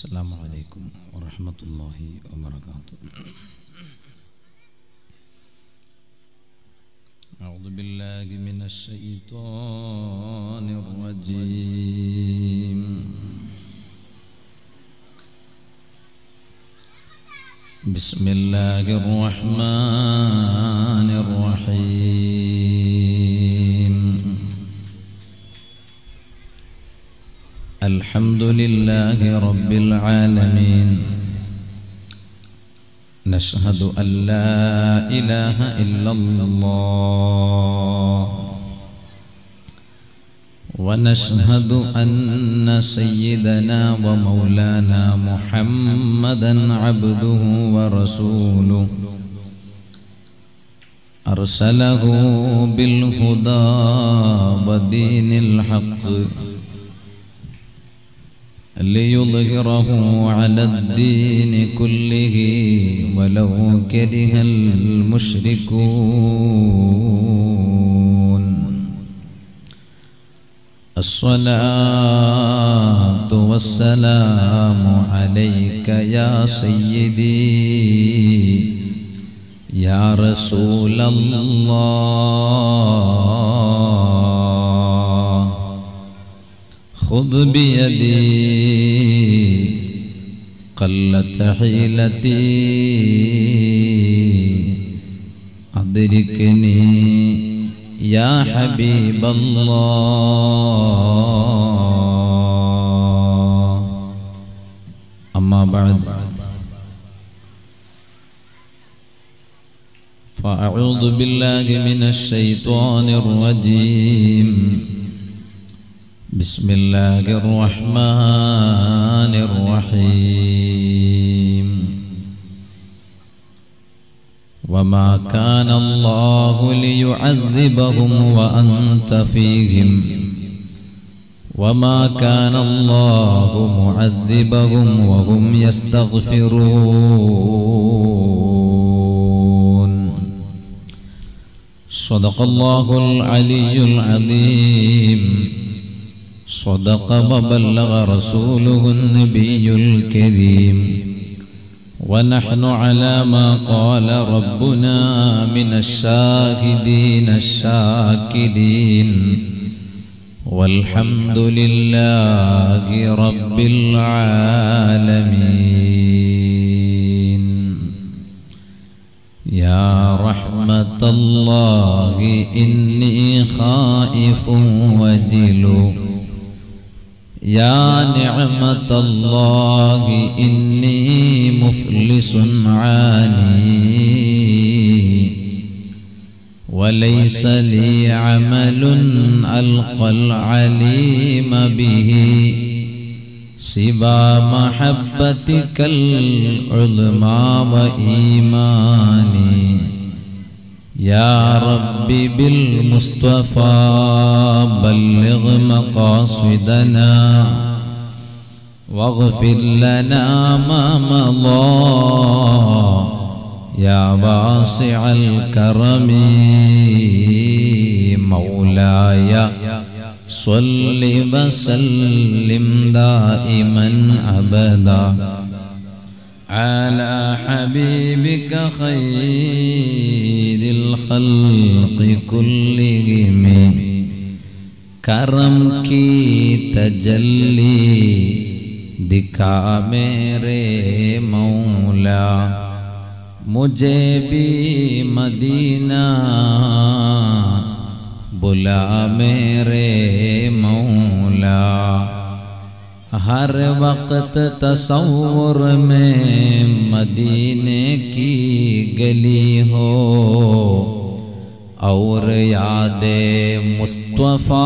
السلام عليكم ورحمة الله وبركاته أعوذ بالله من الشيطان الرجيم بسم الله الرحمن الرحيم الحمد لله رب العالمين نشهد أن لا إله إلا الله ونشهد أن سيدنا ومولانا محمدا عبده ورسوله أرسله بالهدى ودين الحق ليظهره على الدين كله ولو كره المشركون الصلاة والسلام عليك يا سيدي يا رسول الله خذ بيدي قلت حيلتي أدركني يا حبيب الله أما بعد فأعوذ بالله من الشيطان الرجيم بسم الله الرحمن الرحيم وما كان الله ليعذبهم وأنت فيهم وما كان الله معذبهم وهم يستغفرون صدق الله العلي العظيم صدق وبلغ رسوله النبي الكريم ونحن على ما قال ربنا من الشاهدين الشاكرين والحمد لله رب العالمين يا رحمة الله إني خائف وجل يا نعمة الله إني مفلس عاني وليس لي عمل ألقى العليم به سوى محبتك العظمى وإيماني يا رب بالمصطفى بلغ مقاصدنا واغفر لنا ما مضى يا واسع الكرم مولاي صل وسلم دائما ابدا على حبيبك خير الخلق كلهم کرم کی تجلی دکھا میرے مولا مجھے بھی مدینہ بلا میرے مولا ہر وقت تصور میں مدینے کی گلی ہو اور یاد مصطفیٰ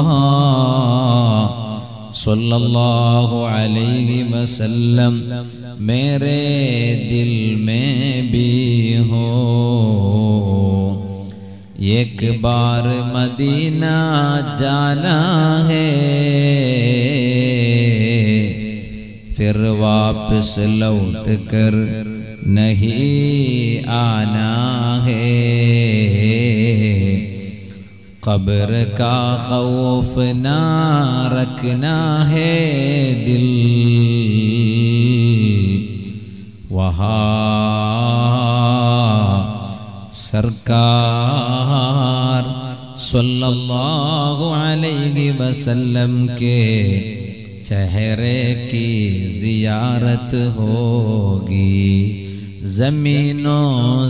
صلی اللہ علیہ وسلم میرے دل میں بھی ہو ایک بار مدینہ جانا ہے پھر واپس لوٹ کر نہیں آنا ہے قبر کا خوف نہ رکھنا ہے دل सरकार सल्लल्लाहु अलैहि वसल्लम के चेहरे की जियारत होगी जमीनो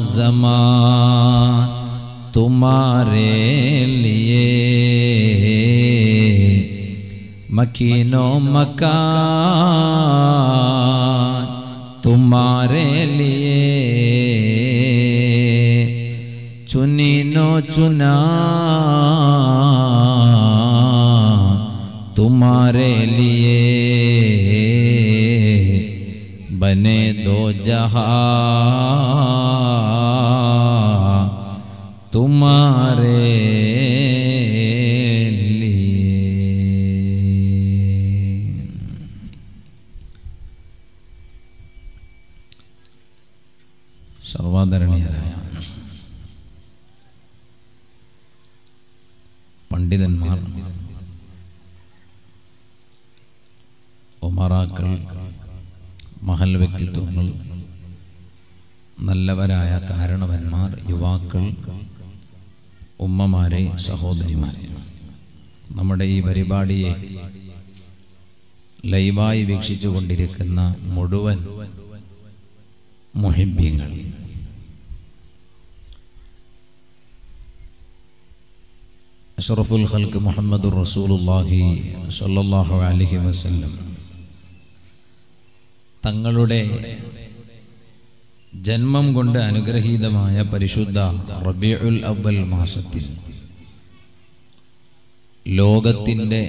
जमान तुम्हारे लिए मकीनो मकान तुम्हारे लिए चुनीनो चुना तुम्हारे लिए बने दो जहां तुम्हारे लिए സർവാദരണീയരായ പണ്ഡിതന്മാർ ഒമറാക്കൾ മഹൽ വ്യക്തിത്വങ്ങൾ നല്ലവരായ കാരണവന്മാർ യുവാക്കൾ ഉമ്മമാരെ സഹോദരിമാരെ നമ്മുടെ ഈ പരിപാടിയെ ലൈവായി വീക്ഷിച്ചു കൊണ്ടിരിക്കുന്ന മുഴുവൻ മുഹിബ്യങ്ങൾ അഷറഫുൽ ഖൽക്ക് മുഹമ്മദ് റസൂലുള്ളാഹി സ്വല്ലല്ലാഹു അലൈഹി വസല്ലം തങ്ങളുടെ ജന്മം കൊണ്ട് അനുഗ്രഹീതമായ പരിശുദ്ധ റബീഉൽ അവൽ മാസത്തിൽ ലോകത്തിൻ്റെ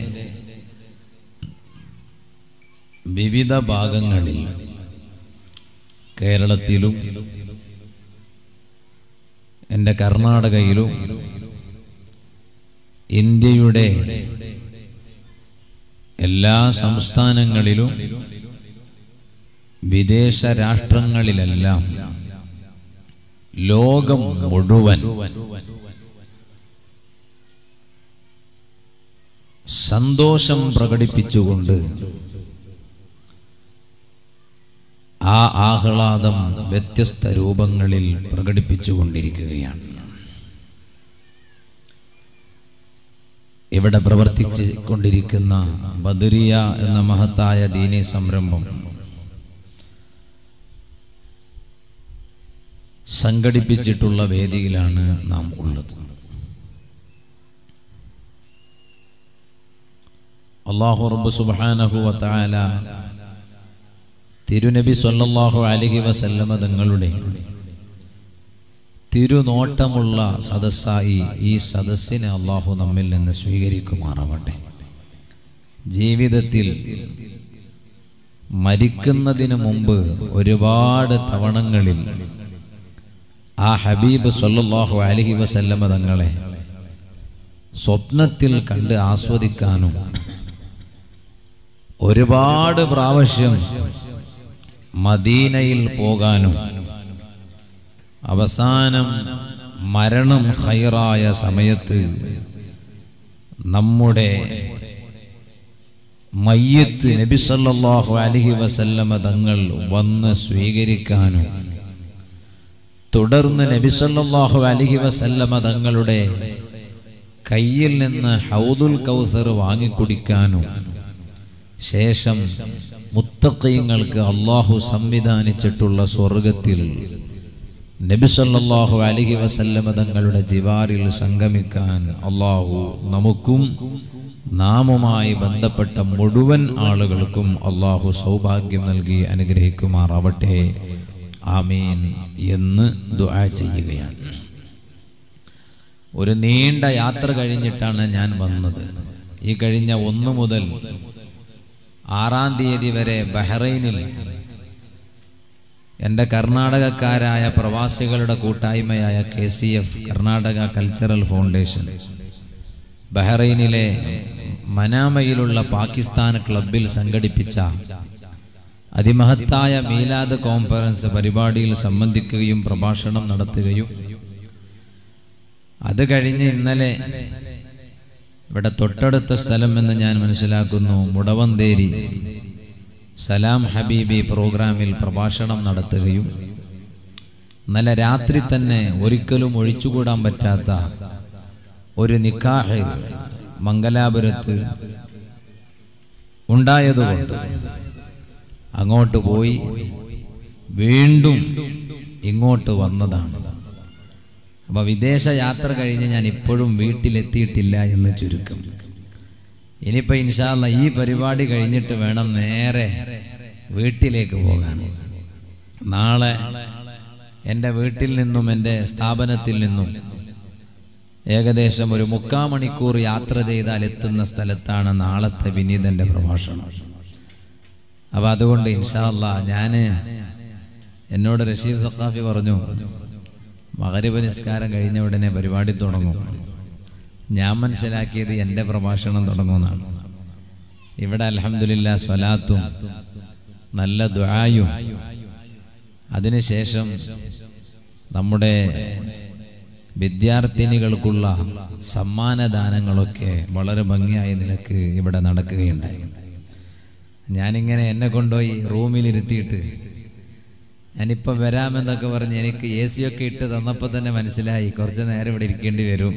വിവിധ ഭാഗങ്ങളിൽ കേരളത്തിലും എൻ്റെ കർണാടകയിലും ഇന്ത്യയുടെ എല്ലാ സംസ്ഥാനങ്ങളിലും വിദേശ രാഷ്ട്രങ്ങളിലെല്ലാം ലോകം മുഴുവൻ സന്തോഷം പ്രകടിപ്പിച്ചുകൊണ്ട് ആ ആഹ്ലാദം വ്യത്യസ്ത രൂപങ്ങളിൽ പ്രകടിപ്പിച്ചുകൊണ്ടിരിക്കുകയാണ് ഇവിടെ പ്രവർത്തിച്ചു കൊണ്ടിരിക്കുന്ന ബദരിയ എന്ന മഹത്തായ ദീനി സംരംഭം സംഘടിപ്പിച്ചിട്ടുള്ള വേദിയിലാണ് നാം ഉള്ളത് അള്ളാഹു റബ്ബ് സുബ്ഹാനഹു വതആല തിരുനബി സല്ലല്ലാഹു അലൈഹി വസല്ലമ തങ്ങളുടെ തിരുനോട്ടമുള്ള സദസ്സായി ഈ സദസ്സിനെ അള്ളാഹു നമ്മിൽ നിന്ന് സ്വീകരിക്കുമാറാവട്ടെ ജീവിതത്തിൽ മരിക്കുന്നതിന് മുമ്പ് ഒരുപാട് തവണങ്ങളിൽ ആ ഹബീബ് സല്ലല്ലാഹു അലൈഹി വസല്ലമ തങ്ങളെ സ്വപ്നത്തിൽ കണ്ട് ആസ്വദിക്കാനും ഒരുപാട് പ്രാവശ്യം മദീനയിൽ പോകാനും അവസാനം മരണം ഹൈറായ സമയത്ത് നമ്മുടെ മയ്യത്ത് നബി സല്ലല്ലാഹു അലൈഹി വസല്ലമ തങ്ങൾ വന്ന് സ്വീകരിക്കാനും തുടർന്ന് നബി സല്ലല്ലാഹു അലൈഹി വസല്ലമ തങ്ങളുടെ കയ്യിൽ നിന്ന് ഹൗദുൽ കൗസർ വാങ്ങിക്കുടിക്കാനും ശേഷം മുത്തക്കയങ്ങൾക്ക് അള്ളാഹു സംവിധാനിച്ചിട്ടുള്ള സ്വർഗത്തിൽ നബിസല്ലാഹു അലഹി വസല്ലമ തങ്ങളുടെ ജിവാറിൽ സംഗമിക്കാൻ അള്ളാഹു നമുക്കും നാമുമായി ബന്ധപ്പെട്ട മുഴുവൻ ആളുകൾക്കും അള്ളാഹു സൗഭാഗ്യം നൽകി അനുഗ്രഹിക്കുമാറാവട്ടെ ആമീൻ എന്ന് ദുആ ചെയ്യുകയാണ് ഒരു നീണ്ട യാത്ര കഴിഞ്ഞിട്ടാണ് ഞാൻ വന്നത് ഈ കഴിഞ്ഞ ഒന്ന് മുതൽ ആറാം തീയതി വരെ ബഹ്റൈനിൽ എൻ്റെ കർണാടകക്കാരായ പ്രവാസികളുടെ കൂട്ടായ്മയായ K C F Karnataka cultural foundation ബഹ്റൈനിലെ മനാമയിലുള്ള പാകിസ്ഥാൻ ക്ലബിൽ സംഘടിപ്പിച്ച അതിമഹത്തായ മീലാദ് കോൺഫറൻസ് പരിപാടിയിൽ സംബന്ധിക്കുകയും പ്രഭാഷണം നടത്തുകയും അത് കഴിഞ്ഞ് ഇന്നലെ ഇവിടെ തൊട്ടടുത്ത സ്ഥലം എന്ന് ഞാൻ മനസ്സിലാക്കുന്നു മുടവന്തേരി സലാം ഹബീബി പ്രോഗ്രാമിൽ പ്രഭാഷണം നടത്തുകയും നല്ല രാത്രി തന്നെ ഒരിക്കലും ഒഴിച്ചുകൂടാൻ പറ്റാത്ത ഒരു നിക്കാഹ് മംഗലാപുരത്ത് ഉണ്ടായതുകൊണ്ട് അങ്ങോട്ട് പോയി വീണ്ടും ഇങ്ങോട്ട് വന്നതാണ് അപ്പൊ വിദേശ യാത്ര കഴിഞ്ഞ് ഞാൻ ഇപ്പോഴും വീട്ടിലെത്തിയിട്ടില്ല എന്ന് ചുരുക്കം ഇനിയിപ്പോ ഇൻഷാല്ല ഈ പരിപാടി കഴിഞ്ഞിട്ട് വേണം നേരെ വീട്ടിലേക്ക് പോകാൻ നാളെ എൻ്റെ വീട്ടിൽ നിന്നും എൻ്റെ സ്ഥാപനത്തിൽ നിന്നും ഏകദേശം ഒരു മുക്കാ മണിക്കൂർ യാത്ര ചെയ്താൽ എത്തുന്ന സ്ഥലത്താണ് നാളത്തെ വിനീതന്റെ പ്രഭാഷണം അപ്പൊ അതുകൊണ്ട് ഇൻഷാല്ല ഞാന് എന്നോട് റഷീദ് സഖാഫി പറഞ്ഞു മകരവ് നിസ്കാരം കഴിഞ്ഞ ഉടനെ പരിപാടി തുടങ്ങും ഞാൻ മനസ്സിലാക്കിയത് എൻ്റെ പ്രഭാഷണം തുടങ്ങുമെന്നാണ് ഇവിടെ അലഹമില്ല സ്വലാത്തും നല്ല ദ്വായും അതിനുശേഷം നമ്മുടെ വിദ്യാർത്ഥിനികൾക്കുള്ള സമ്മാനദാനങ്ങളൊക്കെ വളരെ ഭംഗിയായ നിലക്ക് ഇവിടെ നടക്കുകയുണ്ടായി ഞാനിങ്ങനെ എന്നെ കൊണ്ടുപോയി റൂമിലിരുത്തിയിട്ട് ഞാനിപ്പം വരാമെന്നൊക്കെ പറഞ്ഞ് എനിക്ക് എ സി ഒക്കെ ഇട്ട് തന്നപ്പോൾ തന്നെ മനസ്സിലായി കുറച്ച് നേരം ഇവിടെ ഇരിക്കേണ്ടി വരും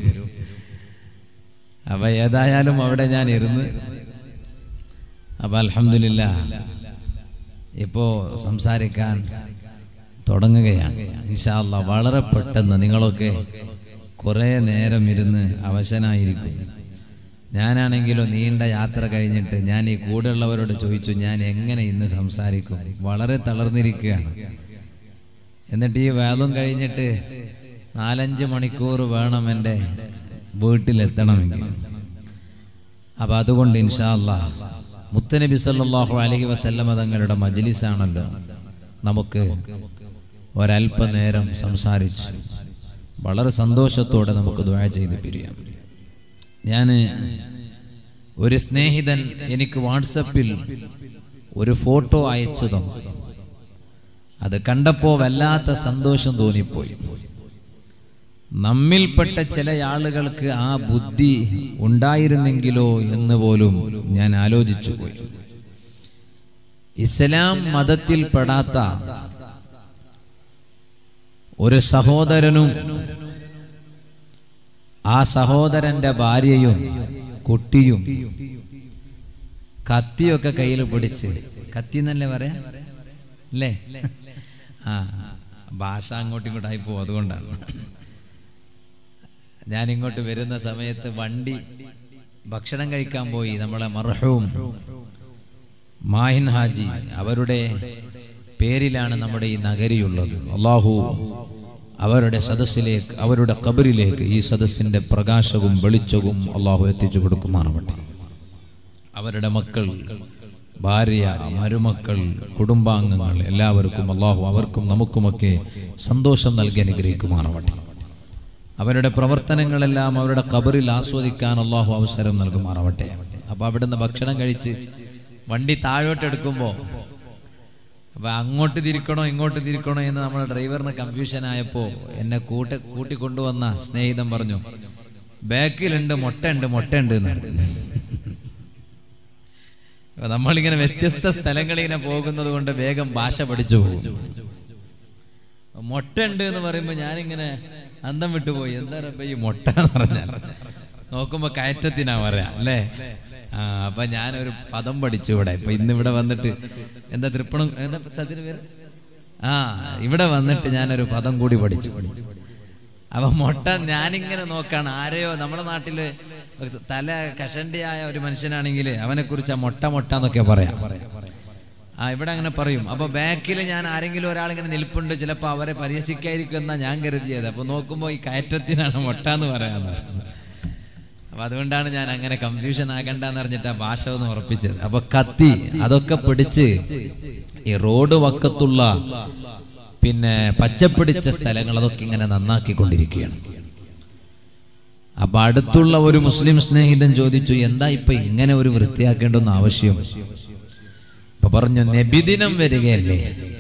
അപ്പൊ ഏതായാലും അവിടെ ഞാൻ ഇരുന്ന് അപ്പൊ അലഹമില്ല ഇപ്പോ സംസാരിക്കാൻ തുടങ്ങുകയാണ് ഇൻഷാല്ല വളരെ പെട്ടെന്ന് നിങ്ങളൊക്കെ കുറേ നേരം ഇരുന്ന് അവശനായിരിക്കും ഞാനാണെങ്കിലോ നീണ്ട യാത്ര കഴിഞ്ഞിട്ട് ഞാൻ ഈ കൂടെയുള്ളവരോട് ചോദിച്ചു ഞാൻ എങ്ങനെ ഇന്ന് സംസാരിക്കും വളരെ തളർന്നിരിക്കുകയാണ് എന്നിട്ട് ഈ വേദം കഴിഞ്ഞിട്ട് നാലഞ്ച് മണിക്കൂർ വേണം എൻ്റെ വീട്ടിലെത്തണമെങ്കിൽ അപ്പൊ അതുകൊണ്ട് ഇൻഷാല്ല മുത്തനബി സല്ലല്ലാഹു അലൈഹി വസല്ലമ തങ്ങളുടെ മജ്ലിസാണല്ലോ നമുക്ക് ഒരല്പനേരം സംസാരിച്ച് വളരെ സന്തോഷത്തോടെ നമുക്ക് ദുആ ചെയ്ത് പിരിയാം ഞാൻ ഒരു സ്നേഹിതൻ എനിക്ക് വാട്സപ്പിൽ ഒരു ഫോട്ടോ അയച്ചു തന്നു അത് കണ്ടപ്പോൾ വല്ലാത്ത സന്തോഷം തോന്നിപ്പോയി നമ്മിൽപ്പെട്ട ചില ആളുകൾക്ക് ആ ബുദ്ധി ഉണ്ടായിരുന്നെങ്കിലോ എന്ന് പോലും ഞാൻ ആലോചിച്ചു പോയി ഇസ്ലാം മതത്തിൽ പെടാത്ത ഒരു സഹോദരനും ആ സഹോദരന്റെ ഭാര്യയും കുട്ടിയും കത്തിയൊക്കെ കയ്യിൽ പിടിച്ച് കത്തി എന്നല്ലേ പറയാ അല്ലേ ആ ഭാഷ അങ്ങോട്ടും ഇങ്ങോട്ടായി പോകും അതുകൊണ്ടാണ് ഞാൻ ഇങ്ങോട്ട് വരുന്ന സമയത്ത് വണ്ടി ഭക്ഷണം കഴിക്കാൻ പോയി നമ്മളെ മർഹവും മാഹിൻ ഹാജി അവരുടെ പേരിലാണ് നമ്മുടെ ഈ നഗരിയുള്ളത് അള്ളാഹു അവരുടെ സദസ്സിലേക്ക് അവരുടെ കബറിലേക്ക് ഈ സദസ്സിന്റെ പ്രകാശവും വെളിച്ചവും അള്ളാഹു എത്തിച്ചു കൊടുക്കുമാറാവട്ടെ അവരുടെ മക്കൾ ഭാര്യ മരുമക്കൾ കുടുംബാംഗങ്ങൾ എല്ലാവർക്കും അള്ളാഹു അവർക്കും നമുക്കുമൊക്കെ സന്തോഷം നൽകി അനുഗ്രഹിക്കുമാറാവട്ടെ അവരുടെ പ്രവർത്തനങ്ങളെല്ലാം അവരുടെ കബറിൽ ആസ്വദിക്കാൻ അള്ളാഹു അവസരം നൽകുമാറാവട്ടെ അപ്പൊ അവിടുന്ന് ഭക്ഷണം കഴിച്ച് വണ്ടി താഴോട്ട് എടുക്കുമ്പോൾ അപ്പൊ അങ്ങോട്ട് തിരിക്കണോ ഇങ്ങോട്ട് തിരിക്കണോ എന്ന് നമ്മുടെ ഡ്രൈവറിന് കൺഫ്യൂഷൻ ആയപ്പോ എന്നെ കൂട്ടി കൂട്ടിക്കൊണ്ടുവന്ന സ്നേഹിതൻ പറഞ്ഞു ബാക്കിലുണ്ട് മുട്ട ഉണ്ട് മുട്ട ഉണ്ട് എന്ന് പറഞ്ഞു. അപ്പൊ നമ്മളിങ്ങനെ വ്യത്യസ്ത സ്ഥലങ്ങളിൽ ഇങ്ങനെ പോകുന്നത് കൊണ്ട് വേഗം ഭാഷ പഠിച്ചു പോകും മുട്ട ഉണ്ട് എന്ന് പറയുമ്പോ ഞാനിങ്ങനെ അന്തം വിട്ടുപോയി എന്താ റബ്ബ ഈ മുട്ട എന്ന് പറഞ്ഞാൽ നോക്കുമ്പോ കയറ്റത്തിനാ പറയാ അല്ലേ ആ അപ്പൊ ഞാനൊരു പദം പഠിച്ചു ഇവിടെ ഇപ്പൊ ഇന്ന് ഇവിടെ വന്നിട്ട് എന്താ തൃപ്പണം എന്താ സ്ഥലത്തിന് പേര് ആ ഇവിടെ വന്നിട്ട് ഞാനൊരു പദം കൂടി പഠിച്ചു അപ്പൊ മുട്ട ഞാനിങ്ങനെ നോക്കാണ് ആരെയോ നമ്മുടെ നാട്ടില് തല കഷണ്ടിയായ ഒരു മനുഷ്യനാണെങ്കിൽ അവനെ കുറിച്ച് മുട്ട മുട്ട എന്നൊക്കെ പറയാം ആ ഇവിടെ അങ്ങനെ പറയും അപ്പൊ ബാക്കിൽ ഞാൻ ആരെങ്കിലും ഒരാളിങ്ങനെ നിൽപ്പുണ്ട് ചിലപ്പോൾ അവരെ പരിഹസിക്കായിരിക്കും എന്നാ ഞാൻ കരുതിയത് അപ്പൊ നോക്കുമ്പോൾ ഈ കയറ്റത്തിനാണ് മുട്ട എന്ന് പറയാന്ന് അപ്പൊ അതുകൊണ്ടാണ് ഞാൻ അങ്ങനെ കൺഫ്യൂഷൻ ആകണ്ടെന്ന് അറിഞ്ഞിട്ട് ആ ഭാഷ ഒന്ന് ഉറപ്പിച്ചത് അപ്പൊ കത്തി അതൊക്കെ പിടിച്ച് ഈ റോഡ് വക്കത്തുള്ള പിന്നെ പച്ചപ്പിടിച്ച സ്ഥലങ്ങൾ അതൊക്കെ ഇങ്ങനെ നന്നാക്കിക്കൊണ്ടിരിക്കുകയാണ് അപ്പൊ അടുത്തുള്ള ഒരു മുസ്ലിം സ്നേഹിതൻ ചോദിച്ചു എന്താ ഇപ്പൊ ഇങ്ങനെ ഒരു വൃത്തിയാക്കേണ്ടെന്ന് ആവശ്യം അപ്പൊ പറഞ്ഞു നബിദിനം വരികയല്ലേ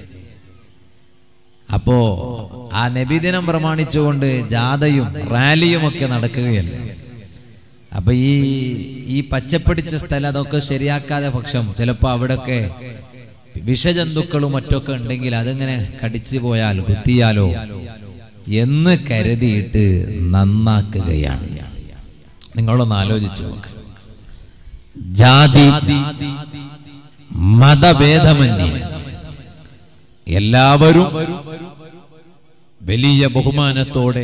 അപ്പോ ആ നബിദിനം പ്രമാണിച്ചുകൊണ്ട് ജാഥയും റാലിയും ഒക്കെ നടക്കുകയല്ലേ അപ്പൊ ഈ ഈ പച്ചപ്പിടിച്ച സ്ഥലം അതൊക്കെ ശരിയാക്കാതെ പക്ഷം ചിലപ്പോ അവിടെയൊക്കെ വിഷജന്തുക്കളും മറ്റൊക്കെ ഉണ്ടെങ്കിൽ അതിങ്ങനെ കടിച്ചു പോയാൽ കുത്തിയാലോ എന്ന് കരുതിയിട്ട് നന്നാക്കുകയാണ് നിങ്ങളൊന്ന് ആലോചിച്ചു നോക്ക് ജാതി മതഭേദമന്യേ എല്ലാവരും വലിയ ബഹുമാനത്തോടെ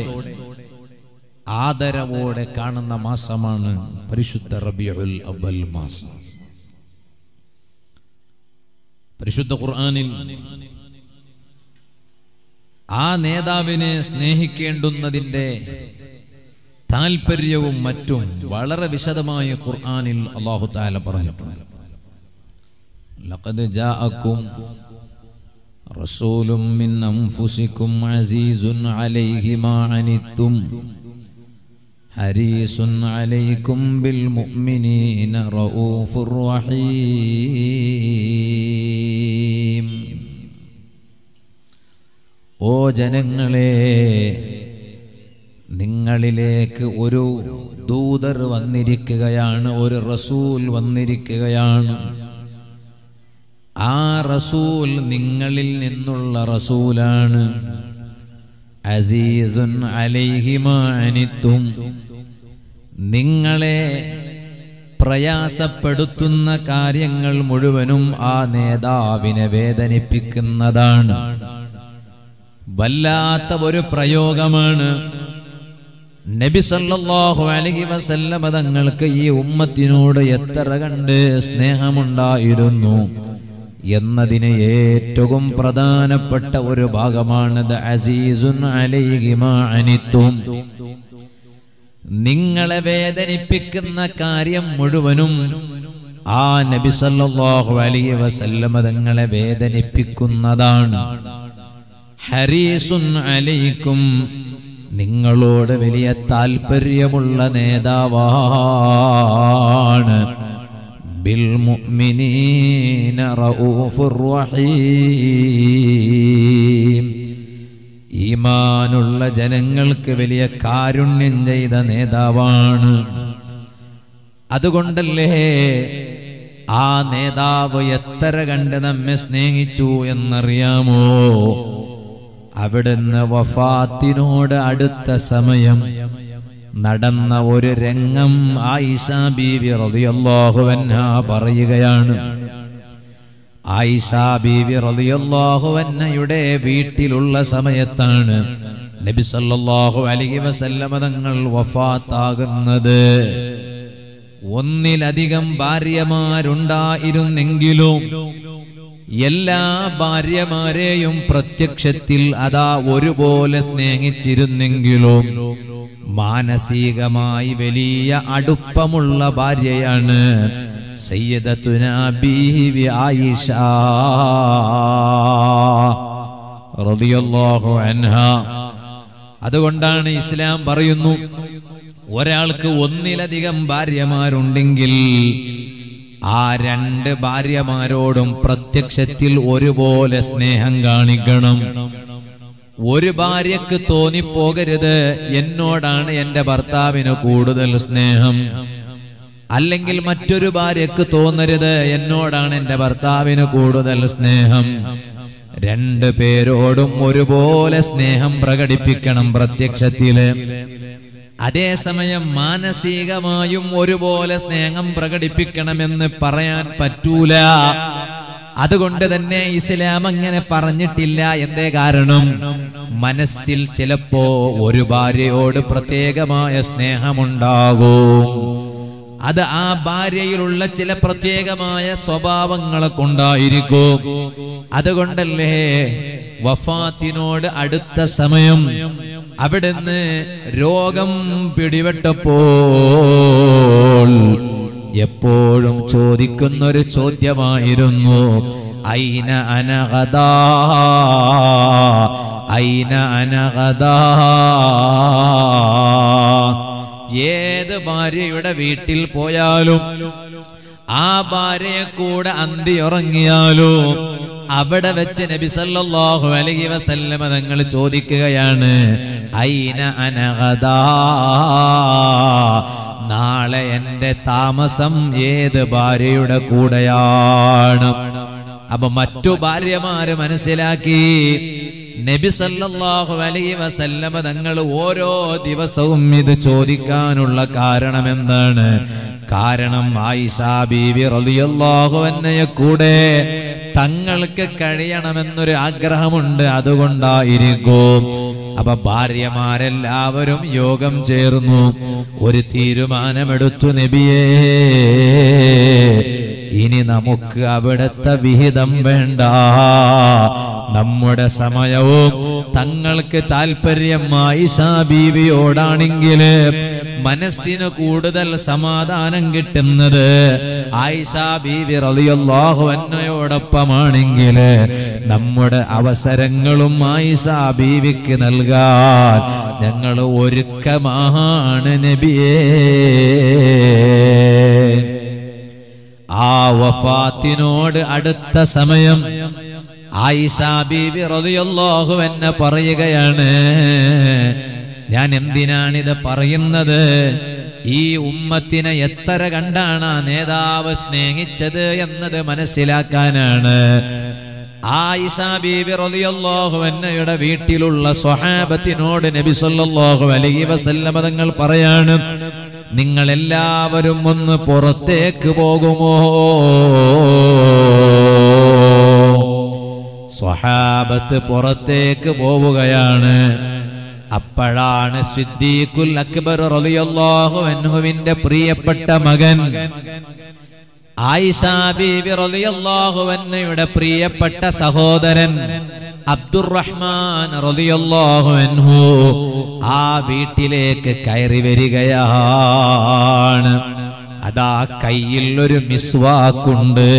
ആദരവോടെ കാണുന്ന മാസമാണ് പരിശുദ്ധ റബിയുൽ അവൽ മാസം പരിശുദ്ധ ഖുർആനിൽ ആ നേതാവിനെ സ്നേഹിക്കേണ്ടുന്നതിന്റെ താല്പര്യവും മറ്റും വളരെ വിശദമായി ഖുർആനിൽ അള്ളാഹു താല പറഞ്ഞിട്ടുണ്ട് ലഖദ് ജാഅക്കും റസൂലും മിൻ അൻഫുസിക്കും അസീസുൻ അലൈഹി മാ അനിത്തും ഹരീസുൻ അലൈക്കും ബിൽ മുഅ്മിനീന റഊഫുർ റഹീം ഓ ജനങ്ങളെ നിങ്ങളിലേക്ക് ഒരു ദൂതർ വന്നിരിക്കുകയാണ് ഒരു റസൂൽ വന്നിരിക്കുകയാണ് ആ റസൂൽ നിങ്ങളിൽ നിന്നുള്ള റസൂലാണ് അസീസുൻ അലൈഹിമാനിത്തും നിങ്ങളെ പ്രയാസപ്പെടുത്തുന്ന കാര്യങ്ങൾ മുഴുവനും ആ നേതാവിനെ വേദനിപ്പിക്കുന്നതാണ് വല്ലാത്ത ഒരു പ്രയോഗമാണ് നബി സല്ലല്ലാഹു അലൈഹി വസല്ലമ തങ്ങൾക്ക് ഈ ഉമ്മത്തിനോട് എത്ര കണ്ട് സ്നേഹമുണ്ടായിരുന്നു എന്നതിന് ഏറ്റവും പ്രധാനപ്പെട്ട ഒരു ഭാഗമാണത് അസീസുൻ അലൈഹി മാ അനിത്തും നിങ്ങളെ വേദനിപ്പിക്കുന്ന കാര്യം മുഴുവനും ആ നബി സല്ലല്ലാഹു അലൈഹി വസല്ലമ തങ്ങളെ വേദനിപ്പിക്കുന്നതാണ് ഹരീസുൻ അലൈക്കും നിങ്ങളോട് വലിയ താല്പര്യമുള്ള നേതാവാണ് ബിൽ മുഅ്മിനീന റഊഫുർ റഹീം ഈമാനുള്ള ജനങ്ങൾക്ക് വലിയ കാരുണ്യം ചെയ്ത നേതാവാണ് അതുകൊണ്ടല്ലേ ആ നേതാവ് എത്ര കണ്ട് നമ്മെ സ്നേഹിച്ചു എന്നറിയാമോ അവിടുന്ന് വഫാത്തിനോട് അടുത്ത സമയം നടന്ന ഒരു രംഗം ആയിഷ ബീവി റളിയല്ലാഹു അൻഹ പറയുകയാണ് ആയിഷ ബീവി റളിയല്ലാഹു അൻഹയുടെ വീട്ടിലുള്ള സമയത്താണ് നബി സല്ലല്ലാഹു അലൈഹി വസല്ലമ തങ്ങൾ വഫാത്താകുന്നത് ഒന്നിലധികം ഭാര്യമാരുണ്ടായിരുന്നെങ്കിലും എല്ലാ ഭാര്യമാരെയും പ്രത്യക്ഷത്തിൽ അതാ ഒരുപോലെ സ്നേഹിച്ചിരുന്നെങ്കിലും മാനസികമായി വലിയ അടുപ്പമുള്ള ഭാര്യയാണ് സയ്യിദത്തുന ബീവി ആയിഷ റളിയല്ലാഹു അൻഹ അതുകൊണ്ടാണ് ഇസ്ലാം പറയുന്നു ഒരാൾക്ക് ഒന്നിലധികം ഭാര്യമാരുണ്ടെങ്കിൽ ആ രണ്ട് ഭാര്യമാരോടും പ്രത്യക്ഷത്തിൽ ഒരുപോലെ സ്നേഹം കാണിക്കണം ഒരു ഭാര്യക്ക് തോന്നിപ്പോകരുത് എന്നോടാണ് എന്റെ ഭർത്താവിന് കൂടുതൽ സ്നേഹം അല്ലെങ്കിൽ മറ്റൊരു ഭാര്യക്ക് തോന്നരുത് എന്നോടാണ് എന്റെ ഭർത്താവിന് കൂടുതൽ സ്നേഹം രണ്ടു പേരോടും ഒരുപോലെ സ്നേഹം പ്രകടിപ്പിക്കണം പ്രത്യക്ഷത്തില് അതേസമയം മാനസികമായും ഒരുപോലെ സ്നേഹം പ്രകടിപ്പിക്കണമെന്ന് പറയാൻ പറ്റൂല അതുകൊണ്ട് തന്നെ ഇസ്ലാം അങ്ങനെ പറഞ്ഞിട്ടില്ല എന്തേ കാരണം മനസ്സിൽ ചിലപ്പോ ഒരു ഭാര്യയോട് പ്രത്യേകമായ സ്നേഹമുണ്ടാകും അത് ആ ഭാര്യയിലുള്ള ചില പ്രത്യേകമായ സ്വഭാവങ്ങളെ കൊണ്ടായിരിക്കും അതുകൊണ്ടല്ലേ വഫാത്തിനോട് അടുത്ത സമയം അവിടുന്ന് രോഗം പിടിപെട്ടപ്പോൾ എപ്പോഴും ചോദിക്കുന്ന ഒരു ചോദ്യമായിരുന്നു ഐന അനഗതാ ഐന അനഗതാ ഏത് ഭാര്യയുടെ വീട്ടിൽ പോയാലും ആ ഭാര്യയെ കൂടെ അന്തി ഉറങ്ങിയാലും അവിടെ വെച്ച് നബി സല്ലല്ലാഹു അലൈഹി വസല്ലമ തങ്ങൾ ചോദിക്കുകയാണ് ഐന അനഗതാ നാളെ എന്റെ താമസം ഏത് ഭാര്യയുടെ കൂടെയാണ് അപ്പൊ മറ്റു ഭാര്യമാര് മനസ്സിലാക്കി നബി സല്ലല്ലാഹു അലൈഹി വസല്ലമ തങ്ങൾ ഓരോ ദിവസവും ഇത് ചോദിക്കാനുള്ള കാരണം എന്താണ് കാരണം ആയിഷ ബീവി റളിയല്ലാഹു അൻഹയെ കൂടെ തങ്ങൾക്ക് കഴിയണമെന്നൊരു ആഗ്രഹമുണ്ട് അതുകൊണ്ടായിരിക്കും അപ്പൊ ഭാര്യമാരെല്ലാവരും യോഗം ചേർന്നു ഒരു തീരുമാനമെടുത്തു നബിയേ ഇനി നമുക്ക് അവിടുത്തെ വിഹിതം വേണ്ട നമ്മുടെ സമയവും തങ്ങൾക്ക് താല്പര്യമായി ബീവിയോടാണെങ്കിൽ മനസ്സിന് കൂടുതൽ സമാധാനം കിട്ടുന്നത് ആയിഷ ബീവി റളിയല്ലാഹു അന്നയോടൊപ്പമാണെങ്കിൽ നമ്മുടെ അവസരങ്ങളും ആയിഷ ബീവിക്ക് നൽകാൻ ഞങ്ങൾ ഒരുക്കമാണ് നബിയേ ആ വഫാത്തിനോട് അടുത്ത സമയം ആയിഷ ബീവി റളിയല്ലാഹു എന്നെ പറയുകയാണ് ഞാൻ എന്തിനാണിത് പറയുന്നത് ഈ ഉമ്മത്തിനെ എത്ര കണ്ടാണ് ആ നേതാവ് സ്നേഹിച്ചത് എന്നത് മനസ്സിലാക്കാനാണ് ആയിഷ ബീവി റളിയല്ലാഹു അൻഹയുടെ വീട്ടിലുള്ള സ്വഹാബത്തിനോട് നബി സല്ലല്ലാഹു അലൈഹി വസല്ലമ തങ്ങൾ പറയാണ് നിങ്ങൾ എല്ലാവരും ഒന്ന് പുറത്തേക്ക് പോകുമോ സ്വഹാബത്ത് പുറത്തേക്ക് പോവുകയാണ് അപ്പോഴാണ് സിദ്ദീഖുൽ അക്ബർ റളിയല്ലാഹു അൻഹുവിന്റെ പ്രിയപ്പെട്ട മകൻ ആയിഷ ബീവി റളിയല്ലാഹു അൻഹയുടെ പ്രിയപ്പെട്ട സഹോദരൻ അബ്ദുറഹ്മാൻ റളിയല്ലാഹു അൻഹു ആ വീട്ടിലേക്ക് കയറി വരികയാണ് അതാ കയ്യിൽ ഒരു മിസ്വാക്കുണ്ട്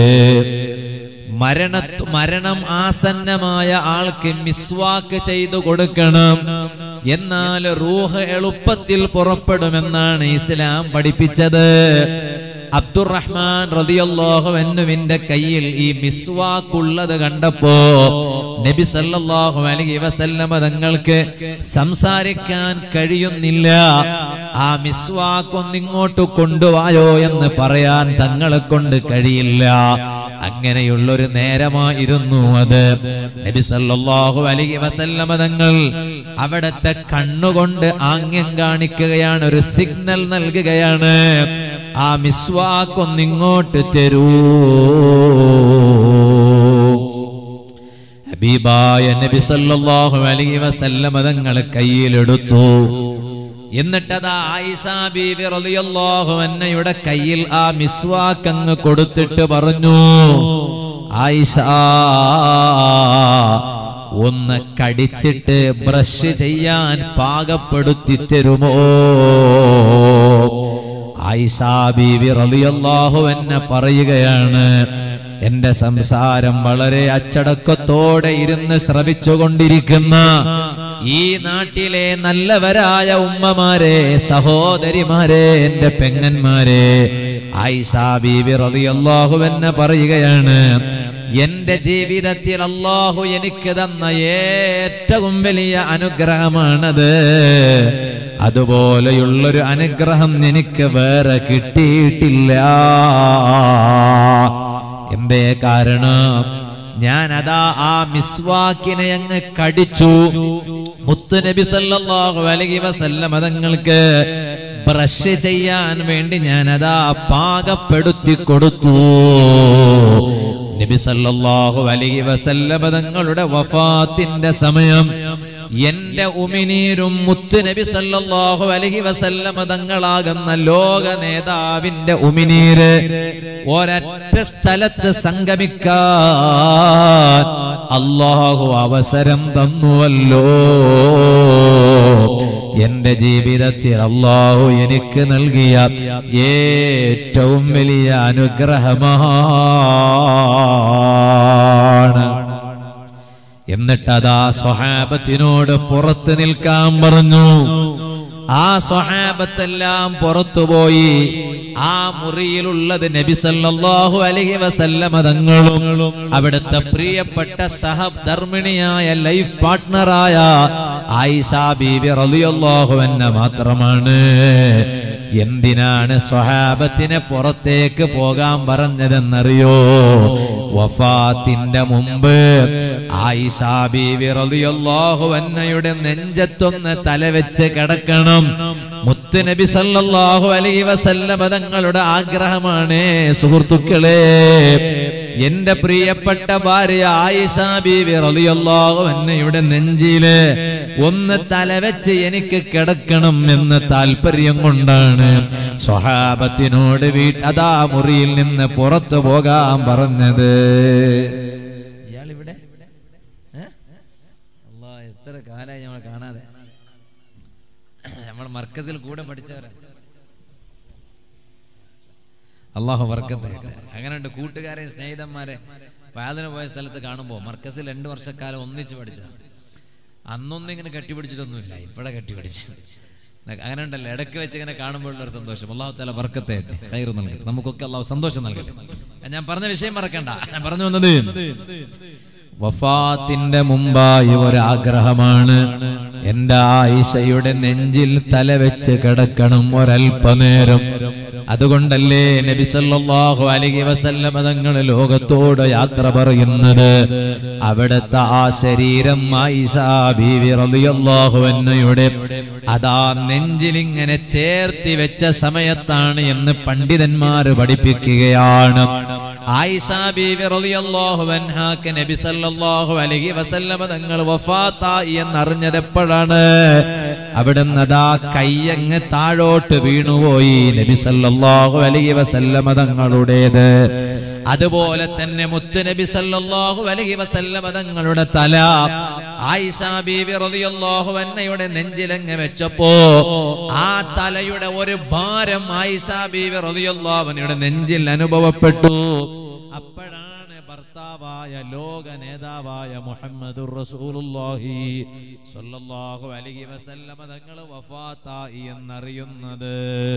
മരണ മരണം ആസന്നമായ ആൾക്ക് മിസ്വാക്ക് ചെയ്തു കൊടുക്കണം എന്നാൽ റൂഹ് എളുപ്പത്തിൽ പുറപ്പെടുമെന്നാണ് ഇസ്ലാം പഠിപ്പിച്ചത് അബ്ദുറഹ്മാൻ റളിയല്ലാഹു അൻഹുവിന്റെ കയ്യിൽ ഈ മിസ്വാക്കുള്ളത് കണ്ടപ്പോ നബി സല്ലല്ലാഹു അലൈഹി വസല്ലമ തങ്ങൾക്ക് സംസാരിക്കാൻ കഴിയുന്നില്ല ആ മിസ്വാക്കൊന്നിങ്ങോട്ട് കൊണ്ടുവായോ എന്ന് പറയാൻ തങ്ങളെ കൊണ്ട് കഴിയില്ല അങ്ങനെയുള്ളൊരു നേരമായിരുന്നു അത് നബി സല്ലല്ലാഹു അലൈഹി വസല്ലമ തങ്ങൾ അവിടത്തെ കണ്ണുകൊണ്ട് ആംഗ്യം കാണിക്കുകയാണ് ഒരു സിഗ്നൽ നൽകുകയാണ് ആ മിസ്വാക്കൊന്നിങ്ങോട്ട് തരൂ ഹബീബായ നബി സല്ലല്ലാഹു അലൈഹി വസല്ലമ തങ്ങൾ കയ്യിലെടുത്തു എന്നിട്ടതാ ആയിഷ ബീവി റളിയല്ലാഹു അന്നയുടെ കയ്യിൽ ആ മിസ്വാക്ക് അങ്ങ് കൊടുത്തിട്ട് പറഞ്ഞു ആയിഷ ഒന്ന് കടിച്ചിട്ട് ബ്രഷ് ചെയ്യാൻ പാകപ്പെടുത്തി തരുമോ ആയിഷ ബീവി റളിയല്ലാഹു അന്ന പറയുകയാണ് എന്റെ സംസാരം വളരെ അച്ചടക്കത്തോടെ ഇരുന്ന് ശ്രവിച്ചുകൊണ്ടിരിക്കുന്ന ഈ നാട്ടിലെ നല്ലവരായ ഉമ്മമാരെ സഹോദരിമാരെ എന്റെ പെങ്ങന്മാരെ ആയിഷ ബീവി റളിയല്ലാഹു അന്ന പറയുകയാണ് എന്റെ ജീവിതത്തിൽ അള്ളാഹു എനിക്ക് തന്ന ഏറ്റവും വലിയ അനുഗ്രഹമാണത് അതുപോലെയുള്ളൊരു അനുഗ്രഹം എനിക്ക് വേറെ കിട്ടിയിട്ടില്ല എന്തേ കാരണം ഞാൻ അതാ ആ മിസ്വാക്കിനെ അങ്ങ് കടിച്ചു മുത്തു നബി സല്ലല്ലാഹു അലൈഹി വസല്ലം തങ്ങൾക്ക് ബ്രഷ് ചെയ്യാൻ വേണ്ടി ഞാൻ അതാ പാകപ്പെടുത്തി കൊടുത്തു നബി സല്ലല്ലാഹു അലൈഹി വസല്ലം തങ്ങളുടെ വഫാത്തിന്റെ സമയം എന്റെ ഉമിനീരും മുത്ത് നബി സല്ലല്ലാഹു അലൈഹി വസല്ലമ തങ്ങളാകുന്ന ലോക നേതാവിന്റെ ഉമിനീര് ഒരൊറ്റ സ്ഥലത്ത് സംഗമിക്കാൻ അള്ളാഹു അവസരം തന്നുവല്ലോ എന്റെ ജീവിതത്തിൽ അള്ളാഹു എനിക്ക് നൽകിയ ഏറ്റവും വലിയ അനുഗ്രഹമാണ് എന്നിട്ട് അതാ സ്വഹാബത്തിനോട് പുറത്ത് നിൽക്കാൻ പറഞ്ഞു ആ സ്വഹാബത്തെല്ലാം പുറത്തുപോയി ആ മുറിയിലുള്ളത് നബി സല്ലല്ലാഹു അലൈഹി വസല്ലമ തങ്ങളും അവിടുത്തെ പ്രിയപ്പെട്ട സഹധർമ്മിണിയായ ലൈഫ് പാർട്ട്ണറായ ആയിഷ ബീബി റളിയല്ലാഹു അൻഹ മാത്രമാണ് എന്തിനാണ് സ്വഹാബത്തിനെ പുറത്തേക്ക് പോകാൻ പറഞ്ഞതെന്നറിയോ വഫാത്തിന്റെ മുമ്പ് ആയിഷ ബീവി റളിയല്ലാഹു അൻഹയുടെ നെഞ്ചത്തൊന്ന് തലവെച്ച് കിടക്കണം മുത്തുനബി സല്ലല്ലാഹു അലൈഹി വസല്ലമ തങ്ങളുടെ ആഗ്രഹമാണ് സുഹൃത്തുക്കളെ എന്റെ പ്രിയപ്പെട്ട ഭാര്യ ആയിഷ ബീവി റളിയല്ലാഹു അൻഹയുടെ നെഞ്ചില് ഒന്ന് തലവെച്ച് എനിക്ക് കിടക്കണം എന്ന് താല്പര്യം കൊണ്ടാണ് സ്വഹാബത്തിനോട് വീട്ട് അതാ മുറിയിൽ നിന്ന് പുറത്തു പോകാൻ പറഞ്ഞത് ഇയാളിവിടെ എത്ര കാലായി നമ്മൾ കാണാതെ നമ്മൾ മർക്കസിൽ കൂടെ പഠിച്ചവരാ അള്ളാഹു വർക്കത്തായിട്ട് അങ്ങനെയുണ്ട് കൂട്ടുകാരെ സ്നേഹിതന്മാരെ വാതിന് പോയ സ്ഥലത്ത് കാണുമ്പോൾ മർക്കസിൽ രണ്ടു വർഷക്കാലം ഒന്നിച്ച് പഠിച്ച അന്നൊന്നും ഇങ്ങനെ കെട്ടിപ്പിടിച്ചിട്ടൊന്നുമില്ല ഇപ്പഴെ കെട്ടിപ്പിടിച്ച് അങ്ങനെ ഉണ്ടല്ലോ ഇടയ്ക്ക് വെച്ച് ഇങ്ങനെ കാണുമ്പോഴുള്ള ഒരു സന്തോഷം അള്ളാഹു താല വർക്കത്തായിട്ട് കയറു നൽകട്ടെ നമുക്കൊക്കെ അള്ളാഹു സന്തോഷം നൽകട്ടെ ഞാൻ പറഞ്ഞ വിഷയം മറക്കണ്ട ഞാൻ പറഞ്ഞു വന്നത് വഫാത്തിന്റെ മുമ്പായി ഒരാഗ്രഹമാണ് എന്റെ ആയിഷയുടെ നെഞ്ചിൽ തല വെച്ച് കിടക്കണം ഒരല്പനേരം അതുകൊണ്ടല്ലേ നബി സല്ലല്ലാഹു അലൈഹി വസല്ലമ തങ്ങൾ ലോകത്തോട് യാത്ര പറയുന്നത് അവിടുത്തെ ആ ശരീരം ആയിഷ ബീവി റളിയല്ലാഹു അൻഹയുടെ അതാ നെഞ്ചിൽ ഇങ്ങനെ ചേർത്തി വെച്ച സമയത്താണ് എന്ന് പണ്ഡിതന്മാര് പഠിപ്പിക്കുകയാണ് ആയിഷ ബീവി റളിയല്ലാഹു അൻഹാക്ക് നബി സല്ലല്ലാഹു അലൈഹി വസല്ലമ തങ്ങൾ വഫാത്തായി എന്നറിഞ്ഞത് എപ്പോഴാണ് അവിടുന്ന് അതാ കയ്യങ്ങ് താഴോട്ട് വീണുപോയി നബി സല്ലല്ലാഹു അലൈഹി വസല്ലമ തങ്ങളുടേത് അതുപോലെ തന്നെ മുത്തുനബി സല്ലല്ലാഹു അലൈഹി വസല്ലമ തങ്ങളുടെ തല ആയിഷ ബീവി റളിയല്ലാഹു അൻഹയുടെ നെഞ്ചിലങ്ങ് വെച്ചപ്പോ ആ തലയുടെ ഒരു ഭാരം ആയിഷ ബീവി റളിയല്ലാഹു അൻഹയുടെ നെഞ്ചിൽ അനുഭവപ്പെട്ടു അപ്പോഴാണ് ഭർത്താവായ ലോക നേതാവായ മുഹമ്മദുർ റസൂലുള്ളാഹി സ്വല്ലല്ലാഹു അലൈഹി വസല്ലമ തങ്ങൾ വഫാത്തായി എന്നറിയുന്നത്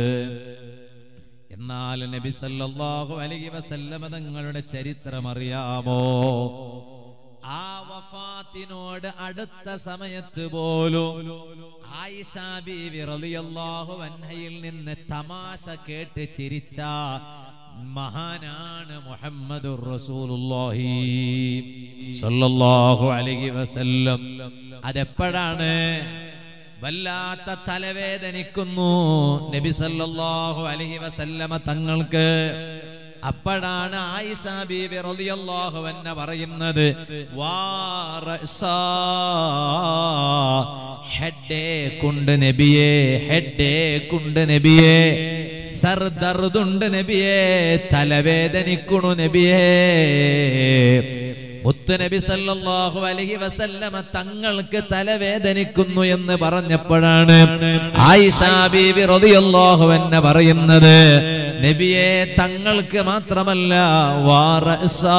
എന്നാൽ നബി സല്ലല്ലാഹു അലൈഹി വസല്ലമ തങ്ങളുടെ ചരിത്രം അറിയാമോ ആ വഫാത്തിനോട് അടുത്ത സമയത്ത് പോലും ആയിഷ ബീവി റളിയല്ലാഹു അൻഹയിൽ നിന്ന് തമാശ കേട്ട് ചിരിച്ച മഹാനാണ് മുഹമ്മദുർ റസൂലുള്ളാഹി സ്വല്ലല്ലാഹു അലൈഹി വസല്ലം അതെപ്പോഴാണ് വല്ലാത്ത തലവേദനിക്കുന്നു നബി സല്ലല്ലാഹു അലൈഹി വസല്ലമ തങ്ങൾക്ക് അപ്പോഴാണ് ആയിഷ ബീബി റളിയല്ലാഹു അൻഹ പറയുന്നത് വാ റഅസാ ഹെഡേ കൊണ്ട് നബിയേ ഹെഡേ കൊണ്ട് നബിയേ സർദർദുണ്ട് നബിയേ തലവേദനിക്കുണു നബിയേ മുത്തുനബി സല്ലല്ലാഹു അലൈഹി വസല്ലമ തങ്ങൾക്ക് തലവേദനിക്കുന്നു എന്ന് പറഞ്ഞപ്പോഴാണ് ആയിഷ ബീബി റളിയല്ലാഹു അൻഹ പറയുന്നത് നബിയെ തങ്ങൾക്ക് മാത്രമല്ല വാറസാ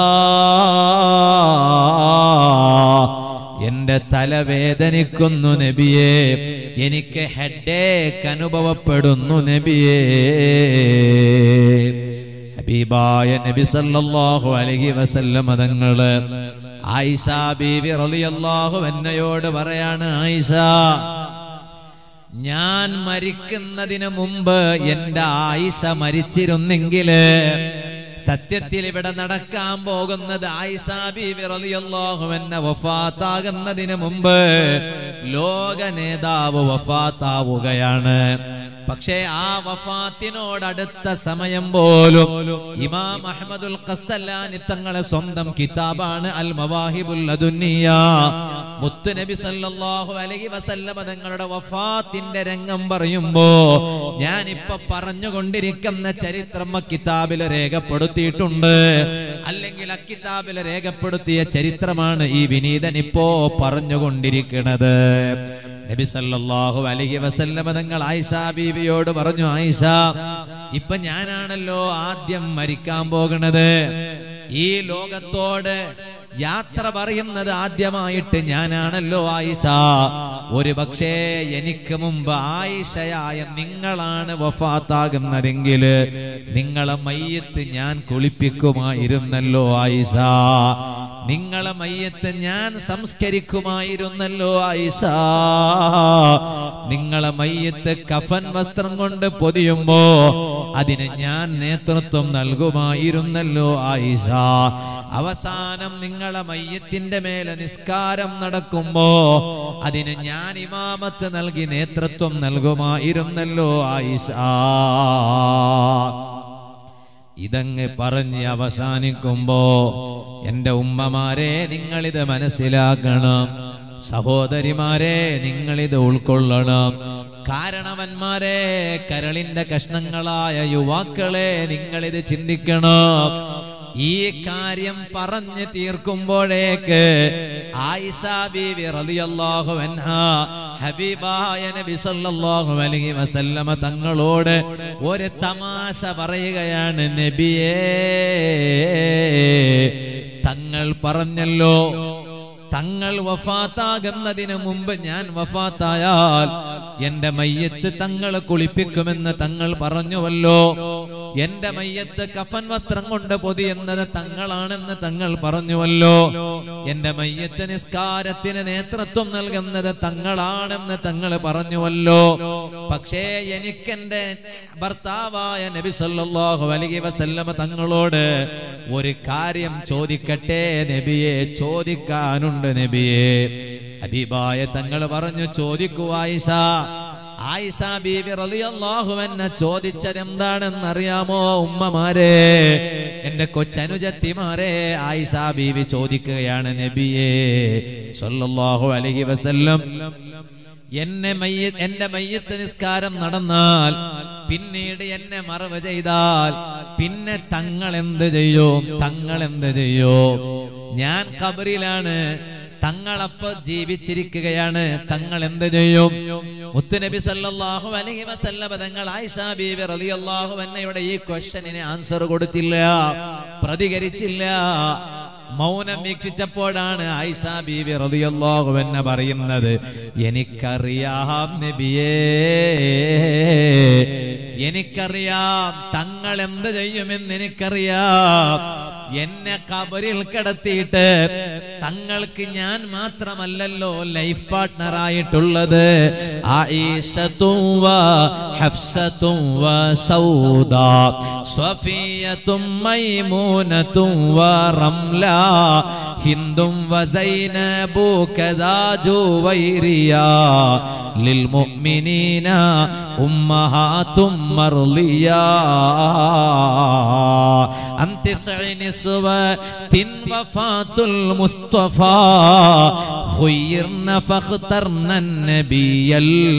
എന്റെ തലവേദനിക്കുന്നു നബിയെ എനിക്ക് ഹെഡേക്ക് അനുഭവപ്പെടുന്നു നബിയേ ഹബീബായ നബി സല്ലല്ലാഹു അലൈഹി വസല്ലം തങ്ങള് ആയിഷ ബീവി റളിയല്ലാഹു അന്നയോട് പറയാണ് ആയിഷ ഞാൻ മരിക്കുന്നതിന് മുമ്പ് എന്റെ ആയിഷ മരിച്ചിരുന്നെങ്കില് സത്യത്തിൽ ഇവിടെ നടക്കാൻ പോകുന്നത് ആയിഷ ബീവി റളിയല്ലാഹു അൻഹ വഫാത്താകുന്നതിന് മുമ്പ് ലോക നേതാവ് വഫാത്താവുകയാണ് പക്ഷേ ആ വഫാത്തിനോടടുത്ത സമയം പോലും ഇമാം അഹമ്മദുൽ ഖസ്തല്ലാനി തങ്ങളെ സ്വന്തം കിതാബാണ് അൽ മവാഹിബുൽ അദുന്നിയ മുത്ത് നബി സല്ലല്ലാഹു അലൈഹി വസല്ലമ തങ്ങളുടെ വഫാത്തിന്റെ രംഗം പറയുമ്പോ ഞാൻ ഇപ്പൊ പറഞ്ഞുകൊണ്ടിരിക്കുന്ന ചരിത്രം ആ കിതാബിൽ രേഖപ്പെടുത്തിയിട്ടുണ്ട് അല്ലെങ്കിൽ ആ കിതാബിൽ രേഖപ്പെടുത്തിയ ചരിത്രമാണ് ഈ വിനീതൻ ഇപ്പോ പറഞ്ഞുകൊണ്ടിരിക്കുന്നത് നബി സല്ലല്ലാഹു അലൈഹി വസല്ലമ തങ്ങൾ ആയിഷ ബീവിയോട് പറഞ്ഞു ആയിഷ ഇപ്പൊ ഞാനാണല്ലോ ആദ്യം മരിക്കാൻ പോകുന്നത് ഈ ലോകത്തോട് യാത്ര പറയുന്നത് ആദ്യമായിട്ട് ഞാനാണല്ലോ ആയിഷ ഒരു പക്ഷേ എനിക്ക് മുമ്പ് ആയിഷയായ നിങ്ങളാണ് വഫാത്താകുന്നതെങ്കിൽ നിങ്ങളെ മയ്യത്ത് ഞാൻ കുളിപ്പിക്കുമായിരുന്നല്ലോ ആയിഷ നിങ്ങളെ മയ്യത്ത് ഞാൻ സംസ്കരിക്കുമായിരുന്നല്ലോ ആയിഷ നിങ്ങളെ മയ്യത്ത് കഫൻ വസ്ത്രം കൊണ്ട് പൊതിയുമ്പോ അതിന് ഞാൻ നേതൃത്വം നൽകുമായിരുന്നല്ലോ ആയിഷ അവസാനം നിങ്ങളെ മയ്യത്തിന്റെ മേലെ നിസ്കാരം നടക്കുമ്പോ അതിന് ഞാൻ ഇമാമത്ത് നൽകി നേതൃത്വം നൽകുമായിരുന്നല്ലോ ആയിഷ ഇതങ്ങ് പറഞ്ഞ് അവസാനിക്കുമ്പോ എന്റെ ഉമ്മമാരെ നിങ്ങളിത് മനസ്സിലാക്കണം സഹോദരിമാരെ നിങ്ങളിത് ഉൾക്കൊള്ളണം കാരണവന്മാരെ കരളിന്റെ കഷ്ണങ്ങളായ യുവാക്കളെ നിങ്ങളിത് ചിന്തിക്കണം ഈ കാര്യം പറഞ്ഞു തീർക്കുമ്പോഴേക്ക് ആയിഷ ബീവി റളിയല്ലാഹു അൻഹ ഹബീബായ നബി സല്ലല്ലാഹു അലൈഹി വസല്ലമ തങ്ങളോട് ഒരു തമാശ പറയുകയാണ് നബിയേ തങ്ങൾ പറഞ്ഞല്ലോ തങ്ങൾ വഫാത്താകുന്നതിന് മുമ്പ് ഞാൻ വഫാത്തായാൽ എന്റെ മയ്യത്ത് തങ്ങൾ കുളിപ്പിക്കുമെന്ന് തങ്ങൾ പറഞ്ഞുവല്ലോ എന്റെ മയ്യത്ത് കഫൻ വസ്ത്രം കൊണ്ട് പൊതിയുന്നത് തങ്ങളാണെന്ന് തങ്ങൾ പറഞ്ഞുവല്ലോ എന്റെ മയ്യത്ത് നിസ്കാരത്തിന് നേതൃത്വം നൽകുന്നത് തങ്ങളാണെന്ന് തങ്ങൾ പറഞ്ഞുവല്ലോ പക്ഷേ എനിക്കെന്റെ ഭർത്താവായ നബി സല്ലല്ലാഹു അലൈഹി വസല്ലമ തങ്ങളോട് ഒരു കാര്യം ചോദിക്കട്ടെ നബിയെ ചോദിക്കാനുണ്ട് നബിയെ ഹബീബായ തങ്ങൾ പറഞ്ഞു ചോദിക്കൂ ആയിഷ ആയിഷ ബീബി റളിയല്ലാഹു അൻഹ ചോദിച്ചത് എന്താണെന്ന് അറിയാമോ ഉമ്മമാരെ എന്റെ കൊച്ചനുജത്തിമാരെ ആയിഷ ബീവി ചോദിക്കുകയാണ് നബിയെ സല്ലല്ലാഹു അലൈഹി വസല്ലം എന്നെ മയ്യ എന്റെ മയ്യത്ത് നിസ്കാരം നടന്നാൽ പിന്നീട് എന്നെ മറവ് ചെയ്താൽ പിന്നെ തങ്ങൾ എന്ത് ചെയ്യും തങ്ങൾ എന്ത് ചെയ്യും ഞാൻ കബറിലാണ് തങ്ങളപ്പോ ജീവിച്ചിരിക്കുകയാണ് തങ്ങൾ എന്ത് ചെയ്യും മുത്തുനബി സല്ലല്ലാഹു അലൈഹി വസല്ലമ തങ്ങൾ ആയിഷ ബീബി റളിയല്ലാഹു അൻഹയുടെ ഈ ക്വസ്റ്റ്യനിന് ആൻസർ കൊടുത്തില്ല പ്രതികരിച്ചില്ല മൗനം വീക്ഷിച്ചപ്പോഴാണ് ആയിഷ ബീവി റളിയല്ലാഹു അൻഹ പറയുന്നത് എനിക്കറിയാം നബിയേ എനിക്കറിയാം തങ്ങൾ എന്ത് ചെയ്യുമെന്ന് എനിക്കറിയാം എന്നെ കബറിൽ കിടത്തിയിട്ട് തങ്ങൾക്ക് ഞാൻ മാത്രമല്ലല്ലോ ലൈഫ് പാർട്ട്ണർ ആയിട്ടുള്ളത് ആയിഷത്തും വ ഹഫ്സത്തും വ സൗദ സ്വഫിയത്തും മൈമൂനത്തും വ റംല ഹിന്ദും വ സൈനബു കദാ ജുവൈരിയ للمؤمنين أمهات مرضية عن تسع نسوة وفاة المصطفى خيرن فاخترن النبي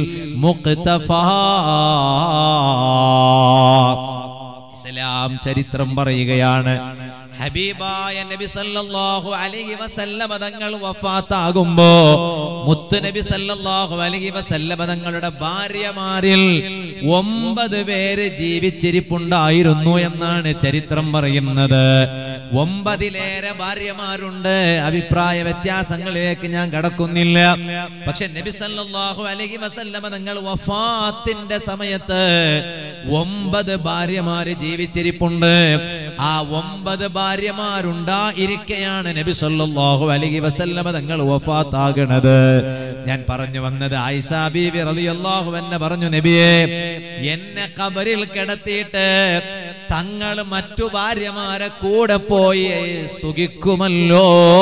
المقتفى ഇസ്ലാം ചരിത്രം പറയുകയാണ് ഹബീബായ നബി സല്ലല്ലാഹു അലൈഹി വസല്ലമ തങ്ങൾ വഫാത്താകുമ്പോ മുത്തു നബി സല്ലല്ലാഹു അലൈഹി വസല്ലമ തങ്ങളുടെ ഭാര്യമാരിൽ ഒമ്പത് പേര് ജീവിച്ചിരിപ്പുണ്ടായിരുന്നു എന്നാണ് ചരിത്രം പറയുന്നത് ഒമ്പതിലേറെ ഭാര്യമാരുണ്ട് അഭിപ്രായ വ്യത്യാസങ്ങളിലേക്ക് ഞാൻ കടക്കുന്നില്ല പക്ഷെ നബി സല്ലല്ലാഹു അലൈഹി വസല്ലമ തങ്ങൾ വഫാത്തിന്റെ സമയത്ത് ഒമ്പത് ഭാര്യമാര് ജീവിച്ചിരിപ്പുണ്ട് ആ ഒമ്പത് ഭാര്യമാരുണ്ടായിരിക്കെയാണ് നബി സല്ലല്ലാഹു അലൈഹി വസല്ലമ തങ്ങൾ വഫാത്താകണത് ഞാൻ പറഞ്ഞു വന്നത് ആയിഷ ബീവി റളിയല്ലാഹു അൻഹ പറഞ്ഞു നബിയെ എന്നെ കബറിൽ കിടത്തിയിട്ട് തങ്ങൾ മറ്റു ഭാര്യമാരെ കൂടെ പോയി സുഖിക്കുമല്ലോ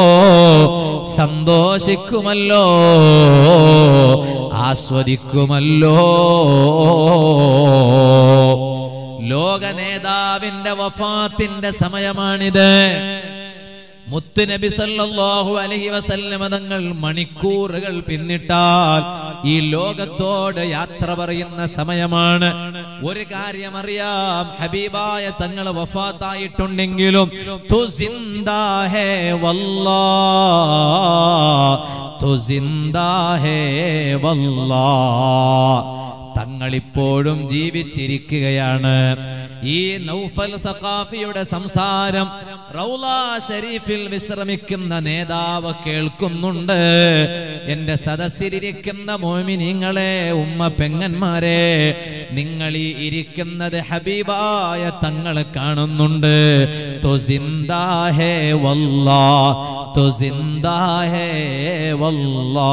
സന്തോഷിക്കുമല്ലോ ആസ്വദിക്കുമല്ലോ ലോക നേതാവിന്റെ വഫാത്തിന്റെ സമയമാണിത് മുത്തുനബി സല്ലല്ലാഹു അലൈഹി വസല്ലമ തങ്ങൾ മണിക്കൂറുകൾ പിന്നിട്ടാൽ ഈ ലോകത്തോട് യാത്ര പറയുന്ന സമയമാണ് ഒരു കാര്യം അറിയാം ഹബീബായ തങ്ങൾ വഫാത്തായിട്ടുണ്ടെങ്കിലും തു സിന്ദാ ഹേ വല്ലാ തു സിന്ദാ ഹേ വല്ലാ തങ്ങളിപ്പോഴും ജീവിച്ചിരിക്കുകയാണ് ഈ നൗഫൽ സഖാഫിയുടെ സംസാരം റൗല ഷരീഫിൽ വിശ്രമിക്കുന്ന നേതാവ് കേൾക്കുന്നുണ്ട് എന്റെ സദസ്സിലിരിക്കുന്ന മോമിനിങ്ങളെ ഉമ്മ പെങ്ങന്മാരെ നിങ്ങൾ ഈ ഇരിക്കുന്നത് ഹബീബായ തങ്ങൾ കാണുന്നുണ്ട് തു സിന്ദാ ഹേ വല്ലാ तो जिंदा है वल्लाह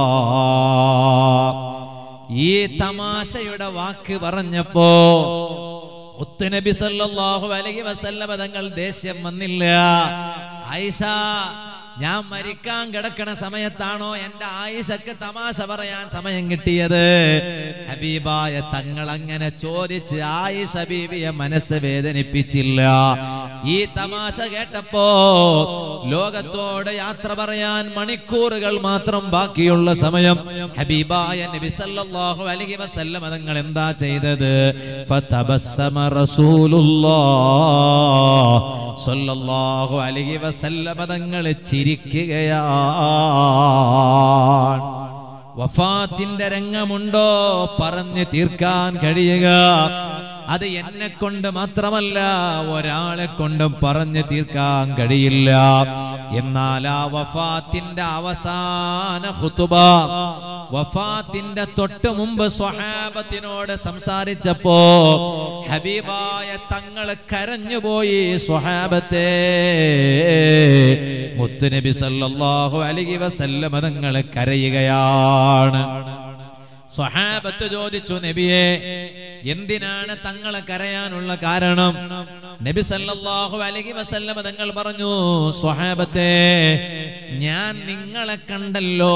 ഈ തമാശയുടെ വാക്ക് പറഞ്ഞപ്പോ മുത്തുനബി സല്ലല്ലാഹു അലൈഹി വസല്ലമ തങ്ങൾ ദേഷ്യം വന്നില്ല ആയിഷ ഞാൻ മരിക്കാൻ കിടക്കണ സമയത്താണോ എന്റെ ആയിഷക്ക് തമാശ പറയാൻ സമയം കിട്ടിയത് ഹബീബായ തങ്ങൾ അങ്ങനെ ചോദിച്ച് ആയിഷ ബീവിയെ മനസ്സ് വേദനിപ്പിച്ചില്ല ഈ തമാശ കേട്ടപ്പോ ലോകത്തോട് യാത്ര പറയാൻ മണിക്കൂറുകൾ മാത്രം ബാക്കിയുള്ള സമയം ഹബീബായ നബി സല്ലല്ലാഹു അലൈഹി വസല്ലം തങ്ങൾ എന്താ ചെയ്തത് ഫതബസ്സമ റസൂലുള്ളാഹ് സല്ലല്ലാഹു അലൈഹി വസല്ലം തങ്ങൾ ചിരിക്കുകയാണ് വഫാത്തിന്റെ രംഗമുണ്ടോ പറഞ്ഞു തീർക്കാൻ കഴിയുക അത് എന്നെ കൊണ്ട് മാത്രമല്ല ഒരാളെ കൊണ്ടും പറഞ്ഞു തീർക്കാൻ കഴിയില്ല എന്നാൽ ആ വഫാത്തിന്റെ അവസാന ഹുതുബ വഫാത്തിന്റെ തൊട്ട് മുമ്പ് സ്വഹാബത്തിനോട് സംസാരിച്ചപ്പോ ഹബീബായ തങ്ങൾ കരഞ്ഞുപോയി സ്വഹാബത്തെ മുത്തുനബി സല്ലല്ലാഹു അലൈഹി വസല്ലമ തങ്ങൾ കരയുകയാണ് സ്വഹാബത്ത് ചോദിച്ചു നബിയെ എന്തിനാണ് തങ്ങളെ കരയാനുള്ള കാരണം നബി സല്ലല്ലാഹു അലൈഹി വസല്ലമ തങ്ങൾ പറഞ്ഞു സ്വഹാബത്തെ ഞാൻ നിങ്ങളെ കണ്ടല്ലോ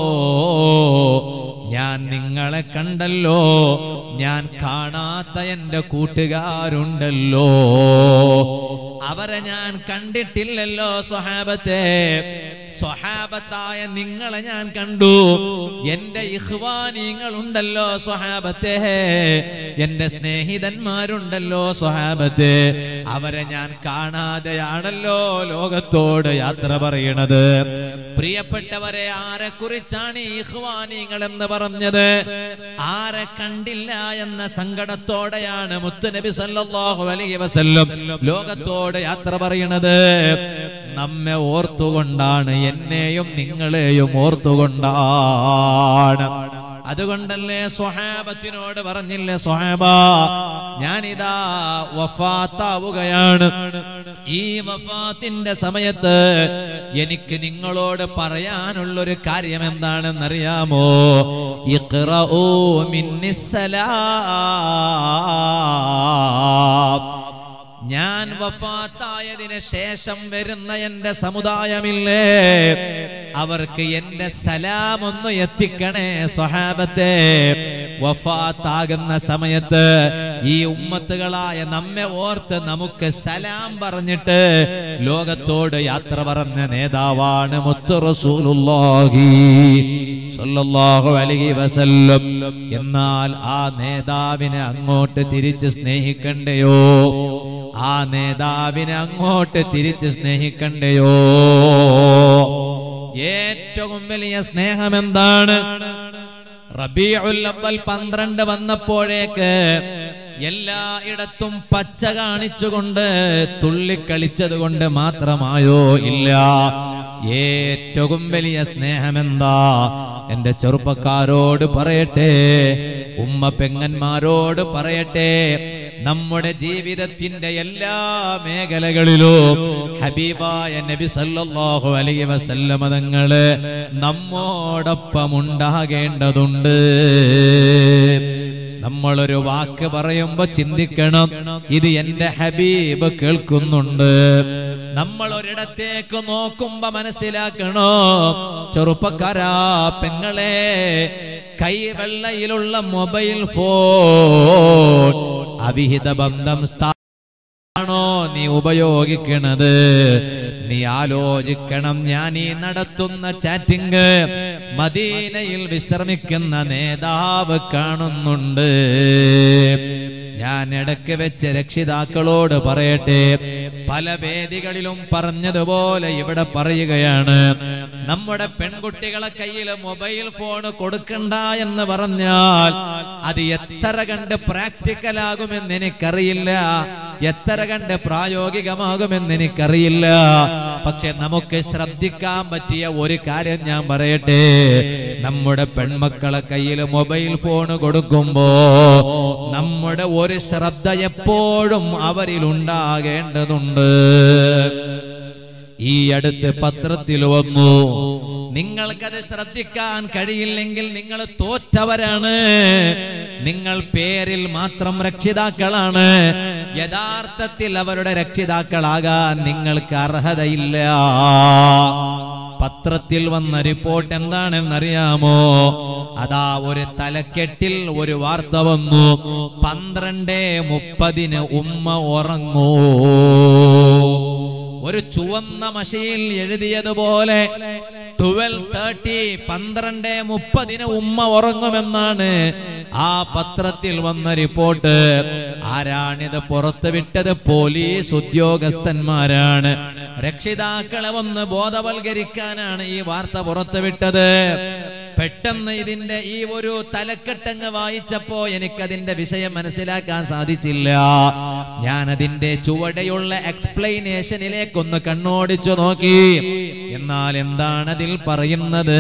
ഞാൻ നിങ്ങളെ കണ്ടല്ലോ ഞാൻ കാണാത്ത എന്റെ കൂട്ടുകാരുണ്ടല്ലോ അവരെ ഞാൻ കണ്ടിട്ടില്ലല്ലോ സ്വഹാബത്തെ സ്വഹാബത്തായ നിങ്ങളെ ഞാൻ കണ്ടു എന്റെ ഇഹ്വാനീങ്ങൾ ഉണ്ടല്ലോ സ്വഹാബത്തെ എന്റെ സ്നേഹിതന്മാരുണ്ടല്ലോ സ്വഹാബത്തെ അവരെ ഞാൻ കാണാതെയാണല്ലോ ലോകത്തോട് യാത്ര പറയണത് പ്രിയപ്പെട്ടവരെ ആരെ കുറിച്ചാണ് ഈ ഇഹ്വാനീങ്ങൾ എന്ന് പറഞ്ഞത് ആരെ കണ്ടില്ല എന്ന സങ്കടത്തോടെയാണ് മുത്തുനബി സല്ലല്ലാഹു അലൈഹി വസല്ലം ലോകത്തോട് യാത്ര പറയണത് നമ്മെ ഓർത്തുകൊണ്ടാണ് എന്നെയും നിങ്ങളെയും ഓർത്തുകൊണ്ടാണ് അതുകൊണ്ടല്ലേ സ്വഹാബത്തിനോട് പറഞ്ഞില്ലേ സ്വഹാബ ഞാനിതാ വഫാത്താവുകയാണ് ഈ വഫാത്തിന്റെ സമയത്ത് എനിക്ക് നിങ്ങളോട് പറയാനുള്ളൊരു കാര്യം എന്താണെന്നറിയാമോ ഇഖ്റഊ മിന്നിസ്സലാം ഞാൻ വഫാത്തായതിന് ശേഷം വരുന്ന എന്റെ സമുദായമില്ലേ അവർക്ക് എന്റെ സലാം ഒന്ന് എത്തിക്കണേ സ്വഹാബത്തെ വഫാത്താകുന്ന സമയത്ത് ഈ ഉമ്മത്തുകളായ നമ്മെ ഓർത്ത് നമുക്ക് സലാം പറഞ്ഞിട്ട് ലോകത്തോട് യാത്ര പറഞ്ഞ നേതാവാണ് മുത്തു റസൂലുള്ളാഹി സ്വല്ലല്ലാഹു അലൈഹി വസല്ലം എന്നാൽ ആ നേതാവിനെ അങ്ങോട്ട് തിരിച്ച് സ്നേഹിക്കണ്ടയോ ആ നേതാവിനെ അങ്ങോട്ട് തിരിച്ച് സ്നേഹിക്കണ്ടയോ ഏറ്റവും വലിയ സ്നേഹം എന്താണ് റബീഉൽ അവ്വൽ പന്ത്രണ്ട് വന്നപ്പോഴേക്ക് എല്ലായിടത്തും പച്ച കാണിച്ചുകൊണ്ട് തുള്ളിക്കളിച്ചത് കൊണ്ട് മാത്രമായോ ഇല്ല ഏറ്റവും വലിയ സ്നേഹമെന്താ എന്റെ ചെറുപ്പക്കാരോട് പറയട്ടെ ഉമ്മ പെങ്ങന്മാരോട് പറയട്ടെ നമ്മുടെ ജീവിതത്തിന്റെ എല്ലാ മേഖലകളിലും ഹബീബായ നബി സല്ലല്ലാഹു അലൈഹി വസല്ലമ തങ്ങള് നമ്മോടൊപ്പം ഉണ്ടാകേണ്ടതുണ്ട് നമ്മളൊരു വാക്ക് പറയുമ്പോ ചിന്തിക്കണം ഇത് എന്റെ ഹബീബ് കേൾക്കുന്നുണ്ട് നമ്മൾ ഒരിടത്തേക്ക് നോക്കുമ്പോ മനസ്സിലാക്കണോ ചെറുപ്പക്കാരാ പെങ്ങളെ കൈവെള്ളയിലുള്ള മൊബൈൽ ഫോൺ അവിഹിത ബന്ധം സ്ഥാ ആണോ നീ ഉപയോഗിക്കണത് നീ ആലോചിക്കണം ഞാൻ ഈ നടത്തുന്ന ചാറ്റിംഗ് മദീനയിൽ വിശ്രമിക്കുന്ന നേതാവ് കാണുന്നുണ്ട് ഞാൻ ഇടയ്ക്ക് വെച്ച് രക്ഷിതാക്കളോട് പറയട്ടെ പല വേദികളിലും പറഞ്ഞതുപോലെ ഇവിടെ പറയുകയാണ് നമ്മുടെ പെൺകുട്ടികളെ കയ്യിൽ മൊബൈൽ ഫോൺ കൊടുക്കണ്ട എന്ന് പറഞ്ഞാൽ അത് എത്ര കണ്ട് പ്രാക്ടിക്കൽ ആകുമെന്ന് എനിക്കറിയില്ല എത്ര കണ്ട് പ്രായോഗികമാകുമെന്ന് എനിക്കറിയില്ല പക്ഷെ നമുക്ക് ശ്രദ്ധിക്കാൻ പറ്റിയ ഒരു കാര്യം ഞാൻ പറയട്ടെ നമ്മുടെ പെൺമക്കളെ കയ്യിൽ മൊബൈൽ ഫോൺ കൊടുക്കുമ്പോ നമ്മുടെ ഒരു ശ്രദ്ധ എപ്പോഴും അവരിൽ ഉണ്ടാകേണ്ടതുണ്ട് ഈ അടുത്ത് പത്രത്തിൽ വന്നു നിങ്ങൾക്കത് ശ്രദ്ധിക്കാൻ കഴിയില്ലെങ്കിൽ നിങ്ങൾ തോറ്റവരാണ് നിങ്ങൾ പേരിൽ മാത്രം രക്ഷിതാക്കളാണ് യഥാർത്ഥത്തിൽ അവരുടെ രക്ഷിതാക്കളാകാൻ നിങ്ങൾക്ക് അർഹതയില്ല പത്രത്തിൽ വന്ന റിപ്പോർട്ട് എന്താണെന്നറിയാമോ അതാ ഒരു തലക്കെട്ടിൽ ഒരു വാർത്ത വന്നു പന്ത്രണ്ട് മുപ്പതിന് ഉമ്മ ഉറങ്ങൂ ഒരു ചുവന്ന മഷയിൽ എഴുതിയതുപോലെ ട്വൽവ് തേർട്ടി പന്ത്രണ്ട് മുപ്പതിന് ഉമ്മ ഉറങ്ങുമെന്നാണ് ആ പത്രത്തിൽ വന്ന റിപ്പോർട്ട് ആരാണിത് പുറത്തുവിട്ടത് പോലീസ് ഉദ്യോഗസ്ഥന്മാരാണ് രക്ഷിതാക്കളെ ഒന്ന് ബോധവൽക്കരിക്കാനാണ് ഈ വാർത്ത പുറത്തുവിട്ടത് പെട്ടെന്ന് ഇതിന്റെ ഈ ഒരു തലക്കെട്ടങ്ങ് വായിച്ചപ്പോ എനിക്കതിന്റെ വിഷയം മനസ്സിലാക്കാൻ സാധിച്ചില്ല ഞാൻ അതിന്റെ ചുവടെയുള്ള എക്സ്പ്ലൈനേഷനിലേക്കൊന്ന് കണ്ണോടിച്ചു നോക്കി എന്നാൽ എന്താണ് അതിൽ പറയുന്നത്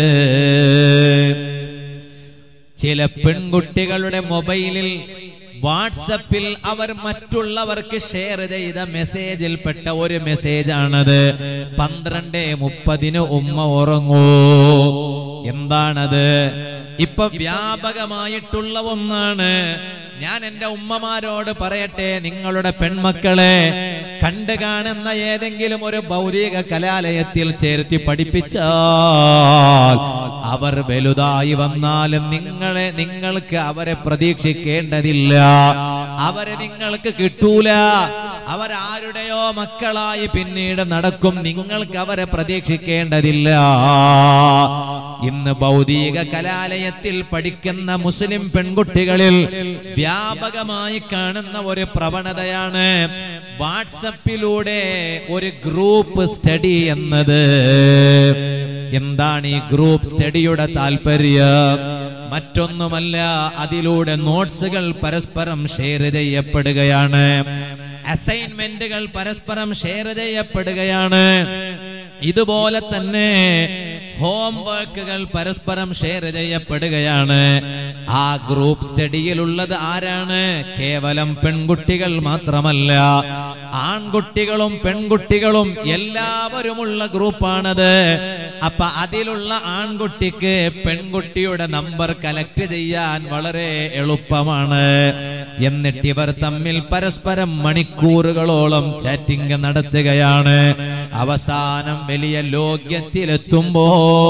ചില പെൺകുട്ടികളുടെ മൊബൈലിൽ വാട്സപ്പിൽ അവർ മറ്റുള്ളവർക്ക് ഷെയർ ചെയ്ത മെസ്സേജിൽ പെട്ട ഒരു മെസ്സേജ് ആണത് പന്ത്രണ്ട് മുപ്പതിന് ഉമ്മ ഉറങ്ങൂ എന്താണത് ഇപ്പൊ വ്യാപകമായിട്ടുള്ള ഒന്നാണ് ഞാൻ എന്റെ ഉമ്മമാരോട് പറയട്ടെ നിങ്ങളുടെ പെൺമക്കളെ കണ്ടു കാണുന്ന ഏതെങ്കിലും ഒരു ഭൗതിക കലാലയത്തിൽ ചേർത്തി പഠിപ്പിച്ചാൽ അവർ വലുതായി വന്നാലും നിങ്ങളെ നിങ്ങൾക്ക് അവരെ പ്രതീക്ഷിക്കേണ്ടതില്ല അവരെ നിങ്ങൾക്ക് കിട്ടൂല അവരാരുടെയോ മക്കളായി പിന്നീട് നടക്കും നിങ്ങൾക്ക് അവരെ പ്രതീക്ഷിക്കേണ്ടതില്ല ഇന്ന് ഭൗതിക കലാലയത്തിൽ പഠിക്കുന്ന മുസ്ലിം പെൺകുട്ടികളിൽ വ്യാപകമായി കാണുന്ന ഒരു പ്രവണതയാണ് വാട്സപ്പിലൂടെ ഒരു ഗ്രൂപ്പ് സ്റ്റഡി എന്നത് എന്താണ് ഈ ഗ്രൂപ്പ് സ്റ്റഡിയുടെ താല്പര്യം മറ്റൊന്നുമല്ല അതിലൂടെ നോട്ട്സുകൾ പരസ്പരം ഷെയർ ചെയ്യപ്പെടുകയാണ് അസൈൻമെന്റുകൾ പരസ്പരം ഷെയർ ചെയ്യപ്പെടുകയാണ് ഇതുപോലെ തന്നെ ഹോംവർക്കുകൾ പരസ്പരം ഷെയർ ചെയ്യപ്പെടുകയാണ് ആ ഗ്രൂപ്പ് സ്റ്റഡിയിലുള്ളത് ആരാണ് കേവലം പെൺകുട്ടികൾ മാത്രമല്ല ആൺകുട്ടികളും പെൺകുട്ടികളും എല്ലാവരുമുള്ള ഗ്രൂപ്പാണത് അപ്പൊ അതിലുള്ള ആൺകുട്ടിക്ക് പെൺകുട്ടിയുടെ നമ്പർ കലക്ട് ചെയ്യാൻ വളരെ എളുപ്പമാണ് എന്നിട്ട് ഇവർ തമ്മിൽ പരസ്പരം മണിക്കൂറുകളോളം ചാറ്റിംഗ് നടത്തുകയാണ് അവസാനം വലിയ ലോക്യത്തിലെത്തുമ്പോ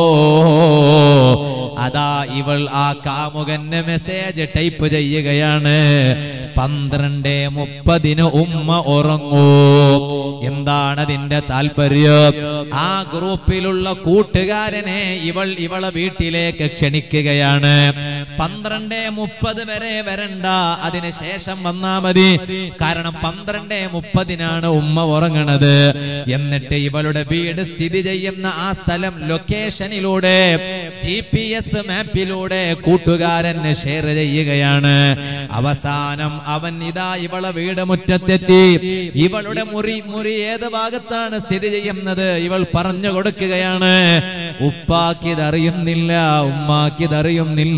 അതാ ഇവൾ ആ കാമുകന് മെസ്സേജ് ടൈപ്പ് ചെയ്യുകയാണ് പന്ത്രണ്ട് മുപ്പതിന് ഉമ്മ ഉറങ്ങൂ എന്താണ് അതിന്റെ താല്പര്യം ആ ഗ്രൂപ്പിലുള്ള കൂട്ടുകാരനെ ഇവൾ ഇവളെ വീട്ടിലേക്ക് ക്ഷണിക്കുകയാണ് പന്ത്രണ്ട് മുപ്പത് വരെ വരണ്ട അതിന് ശേഷം വന്നാ മതി കാരണം പന്ത്രണ്ട് മുപ്പതിനാണ് ഉമ്മ ഉറങ്ങണത് എന്നിട്ട് ഇവളുടെ വീട് സ്ഥിതി ചെയ്യുന്ന ആ സ്ഥലം ലൊക്കേഷനിലൂടെ ജി പി എസ് മാപ്പിലൂടെ കൂട്ടുകാരൻ ഷെയർ ചെയ്യുകയാണ് അവസാനം അവൻ ഇതാ ഇവളെ വീട് മുറ്റത്തെത്തി ഇവളുടെ മുറി മുറി ഏത് ഭാഗത്താണ് സ്ഥിതി ചെയ്യുന്നത് ഇവൾ പറഞ്ഞു കൊടുക്കുകയാണ് ഉപ്പാക്കിതറിയുന്നില്ല ഉമ്മാക്കിതറിയുന്നില്ല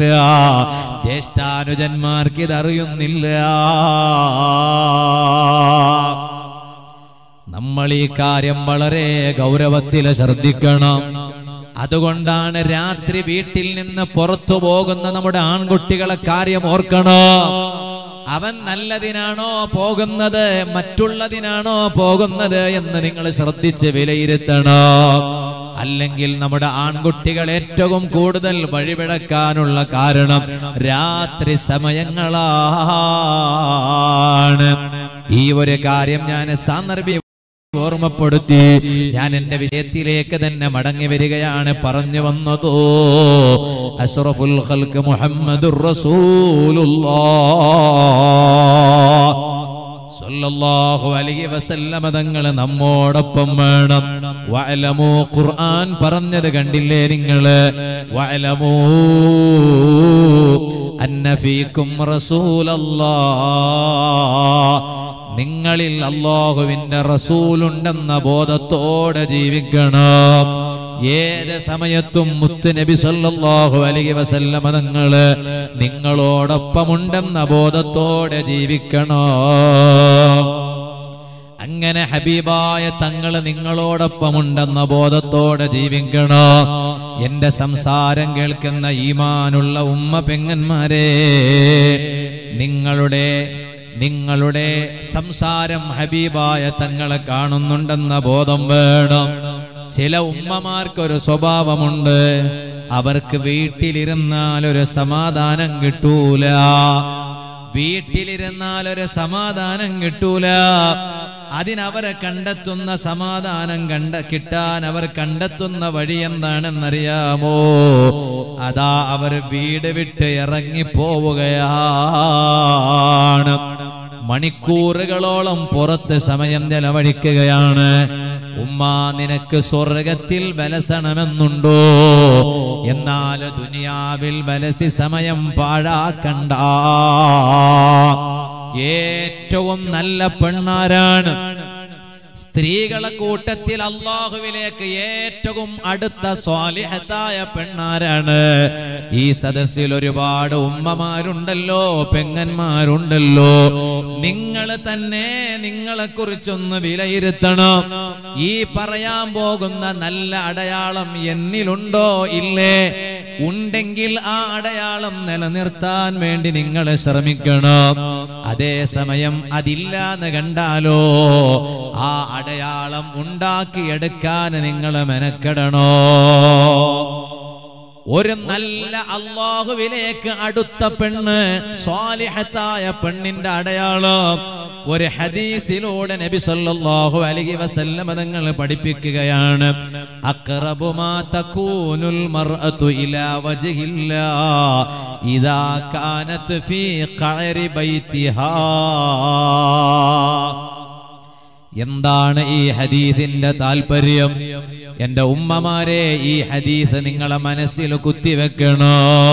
ജ്യേഷ്ഠാനുജന്മാർക്കിതറിയുന്നില്ല നമ്മൾ ഈ കാര്യം വളരെ ഗൗരവത്തിൽ ശ്രദ്ധിക്കണം അതുകൊണ്ടാണ് രാത്രി വീട്ടിൽ നിന്ന് പുറത്തു പോകുന്ന നമ്മുടെ ആൺകുട്ടികളെ കാര്യം ഓർക്കണം അവൻ നല്ലതിനാണോ പോകുന്നത് മറ്റുള്ളതിനാണോ പോകുന്നത് എന്ന് നിങ്ങൾ ശ്രദ്ധിച്ച് വിലയിരുത്തണം അല്ലെങ്കിൽ നമ്മുടെ ആൺകുട്ടികൾ ഏറ്റവും കൂടുതൽ വഴിപിഴക്കാനുള്ള കാരണം രാത്രി സമയങ്ങളാണ് ഈ ഒരു കാര്യം ഞാൻ സാന്ദർഭ്യം ഓർമ്മപ്പെടുത്തി ഞാൻ എന്റെ വിഷയത്തിലേക്ക് തന്നെ മടങ്ങി വരികയാണ് പറഞ്ഞു വന്നതോ അഷ്റഫുൽ ഖൽക്ക് മുഹമ്മദുർ റസൂലുള്ളാഹ് സല്ലല്ലാഹു അലൈഹി വസല്ലമ തങ്ങൾ നമ്മോടൊപ്പം വേണം വഅലമു ഖുർആൻ പറഞ്ഞത് കണ്ടില്ലേ നിങ്ങള് വഅലമു അന്ന ഫീക്കും റസൂലല്ലാഹ് നിങ്ങളിൽ അള്ളാഹുവിന്റെ റസൂലുണ്ടെന്ന ബോധത്തോടെ ജീവിക്കണം ഏത് സമയത്തും മുത്ത് നബി സല്ലല്ലാഹു അലൈഹി വസല്ലമ തങ്ങള് നിങ്ങളോടൊപ്പമുണ്ടെന്ന ബോധത്തോടെ ജീവിക്കണം അങ്ങനെ ഹബീബായ തങ്ങൾ നിങ്ങളോടൊപ്പമുണ്ടെന്ന ബോധത്തോടെ ജീവിക്കണോ എന്റെ സംസാരം കേൾക്കുന്ന ഈമാനുള്ള ഉമ്മ പെങ്ങന്മാരെ നിങ്ങളുടെ നിങ്ങളുടെ സംസാരം ഹബീബായ തങ്ങളെ കാണുന്നുണ്ടെന്ന ബോധം വേണം ചില ഉമ്മമാർക്കൊരു സ്വഭാവമുണ്ട് അവർക്ക് വീട്ടിലിരുന്നാൽ ഒരു സമാധാനം കിട്ടൂല വീട്ടിലിരുന്നാൽ ഒരു സമാധാനം കിട്ടൂല അതിനവരെ കണ്ടെത്തുന്ന സമാധാനം കണ്ട കിട്ടാൻ അവർ കണ്ടെത്തുന്ന വഴി എന്താണെന്നറിയാമോ അതാ അവർ വീട് വിട്ട് ഇറങ്ങിപ്പോവുകയാണ് മണിക്കൂറുകളോളം പുറത്ത് സമയം ചെലവഴിക്കുകയാണ് ഉമ്മ നിനക്ക് സ്വർഗത്തിൽ ബലസണമെന്നുണ്ടോ എന്നാൽ ദുനിയാവിൽ ബലസി സമയം പാഴാക്കണ്ട ഏറ്റവും നല്ല പെണ്ണാരാണ് സ്ത്രീകളെ കൂട്ടത്തിൽ അള്ളാഹുവിലേക്ക് ഏറ്റവും അടുത്ത സ്വാലിഹത്തായ പെണ്ണാരാണ് ഈ സദസ്സിൽ ഒരുപാട് ഉമ്മമാരുണ്ടല്ലോ പെങ്ങന്മാരുണ്ടല്ലോ നിങ്ങൾ തന്നെ നിങ്ങളെ കുറിച്ചൊന്ന് വിലയിരുത്തണം ഈ പറയാൻ പോകുന്ന നല്ല അടയാളം എന്നിലുണ്ടോ ഇല്ലേ ഉണ്ടെങ്കിൽ ആ അടയാളം നിലനിർത്താൻ വേണ്ടി നിങ്ങൾ ശ്രമിക്കണം അതേസമയം അതില്ലാന്ന് കണ്ടാലോ ആ അടയാളം ഉണ്ടാക്കിയെടുക്കാൻ നിങ്ങൾ മെനക്കെടണോ ഒരു നല്ല അള്ളാഹുവിലേക്ക് അടുത്ത പെണ്ണ് സ്വാലിഹത്തായ പെണ്ണിന്റെ അടയാളം ഒരു ഹദീസിലൂടെ നബി സല്ലല്ലാഹു അലൈഹി വസല്ലം തങ്ങൾ പഠിപ്പിക്കുകയാണ് അഖറബു മാ തകൂനുൽ മർഅതു ഇലാ വജ്ഹില്ലാ ഇദാ കാനത് ഫീ ഖഅരി ബൈതിഹാ എന്താണ് ഈ ഹദീസിന്റെ താല്പര്യം എന്റെ ഉമ്മമാരെ ഈ ഹദീസ് നിങ്ങളെ മനസ്സിൽ കുത്തിവെക്കണോ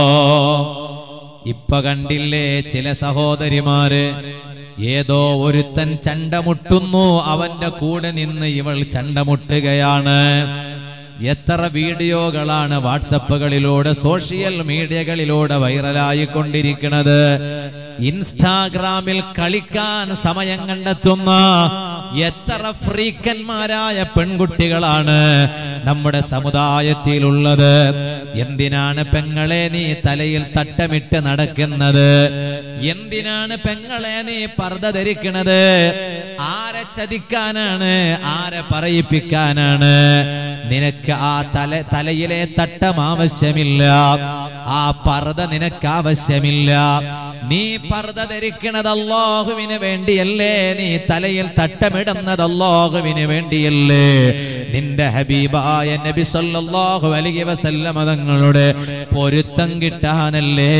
ഇപ്പൊ കണ്ടില്ലേ ചില സഹോദരിമാര് ഏതോ ഒരുത്തൻ ചണ്ടമുട്ടുന്നു അവന്റെ കൂടെ നിന്ന് ഇവൾ ചണ്ടമുട്ടുകയാണ് എത്ര വീഡിയോകളാണ് വാട്സപ്പുകളിലൂടെ സോഷ്യൽ മീഡിയകളിലൂടെ വൈറലായി കൊണ്ടിരിക്കുന്നത് ഇൻസ്റ്റാഗ്രാമിൽ കളിക്കാൻ സമയം കണ്ടെത്തുന്ന എത്ര ഫ്രീക്കന്മാരായ പെൺകുട്ടികളാണ് നമ്മുടെ സമുദായത്തിലുള്ളത് എന്തിനാണ് പെങ്ങളെ നീ തലയിൽ തട്ടമിട്ട് നടക്കുന്നത് എന്തിനാണ് പെങ്ങളെ നീ പർദ്ദ ധരിക്കുന്നത് ആരെ ചതിക്കാനാണ് ആരെ പറയിപ്പിക്കാനാണ് നിനക്ക് ആ തല തലയിലെ തട്ടം ആവശ്യമില്ല ആ പർദ്ദ നിനക്ക് ആവശ്യമില്ല നീ പർദ്ദ ധരിക്കണത് അള്ളാഹുവിന് വേണ്ടിയല്ലേ നീ തലയിൽ തട്ടമിടുന്നത് അള്ളാഹുവിന് വേണ്ടിയല്ലേ നിന്റെ ഹബീബായ നബി സല്ലല്ലാഹു അലൈഹി വസല്ലമ തങ്ങളുടെ പൊരുത്തം കിട്ടാനല്ലേ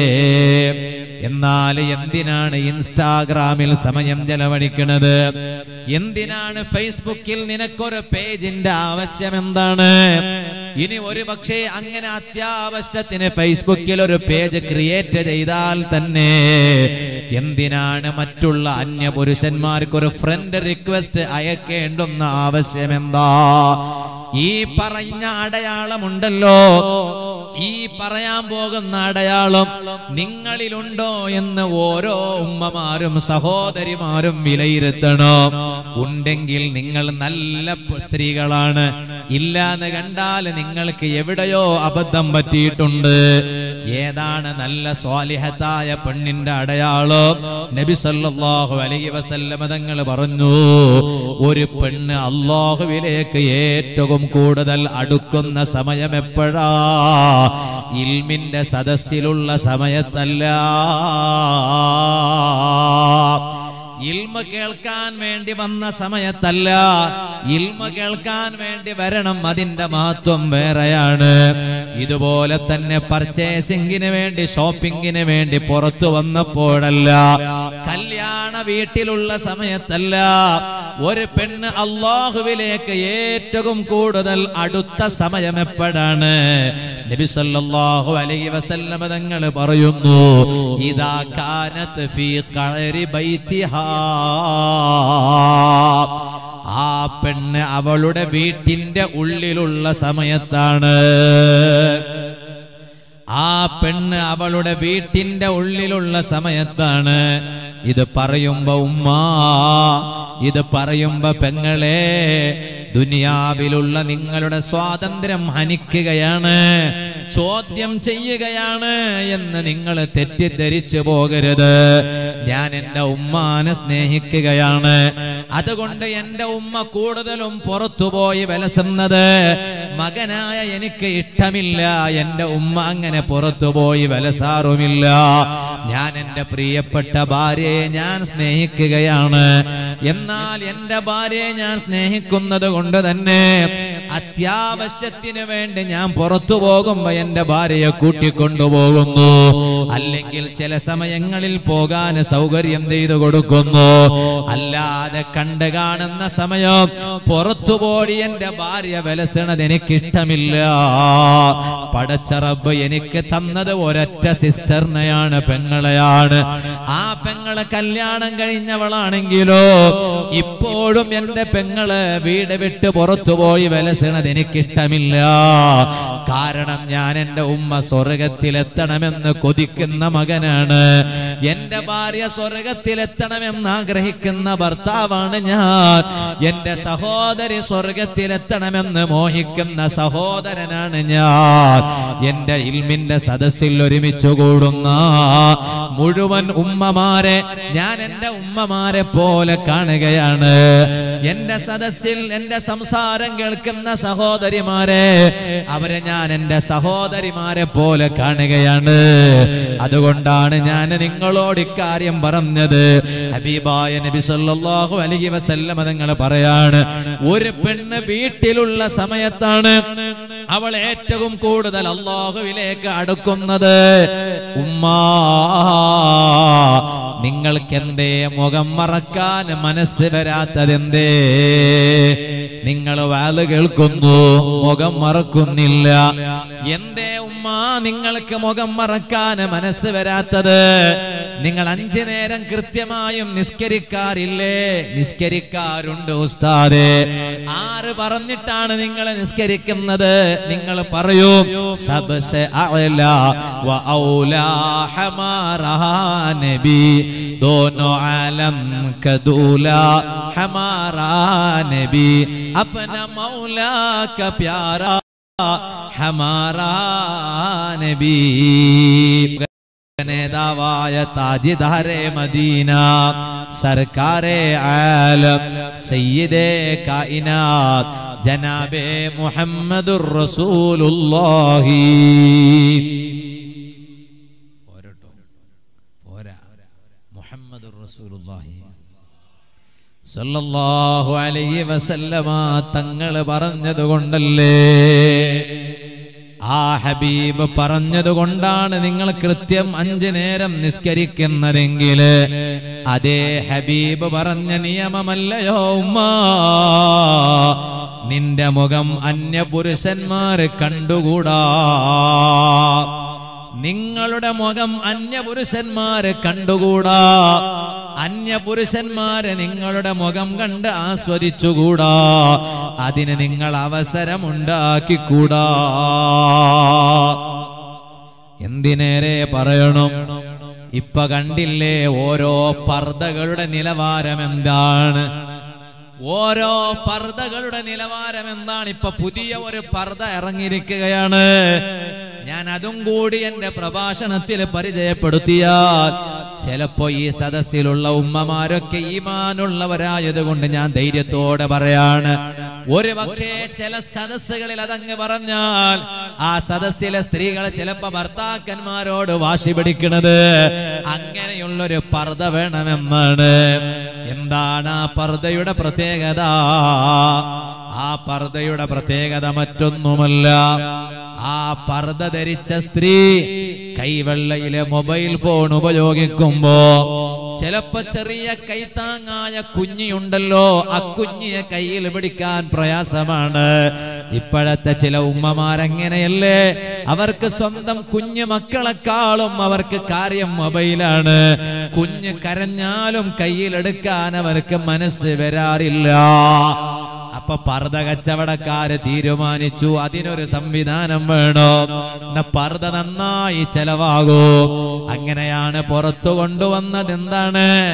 എന്നാൽ എന്തിനാണ് ഇൻസ്റ്റാഗ്രാമിൽ സമയം ചെലവഴിക്കുന്നത് എന്തിനാണ് ഫേസ്ബുക്കിൽ നിനക്കൊരു പേജിന്റെ ആവശ്യം എന്താണ് ഇനി ഒരു പക്ഷേ അങ്ങനെ അത്യാവശ്യത്തിന് ഫേസ്ബുക്കിൽ ഒരു പേജ് ക്രിയേറ്റ് ചെയ്താൽ തന്നെ എന്തിനാണ് മറ്റുള്ള അന്യ പുരുഷന്മാർക്ക് ഒരു ഫ്രണ്ട് റിക്വസ്റ്റ് അയക്കേണ്ടുന്ന ആവശ്യം എന്താ ഈ പറഞ്ഞ അടയാളമുണ്ടല്ലോ ഈ പറയാൻ പോകുന്ന അടയാളം നിങ്ങളിലുണ്ടോ എന്ന് ഓരോ ഉമ്മമാരും സഹോദരിമാരും വിലയിരുത്തണം ഉണ്ടെങ്കിൽ നിങ്ങൾ നല്ല പ- സ്ത്രീകളാണ് ഇല്ലാന്ന് കണ്ടാൽ നിങ്ങൾക്ക് എവിടെയോ അബദ്ധം പറ്റിയിട്ടുണ്ട് ഏതാണ് നല്ല സ്വാലിഹത്തായ പെണ്ണിന്റെ അടയാളം നബി സല്ലല്ലാഹു അലൈഹി വസല്ലമ തങ്ങൾ പറഞ്ഞു ഒരു പെണ്ണ് അള്ളാഹുവിലേക്ക് ഏറ്റവും കൂടുതൽ അടുക്കുന്ന സമയം എപ്പോഴാ ഇൽമിന്റെ സദസ്സിലുള്ള സമയത്തല്ല ഇൽമ കേൾക്കാൻ വേണ്ടി വന്ന സമയത്തല്ല ഇൽമ കേൾക്കാൻ വേണ്ടി വരണം അതിന്റെ മഹത്വം വേറെയാണ് ഇതുപോലെ തന്നെ പർച്ചേസിംഗിന് വേണ്ടി ഷോപ്പിങ്ങിന് വേണ്ടി പുറത്തു വന്നപ്പോഴല്ല കല്യാണ വീട്ടിലുള്ള സമയത്തല്ല ഒരു പെണ്ണ് അള്ളാഹുവിലേക്ക് ഏറ്റവും കൂടുതൽ അടുത്ത സമയം എപ്പോഴാണ് നബി സല്ലല്ലാഹു അലൈഹി വസല്ലമ തങ്ങൾ പറയുന്നു ഇദാ കാനത്ത് ഫീ ഖഅരി ബൈതിഹാ ആ പെണ്ണ് അവളുടെ വീട്ടിന്റെ ഉള്ളിലുള്ള സമയത്താണ് ആ പെണ്ണ് അവളുടെ വീട്ടിന്റെ ഉള്ളിലുള്ള സമയത്താണ് ഇത് പറയുമ്പോ ഉമ്മ ഇത് പറയുമ്പോ പെങ്ങളെ ദുനിയാവിലുള്ള നിങ്ങളുടെ സ്വാതന്ത്ര്യം ഹനിക്കുകയാണ് ചോദ്യം ചെയ്യുകയാണ് എന്ന് നിങ്ങൾ തെറ്റിദ്ധരിച്ചു പോകരുത് ഞാൻ എൻ്റെ ഉമ്മാനെ സ്നേഹിക്കുകയാണ് അതുകൊണ്ട് എൻ്റെ ഉമ്മ കൂടുതലും പുറത്തുപോയി വിലസുന്നത് മകനായ എനിക്ക് ഇഷ്ടമില്ല എൻ്റെ ഉമ്മ അങ്ങനെ പുറത്തുപോയി വിലസാറുമില്ല ഞാൻ എൻ്റെ പ്രിയപ്പെട്ട ഭാര്യയെ ഞാൻ സ്നേഹിക്കുകയാണ് എന്നാൽ എൻ്റെ ഭാര്യയെ ഞാൻ സ്നേഹിക്കുന്നത് കൊണ്ട് തന്നെ അത്യാവശ്യത്തിന് വേണ്ടി ഞാൻ പുറത്തു പോകുമ്പോ എൻ്റെ ഭാര്യയെ കൂട്ടിക്കൊണ്ടുപോകുന്നു അല്ലെങ്കിൽ ചില സമയങ്ങളിൽ പോകാൻ സൗകര്യം ചെയ്തു കൊടുക്കുന്നു അല്ലാതെ കണ്ടു കാണുന്ന സമയം പുറത്തുപോയി എൻ്റെ ഭാര്യ വിലസണത് എനിക്കിഷ്ടമില്ല പടച്ചറബ് എനിക്ക് തന്നത് ഒരൊറ്റ സിസ്റ്ററിനെയാണ് പെങ്ങളെയാണ് ആ പെങ്ങളെ കല്യാണം കഴിഞ്ഞവളാണെങ്കിലോ ഇപ്പോഴും എന്റെ പെങ്ങള് വീട് വിട്ട് പുറത്തുപോയി വിലസണത് എനിക്കിഷ്ടമില്ല കാരണം ഞാൻ എന്റെ ഉമ്മ സ്വർഗത്തിലെത്തണമെന്ന് കൊതിക്കുന്ന മകനാണ് എന്റെ ഭാര്യ സ്വർഗത്തിലെത്തണമെന്ന് ആഗ്രഹിക്കുന്ന ഭർത്താവാണ് ഞാൻ എന്റെ സഹോദരി സ്വർഗത്തിലെത്തണമെന്ന് മോഹിക്കുന്ന സഹോദരനാണ് ഞാൻ എന്റെ ഇൽമിന്റെ സദസ്സിൽ ഒരുമിച്ച് കൂടുന്ന മുഴുവൻ ഉമ്മമാരെ ഞാൻ എന്റെ ഉമ്മമാരെ പോലെ കാണുകയാണ് എന്റെ സദസ്സിൽ എന്റെ സംസാരം കേൾക്കുന്ന സഹോദരിമാരെ അവരെ ഞാൻ എന്റെ സഹോദരിമാരെ പോലെ കാണുകയാണ് അതുകൊണ്ടാണ് ഞാൻ നിങ്ങളോട് ഇക്കാര്യം പറഞ്ഞത് ഹബീബായ നബി സല്ലല്ലാഹു അലൈഹി വസല്ലമ നിങ്ങൾ പറയാണ് ഒരു പെണ്ണ് വീട്ടിലുള്ള സമയത്താണ് അവൾ ഏറ്റവും കൂടുതൽ അള്ളാഹുവിലേക്ക് അടുക്കുന്നത് ഉമ്മാ നിങ്ങൾക്ക് എന്തേ മുഖം മറക്കാൻ മനസ്സ് വരാത്തതെന്തേ നിങ്ങൾ വാല് കേൾക്കുന്നു മുഖം മറക്കുന്നില്ല എന്തേ ഉമ്മ നിങ്ങൾക്ക് മുഖം മറക്കാൻ മനസ്സ് വരാത്തത് നിങ്ങൾ അഞ്ചു നേരം കൃത്യമായും നിസ്കരിക്കാറില്ലേ നിസ്കരിക്കാറുണ്ട് ഉസ്താദെ ആര് പറഞ്ഞിട്ടാണ് നിങ്ങൾ നിസ്കരിക്കുന്നത് നിങ്ങൾ പറയൂ സബ്സെ അഅല വ ഔലാ ഹമാറാ നബി दोनों आलम कदूला हमारा नबी अपना मौला का प्यारा हमारा नबी നേതാവായ താജിദാരെ മദീന സർക്കാരെ ആലം സയ്യിദേ കായിനാത്ത് ജനാബേ മുഹമ്മദുർ റസൂലുള്ളാഹി പോരട്ടോ പോരാ മുഹമ്മദുർ റസൂലുള്ളാഹി സല്ലല്ലാഹു അലൈഹി വസല്ലമ തങ്ങൾ പറഞ്ഞത് കൊണ്ടല്ലേ ആ ഹബീബ് പറഞ്ഞത് കൊണ്ടാണ് നിങ്ങൾ കൃത്യം അഞ്ചു നേരം നിസ്കരിക്കുന്നതെങ്കിൽ അതേ ഹബീബ് പറഞ്ഞ നിയമമല്ലയോ ഉമ്മ നിന്റെ മുഖം അന്യപുരുഷന്മാര് കണ്ടുകൂടാ നിങ്ങളുടെ മുഖം അന്യപുരുഷന്മാര് കണ്ടുകൂടാ അന്യപുരുഷന്മാരെ നിങ്ങളുടെ മുഖം കണ്ട് ആസ്വദിച്ചുകൂടാ അതിന് നിങ്ങൾ അവസരമുണ്ടാക്കിക്കൂടാ എന്തിനേറെ പറയണം ഇപ്പൊ കണ്ടില്ലേ ഓരോ പർദ്ദകളുടെ നിലവാരം എന്താണ് ഓരോ പർദ്ദകളുടെ നിലവാരം എന്താണ് ഇപ്പൊ പുതിയ ഒരു പർദ്ദ ഇറങ്ങിയിരിക്കുകയാണ് ഞാൻ അതും കൂടി എന്റെ പ്രഭാഷണത്തിൽ പരിചയപ്പെടുത്തിയാൽ ചിലപ്പോ ഈ സദസ്സിലുള്ള ഉമ്മമാരൊക്കെ ഈമാനുള്ളവരായത് കൊണ്ട് ഞാൻ ധൈര്യത്തോടെ പറയാണ് ഒരു പക്ഷേ ചില സദസ്സുകളിൽ അതങ്ങ് പറഞ്ഞാൽ ആ സദസ്സിലെ സ്ത്രീകൾ ചിലപ്പോ ഭർത്താക്കന്മാരോട് വാശി പിടിക്കുന്നത് അങ്ങനെയുള്ളൊരു പർദ്ദ വേണമെന്നാണ് എന്താണ് ആ പർദ്ദയുടെ പ്രത്യേകത ആ പർദ്ദയുടെ പ്രത്യേകത മറ്റൊന്നുമല്ല ആ പർദ്ദ ധരിച്ച സ്ത്രീ കൈവെള്ളയിലെ മൊബൈൽ ഫോൺ ഉപയോഗിക്കുമ്പോ ചിലപ്പോ ചെറിയ കൈത്താങ്ങായ കുഞ്ഞിയുണ്ടല്ലോ ആ കുഞ്ഞിയെ കയ്യിൽ പിടിക്കാൻ പ്രയാസമാണ് ഇപ്പോഴത്തെ ചില ഉമ്മമാരങ്ങനെയല്ലേ അവർക്ക് സ്വന്തം കുഞ്ഞു മക്കളെക്കാളും അവർക്ക് കാര്യം മൊബൈലാണ് കുഞ്ഞ് കരഞ്ഞാലും കയ്യിലെടുക്കാൻ അവർക്ക് മനസ്സ് വരാറില്ല അപ്പൊ പർദ്ദ കച്ചവടക്കാര് തീരുമാനിച്ചു അതിനൊരു സംവിധാനം വേണോ എന്നാ പർദ്ദ നന്നായി ചെലവാകൂ അങ്ങനെയാണ് പുറത്തു കൊണ്ടുവന്നത് എന്താണ്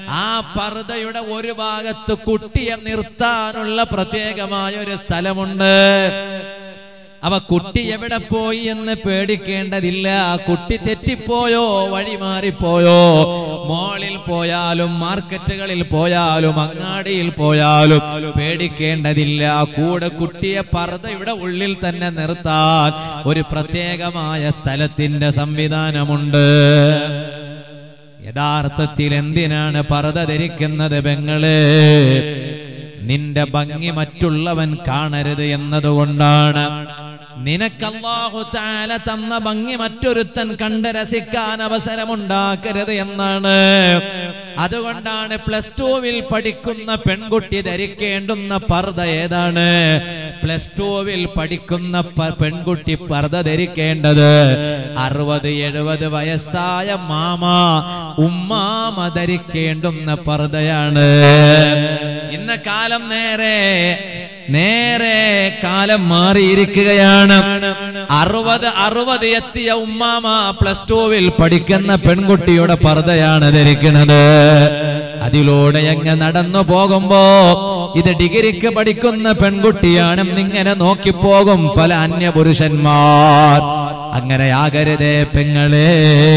ആ പർദയുടെ ഒരു ഭാഗത്ത് കുട്ടിയെ നിർത്താനുള്ള പ്രത്യേകമായ ഒരു സ്ഥലമുണ്ട് അവ കുട്ടി എവിടെ പോയി എന്ന് പേടിക്കേണ്ടതില്ല കുട്ടി തെറ്റിപ്പോയോ വഴി മാറിപ്പോയോ മോളിൽ പോയാലും മാർക്കറ്റുകളിൽ പോയാലും അങ്ങാടിയിൽ പോയാലും പേടിക്കേണ്ടതില്ല കൂടെ കുട്ടിയെ പർദ്ദയുടെ ഉള്ളിൽ തന്നെ നിർത്താൻ ഒരു പ്രത്യേകമായ സ്ഥലത്തിന്റെ സംവിധാനമുണ്ട് യഥാർത്ഥത്തിൽ എന്തിനാണ് പർദ്ദ ധരിക്കുന്നത് പെങ്ങള് നിന്റെ ഭംഗി മറ്റുള്ളവൻ കാണരുത് എന്നതുകൊണ്ടാണ് നിനക്കല്ലാഹു താല തന്ന ഭംഗി മറ്റൊരുത്തൻ കണ്ട് രസിക്കാൻ അവസരമുണ്ടാക്കരുത് എന്നാണ് അതുകൊണ്ടാണ് പ്ലസ് ടുവിൽ പഠിക്കുന്ന പെൺകുട്ടി ധരിക്കേണ്ടുന്ന പർദ്ദ ഏതാണ് പ്ലസ് ടുവിൽ പഠിക്കുന്ന പ- പെൺകുട്ടി പർദ്ദ ധരിക്കേണ്ടത് അറുപത് എഴുപത് വയസ്സായ മാമ ഉമ്മാമ ധരിക്കേണ്ടുന്ന പർദ്ദയാണ് ഇന്ന കാലം നേരെ നേരെ കാലം മാറിയിരിക്കുകയാണ് അറുപത് അറുപത് എത്തിയ ഉമ്മാമ പ്ലസ് ടുവിൽ പഠിക്കുന്ന പെൺകുട്ടിയുടെ പർദ്ദയാണ് ധരിക്കുന്നത് അതിലൂടെ അങ്ങ് നടന്നു പോകുമ്പോ ഇത് ഡിഗ്രിക്ക് പഠിക്കുന്ന പെൺകുട്ടിയാണെന്നിങ്ങനെ നോക്കിപ്പോകും പല അന്യപുരുഷന്മാർ അങ്ങനെ ആകരുതേ പെങ്ങളെ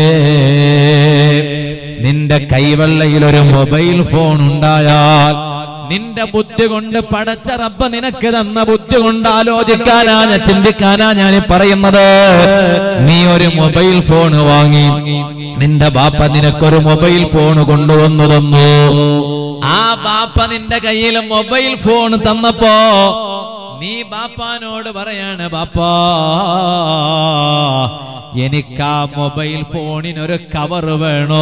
നിന്റെ കൈവെള്ളയിൽ ഒരു മൊബൈൽ ഫോൺ ഉണ്ടായാൽ നിന്റെ ബുദ്ധി കൊണ്ട് പടച്ച റബ്ബ് നിനക്ക് തന്ന ബുദ്ധി കൊണ്ട് ആലോചിക്കാനാ ഞാൻ ചിന്തിക്കാനാ ഞാൻ ഈ പറയുന്നത് നീ ഒരു മൊബൈൽ ഫോൺ വാങ്ങി നിന്റെ ബാപ്പ നിനക്കൊരു മൊബൈൽ ഫോൺ കൊണ്ടുവന്നു തന്നു ആ ബാപ്പ നിന്റെ കയ്യിൽ മൊബൈൽ ഫോൺ തന്നപ്പോ നീ ബാപ്പാനോട് പറയാണ് ബാപ്പാ എനിക്ക് ആ മൊബൈൽ ഫോണിനൊരു കവർ വേണോ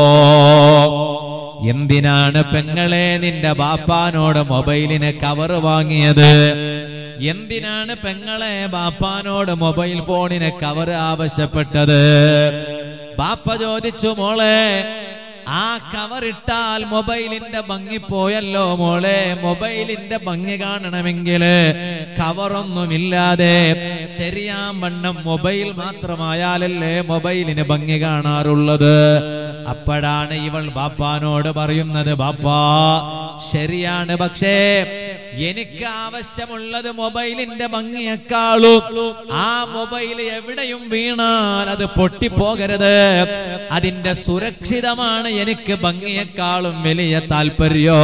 എന്തിനാണ് പെങ്ങളെ നിന്റെ ബാപ്പാനോട് മൊബൈലിന് കവർ വാങ്ങിയത് എന്തിനാണ് പെങ്ങളെ ബാപ്പാനോട് മൊബൈൽ ഫോണിന് കവർ ആവശ്യപ്പെട്ടത് ബാപ്പ ചോദിച്ചു മോളെ ആ കവർ ഇട്ടാൽ മൊബൈലിന്റെ ഭംഗി പോയല്ലോ മോളെ മൊബൈലിന്റെ ഭംഗി കാണണമെങ്കിൽ കവറൊന്നുമില്ലാതെ ശരിയാം വണ്ണം മൊബൈൽ മാത്രമായാലല്ലേ മൊബൈലിന് ഭംഗി കാണാറുള്ളത് അപ്പോഴാണ് ഇവൾ ബാപ്പാനോട് പറയുന്നത് ബാപ്പാ ശരിയാണ് പക്ഷേ എനിക്ക് ആവശ്യമുള്ളത് മൊബൈലിന്റെ ഭംഗിയെക്കാളും ആ മൊബൈൽ എവിടെയും വീണാൽ അത് പൊട്ടിപ്പോകരുത് അതിന്റെ സുരക്ഷിതമാണ് എനിക്ക് ഭംഗിയെക്കാളും വലിയ താല്പര്യോ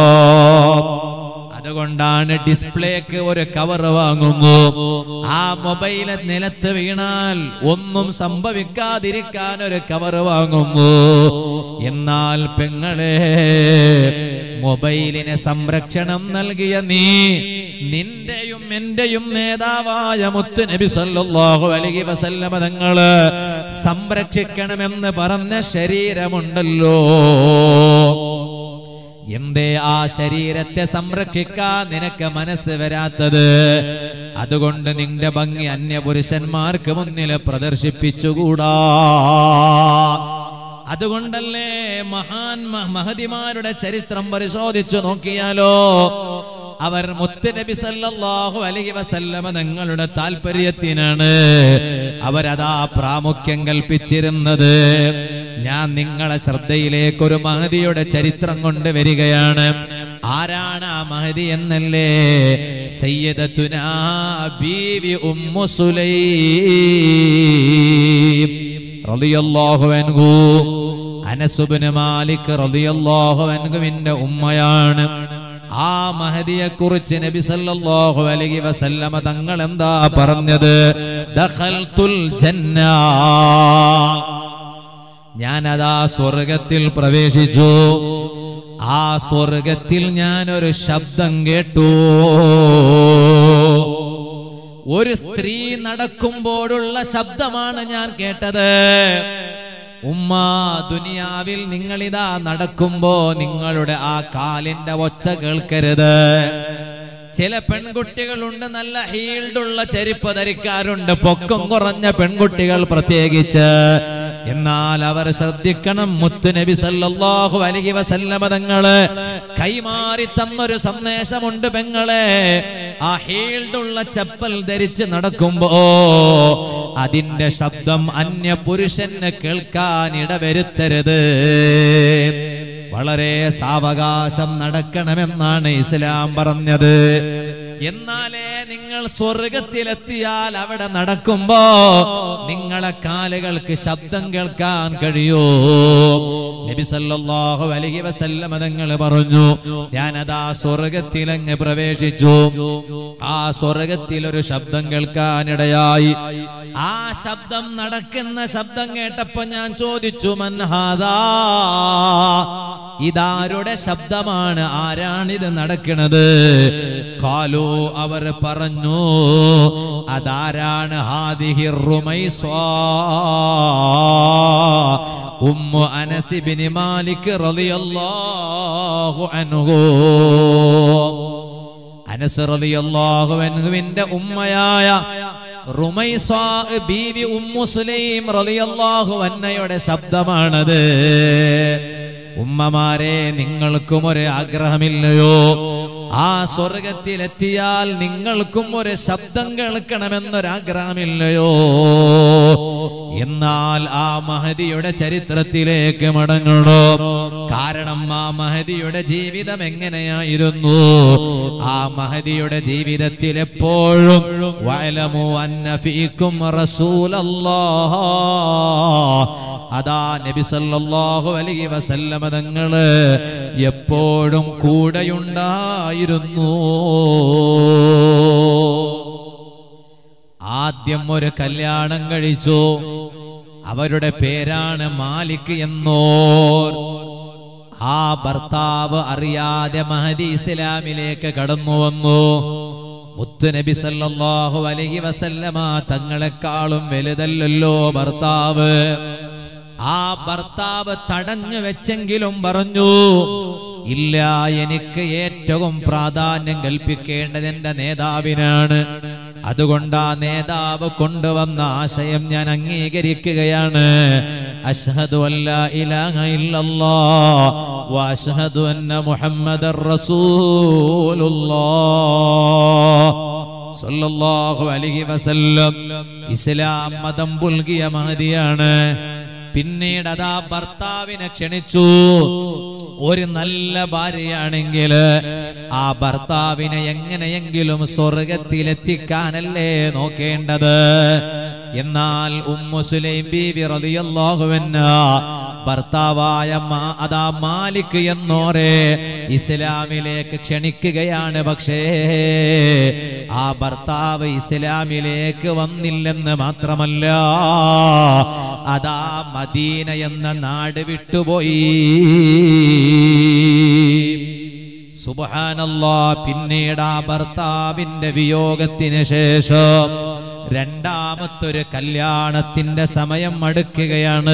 അതുകൊണ്ടാണ് ഡിസ്പ്ലേക്ക് ഒരു കവർ വാങ്ങുന്നു ആ മൊബൈല് നിലത്ത് വീണാൽ ഒന്നും സംഭവിക്കാതിരിക്കാൻ ഒരു കവർ വാങ്ങുന്നു എന്നാൽ പെങ്ങളെ മൊബൈലിന് സംരക്ഷണം നൽകിയ നീ നിന്റെയും എന്റെയും നേതാവായ മുത്ത് നബി സല്ലല്ലാഹു അലൈഹി വസല്ലമ തങ്ങള് സംരക്ഷിക്കണമെന്ന് പറഞ്ഞ ശരീരമുണ്ടല്ലോ എന്തേ ആ ശരീരത്തെ സംരക്ഷിക്കാൻ നിനക്ക് മനസ്സ് വരാത്തത് അതുകൊണ്ട് നിന്റെ ഭംഗി അന്യപുരുഷന്മാർക്ക് മുന്നിൽ പ്രദർശിപ്പിച്ചുകൂടാ അതുകൊണ്ടല്ലേ മഹാൻ മ- മഹതിമാരുടെ ചരിത്രം പരിശോധിച്ചു നോക്കിയാലോ അവർ മുത്തുനബി സല്ലല്ലാഹു അലൈഹി വസല്ലമ തങ്ങളുടെ താല്പര്യത്തിനാണ് അവരതാ പ്രാമുഖ്യം കൽപ്പിച്ചിരുന്നത് ഞാൻ നിങ്ങളെ ശ്രദ്ധയിലേക്ക് ഒരു മഹതിയുടെ ചരിത്രം കൊണ്ടുവരികയാണ് ആരാണ് ആ മഹതി എന്നല്ലേ സയ്യിദത്തുനാ ബീവി ഉമ്മു സുലൈം റളിയല്ലാഹു അൻഹു അനസ് ഇബ്നു മാലിക് റളിയല്ലാഹു അൻഹുവിന്റെ ഉമ്മയാണ് ആ മഹദിയെ കുറിച്ച് നബി സല്ലല്ലാഹു അലൈഹി വസല്ലമ തങ്ങൾ എന്താ പറഞ്ഞത് ദഖൽതുൽ ജന്ന ഞാനതാ സ്വർഗത്തിൽ പ്രവേശിച്ചു ആ സ്വർഗത്തിൽ ഞാനൊരു ശബ്ദം കേട്ടു ഒരു സ്ത്രീ നടക്കുമ്പോഴുള്ള ശബ്ദമാണ് ഞാൻ കേട്ടത് ഉമ്മ ദുനിയാവിൽ നിങ്ങളിതാ നടക്കുമ്പോ നിങ്ങളുടെ ആ കാലിന്റെ ഒച്ച കേൾക്കരുത് ചില പെൺകുട്ടികളുണ്ട് നല്ല ഹീൽഡുള്ള ചെരുപ്പ് ധരിക്കാറുണ്ട് പൊക്കം കുറഞ്ഞ പെൺകുട്ടികൾ പ്രത്യേകിച്ച് എന്നാൽ അവർ ശ്രദ്ധിക്കണം മുത്തുനബി സല്ലല്ലാഹു അലൈഹി വസല്ലമ തങ്ങള് കൈമാറി തന്നൊരു സന്ദേശമുണ്ട് പെങ്ങളെ ആ ഹീൽഡുള്ള ചപ്പൽ ധരിച്ച് നടക്കുമ്പോ അതിന്റെ ശബ്ദം അന്യ പുരുഷന് കേൾക്കാൻ ഇടവരുത്തരുത് വളരെ സാവകാശം നടക്കണമെന്നാണ് ഇസ്ലാം പറഞ്ഞത് എന്നാലേ നിങ്ങൾ സ്വർഗത്തിലെത്തിയാൽ അവിടെ നടക്കുമ്പോ നിങ്ങളെ കാലുകൾക്ക് ശബ്ദം കേൾക്കാൻ കഴിയൂ നബി സല്ലല്ലാഹു അലൈഹി വസല്ലമ തങ്ങൾ പറഞ്ഞു ഞാനതാ സ്വർഗത്തിലങ്ങ് പ്രവേശിച്ചു ആ സ്വർഗത്തിൽ ഒരു ശബ്ദം കേൾക്കാനിടയായി ആ ശബ്ദം നടക്കുന്ന ശബ്ദം കേട്ടപ്പോ ഞാൻ ചോദിച്ചു മൻഹാദാ ഇതാരുടെ ശബ്ദമാണ് ആരാണിത് നടക്കുന്നത് കാലു അവർ പറഞ്ഞു അതാരാണ് ഹാദിഹി Rumaisa Umm Anas ibn Malik റളിയല്ലാഹു അൻഹു അനസ് റളിയല്ലാഹു അൻഹുവിന്റെ ഉമ്മയായ റുമൈസാ ബീവി ഉമ്മു സുലൈം റളിയല്ലാഹു അന്നയുടെ ശബ്ദമാണത് ഉമ്മമാരെ നിങ്ങൾക്കും ഒരു ആഗ്രഹമില്ലയോ ആ സ്വർഗത്തിലെത്തിയാൽ നിങ്ങൾക്കും ഒരു ശബ്ദം കേൾക്കണമെന്നൊരാഗ്രഹമില്ലയോ എന്നാൽ ആ മഹദിയുടെ ചരിത്രത്തിലേക്ക് മടങ്ങണോ കാരണം ആ മഹദിയുടെ ജീവിതം എങ്ങനെയായിരുന്നു ആ മഹദിയുടെ ജീവിതത്തിൽ എപ്പോഴും വയലമു അന്നഫീക്കും റസൂലല്ലാഹ് അതാ നബി സല്ലല്ലാഹു അലൈഹി വസല്ലമ തങ്ങള് എപ്പോഴും കൂടെയുണ്ടായിരുന്നു ആദ്യം ഒരു കല്യാണം കഴിച്ചു അവരുടെ പേരാണ് മാലിക് എന്നോർ ആ ഭർത്താവ് അറിയാതെ മഹദി ഇസ്ലാമിലേക്ക് കടന്നു വന്നു മുത്തുനബി സല്ലല്ലാഹു അലൈഹി വസല്ലമ തങ്ങളെക്കാളും വലുതല്ലല്ലോ ഭർത്താവ് ആ ഭർത്താവ് തടഞ്ഞു വെച്ചെങ്കിലും പറഞ്ഞു ഇല്ല എനിക്ക് ഏറ്റവും പ്രാധാന്യം കൽപ്പിക്കേണ്ടത് എന്റെ നേതാവിനാണ് അതുകൊണ്ട് ആ നേതാവ് കൊണ്ടുവന്ന ആശയം ഞാൻ അംഗീകരിക്കുകയാണ് അഷ്ഹദു അല്ല ഇലാഹ ഇല്ലല്ലാ വഅഷ്ഹദു അന്ന മുഹമ്മദർ റസൂലുള്ളാഹ് സല്ലല്ലാഹു അലൈഹി വസല്ലം ഇസ്ലാം മതം പുൽകിയ മഹദിയാണ് പിന്നീട് അതാ ഭർത്താവിനെ ക്ഷണിച്ചു ഒരു നല്ല ഭാര്യയാണെങ്കിൽ ആ ഭർത്താവിനെ എങ്ങനെയെങ്കിലും സ്വർഗത്തിലെത്തിക്കാനല്ലേ നോക്കേണ്ടത് എന്നാൽ ഉമ്മുസുലൈം ബീവി റളിയല്ലാഹു അൻഹ ഭർത്താവായ മാ- അതാ മാലിക് എന്നോരെ ഇസ്ലാമിലേക്ക് ക്ഷണിക്കുകയാണ് പക്ഷേ ആ ഭർത്താവ് ഇസ്ലാമിലേക്ക് വന്നില്ലെന്ന് മാത്രമല്ല അതാ മദീന എന്ന നാട് വിട്ടുപോയി സുബഹാനല്ലാ പിന്നീട് ആ ഭർത്താവിന്റെ വിയോഗത്തിന് ശേഷം രണ്ടാമത്തൊരു കല്യാണത്തിന്റെ സമയം അടുക്കുകയാണ്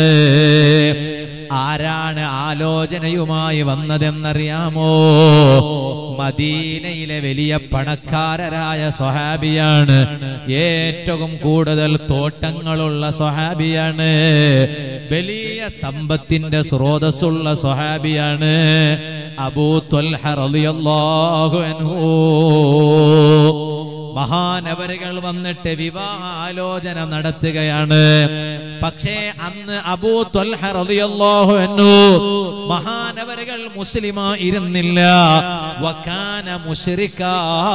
ആരാണ് ആലോചനയുമായി വന്നതെന്നറിയാമോ മദീനയിലെ വലിയ പണക്കാരരായ സ്വഹാബിയാണ് ഏറ്റവും കൂടുതൽ തോട്ടങ്ങളുള്ള സ്വഹാബിയാണ് വലിയ സമ്പത്തിന്റെ സ്രോതസ്സുള്ള സ്വഹാബിയാണ് അബൂ ത്വൽഹ റളിയല്ലാഹു അൻഹു മഹാനവരുകൾ വന്നിട്ട് വിവാഹാലോചന നടത്തുകയാണ് പക്ഷേ അന്ന് അബൂ ത്വൽഹ റളിയല്ലാഹു അൻഹു മഹാനവരുകൾ മുസ്ലിമാ ഇരുന്നില്ല വകാന മുശ്രിക്കാ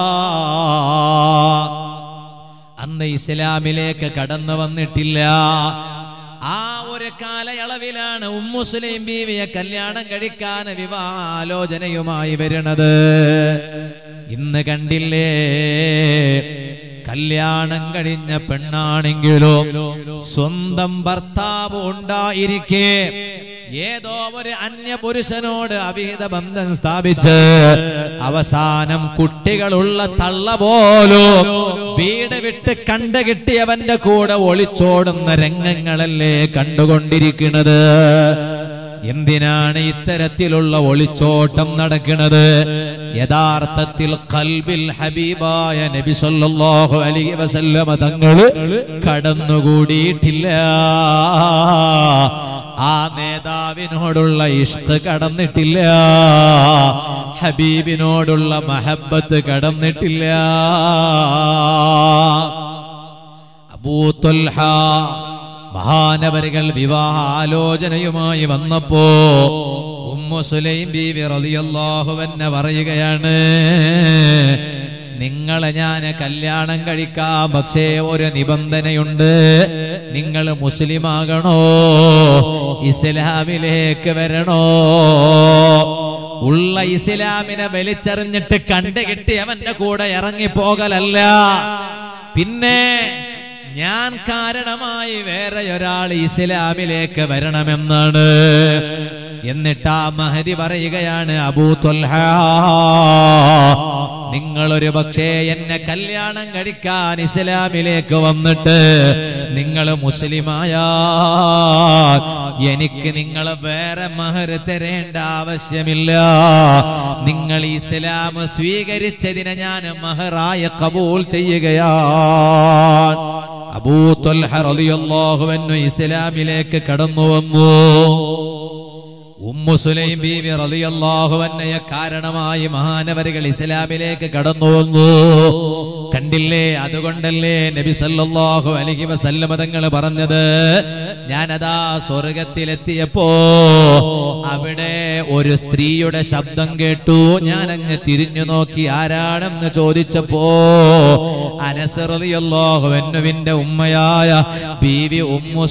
അന്ന് ഇസ്ലാമിലേക്ക് കടന്നു വന്നിട്ടില്ല ആ ഒരു കാലയളവിലാണ് ഉമ്മുസ്ലിം ബീവിയെ കല്യാണം കഴിക്കാൻ വിവാഹാലോചനയുമായി വരുന്നത് ഇന്ന് കണ്ടില്ലേ കല്യാണം കഴിഞ്ഞ പെണ്ണാണെങ്കിലും സ്വന്തം ഭർത്താവ് ഉണ്ടായിരിക്കെ ഏതോ ഒരു അന്യ പുരുഷനോട് അവിഹിത ബന്ധം സ്ഥാപിച്ച് അവസാനം കുട്ടികളുള്ള തള്ള പോലും വീട് വിട്ട് കണ്ടു കിട്ടിയവന്റെ കൂടെ ഒളിച്ചോടുന്ന രംഗങ്ങളല്ലേ കണ്ടുകൊണ്ടിരിക്കുന്നത് എന്തിനാണ് ഇത്തരത്തിലുള്ള ഒളിച്ചോട്ടം നടക്കുന്നത് യഥാർത്ഥത്തിൽ കൽബിൽ ഹബീബായ നബി സല്ലല്ലാഹു അലൈഹി വസല്ലമ തങ്ങള് കടന്നുകൂടിയിട്ടില്ല ആ നേതാവിനോടുള്ള ഇഷ്ട് കടന്നിട്ടില്ല ഹബീബിനോടുള്ള മഹബത്ത് കടന്നിട്ടില്ല അബൂത്തുൽഹ മഹാനവരുകൾ വിവാഹാലോചനയുമായി വന്നപ്പോ ഉമ്മ ഉമ്മു സുലൈം ബീവി റളിയല്ലാഹു അൻഹ പറയുകയാണ് നിങ്ങളെ ഞാൻ കല്യാണം കഴിക്കാം പക്ഷേ ഒരു നിബന്ധനയുണ്ട് നിങ്ങൾ മുസ്ലിമാകണോ ഇസ്ലാമിലേക്ക് വരണോ ഉള്ള ഇസ്ലാമിനെ വലിച്ചെറിഞ്ഞിട്ട് കണ്ടുകിട്ടി അവന്റെ കൂടെ ഇറങ്ങിപ്പോകലല്ല പിന്നെ ഞാൻ കാരണമായി വേറെ ഒരാൾ ഇസ്ലാമിലേക്ക് വരണമെന്നാണ് എന്നിട്ട് ആ മഹതി പറയുകയാണ് അബൂ ത്വൽഹ നിങ്ങളൊരു പക്ഷേ എന്നെ കല്യാണം കഴിക്കാൻ ഇസ്ലാമിലേക്ക് വന്നിട്ട് നിങ്ങൾ മുസ്ലിമായ എനിക്ക് നിങ്ങൾ വേറെ മഹർ തരേണ്ട ആവശ്യമില്ല നിങ്ങൾ ഇസ്ലാം സ്വീകരിച്ചതിനെ ഞാൻ മഹറായ കബൂൽ ചെയ്യുകയാണ് അബൂ ത്വൽഹ റളിയല്ലാഹു അൻഹു ഇസ്ലാമിലേക്ക് കടന്നു വന്നു ഉമ്മു സുലൈം ബീവി റളിയല്ലാഹു അൻഹയെ കാരണമായി മഹാനവരുകൾ ഇസ്ലാമിലേക്ക് കടന്നു വന്നു കണ്ടില്ലേ അതുകൊണ്ടല്ലേ നബി സല്ലല്ലാഹു അലൈഹി വസല്ലമ തങ്ങൾ പറഞ്ഞത് ഞാനതാ സ്വർഗത്തിലെത്തിയപ്പോ അവിടെ ഒരു സ്ത്രീയുടെ ശബ്ദം കേട്ടു ഞാൻ അങ്ങ് തിരിഞ്ഞു നോക്കി ആരാണെന്ന് ചോദിച്ചപ്പോ അനസ് റളിയല്ലാഹു അൻഹുവിന്റെ ഉമ്മയായ ബീവി ഉമ്മു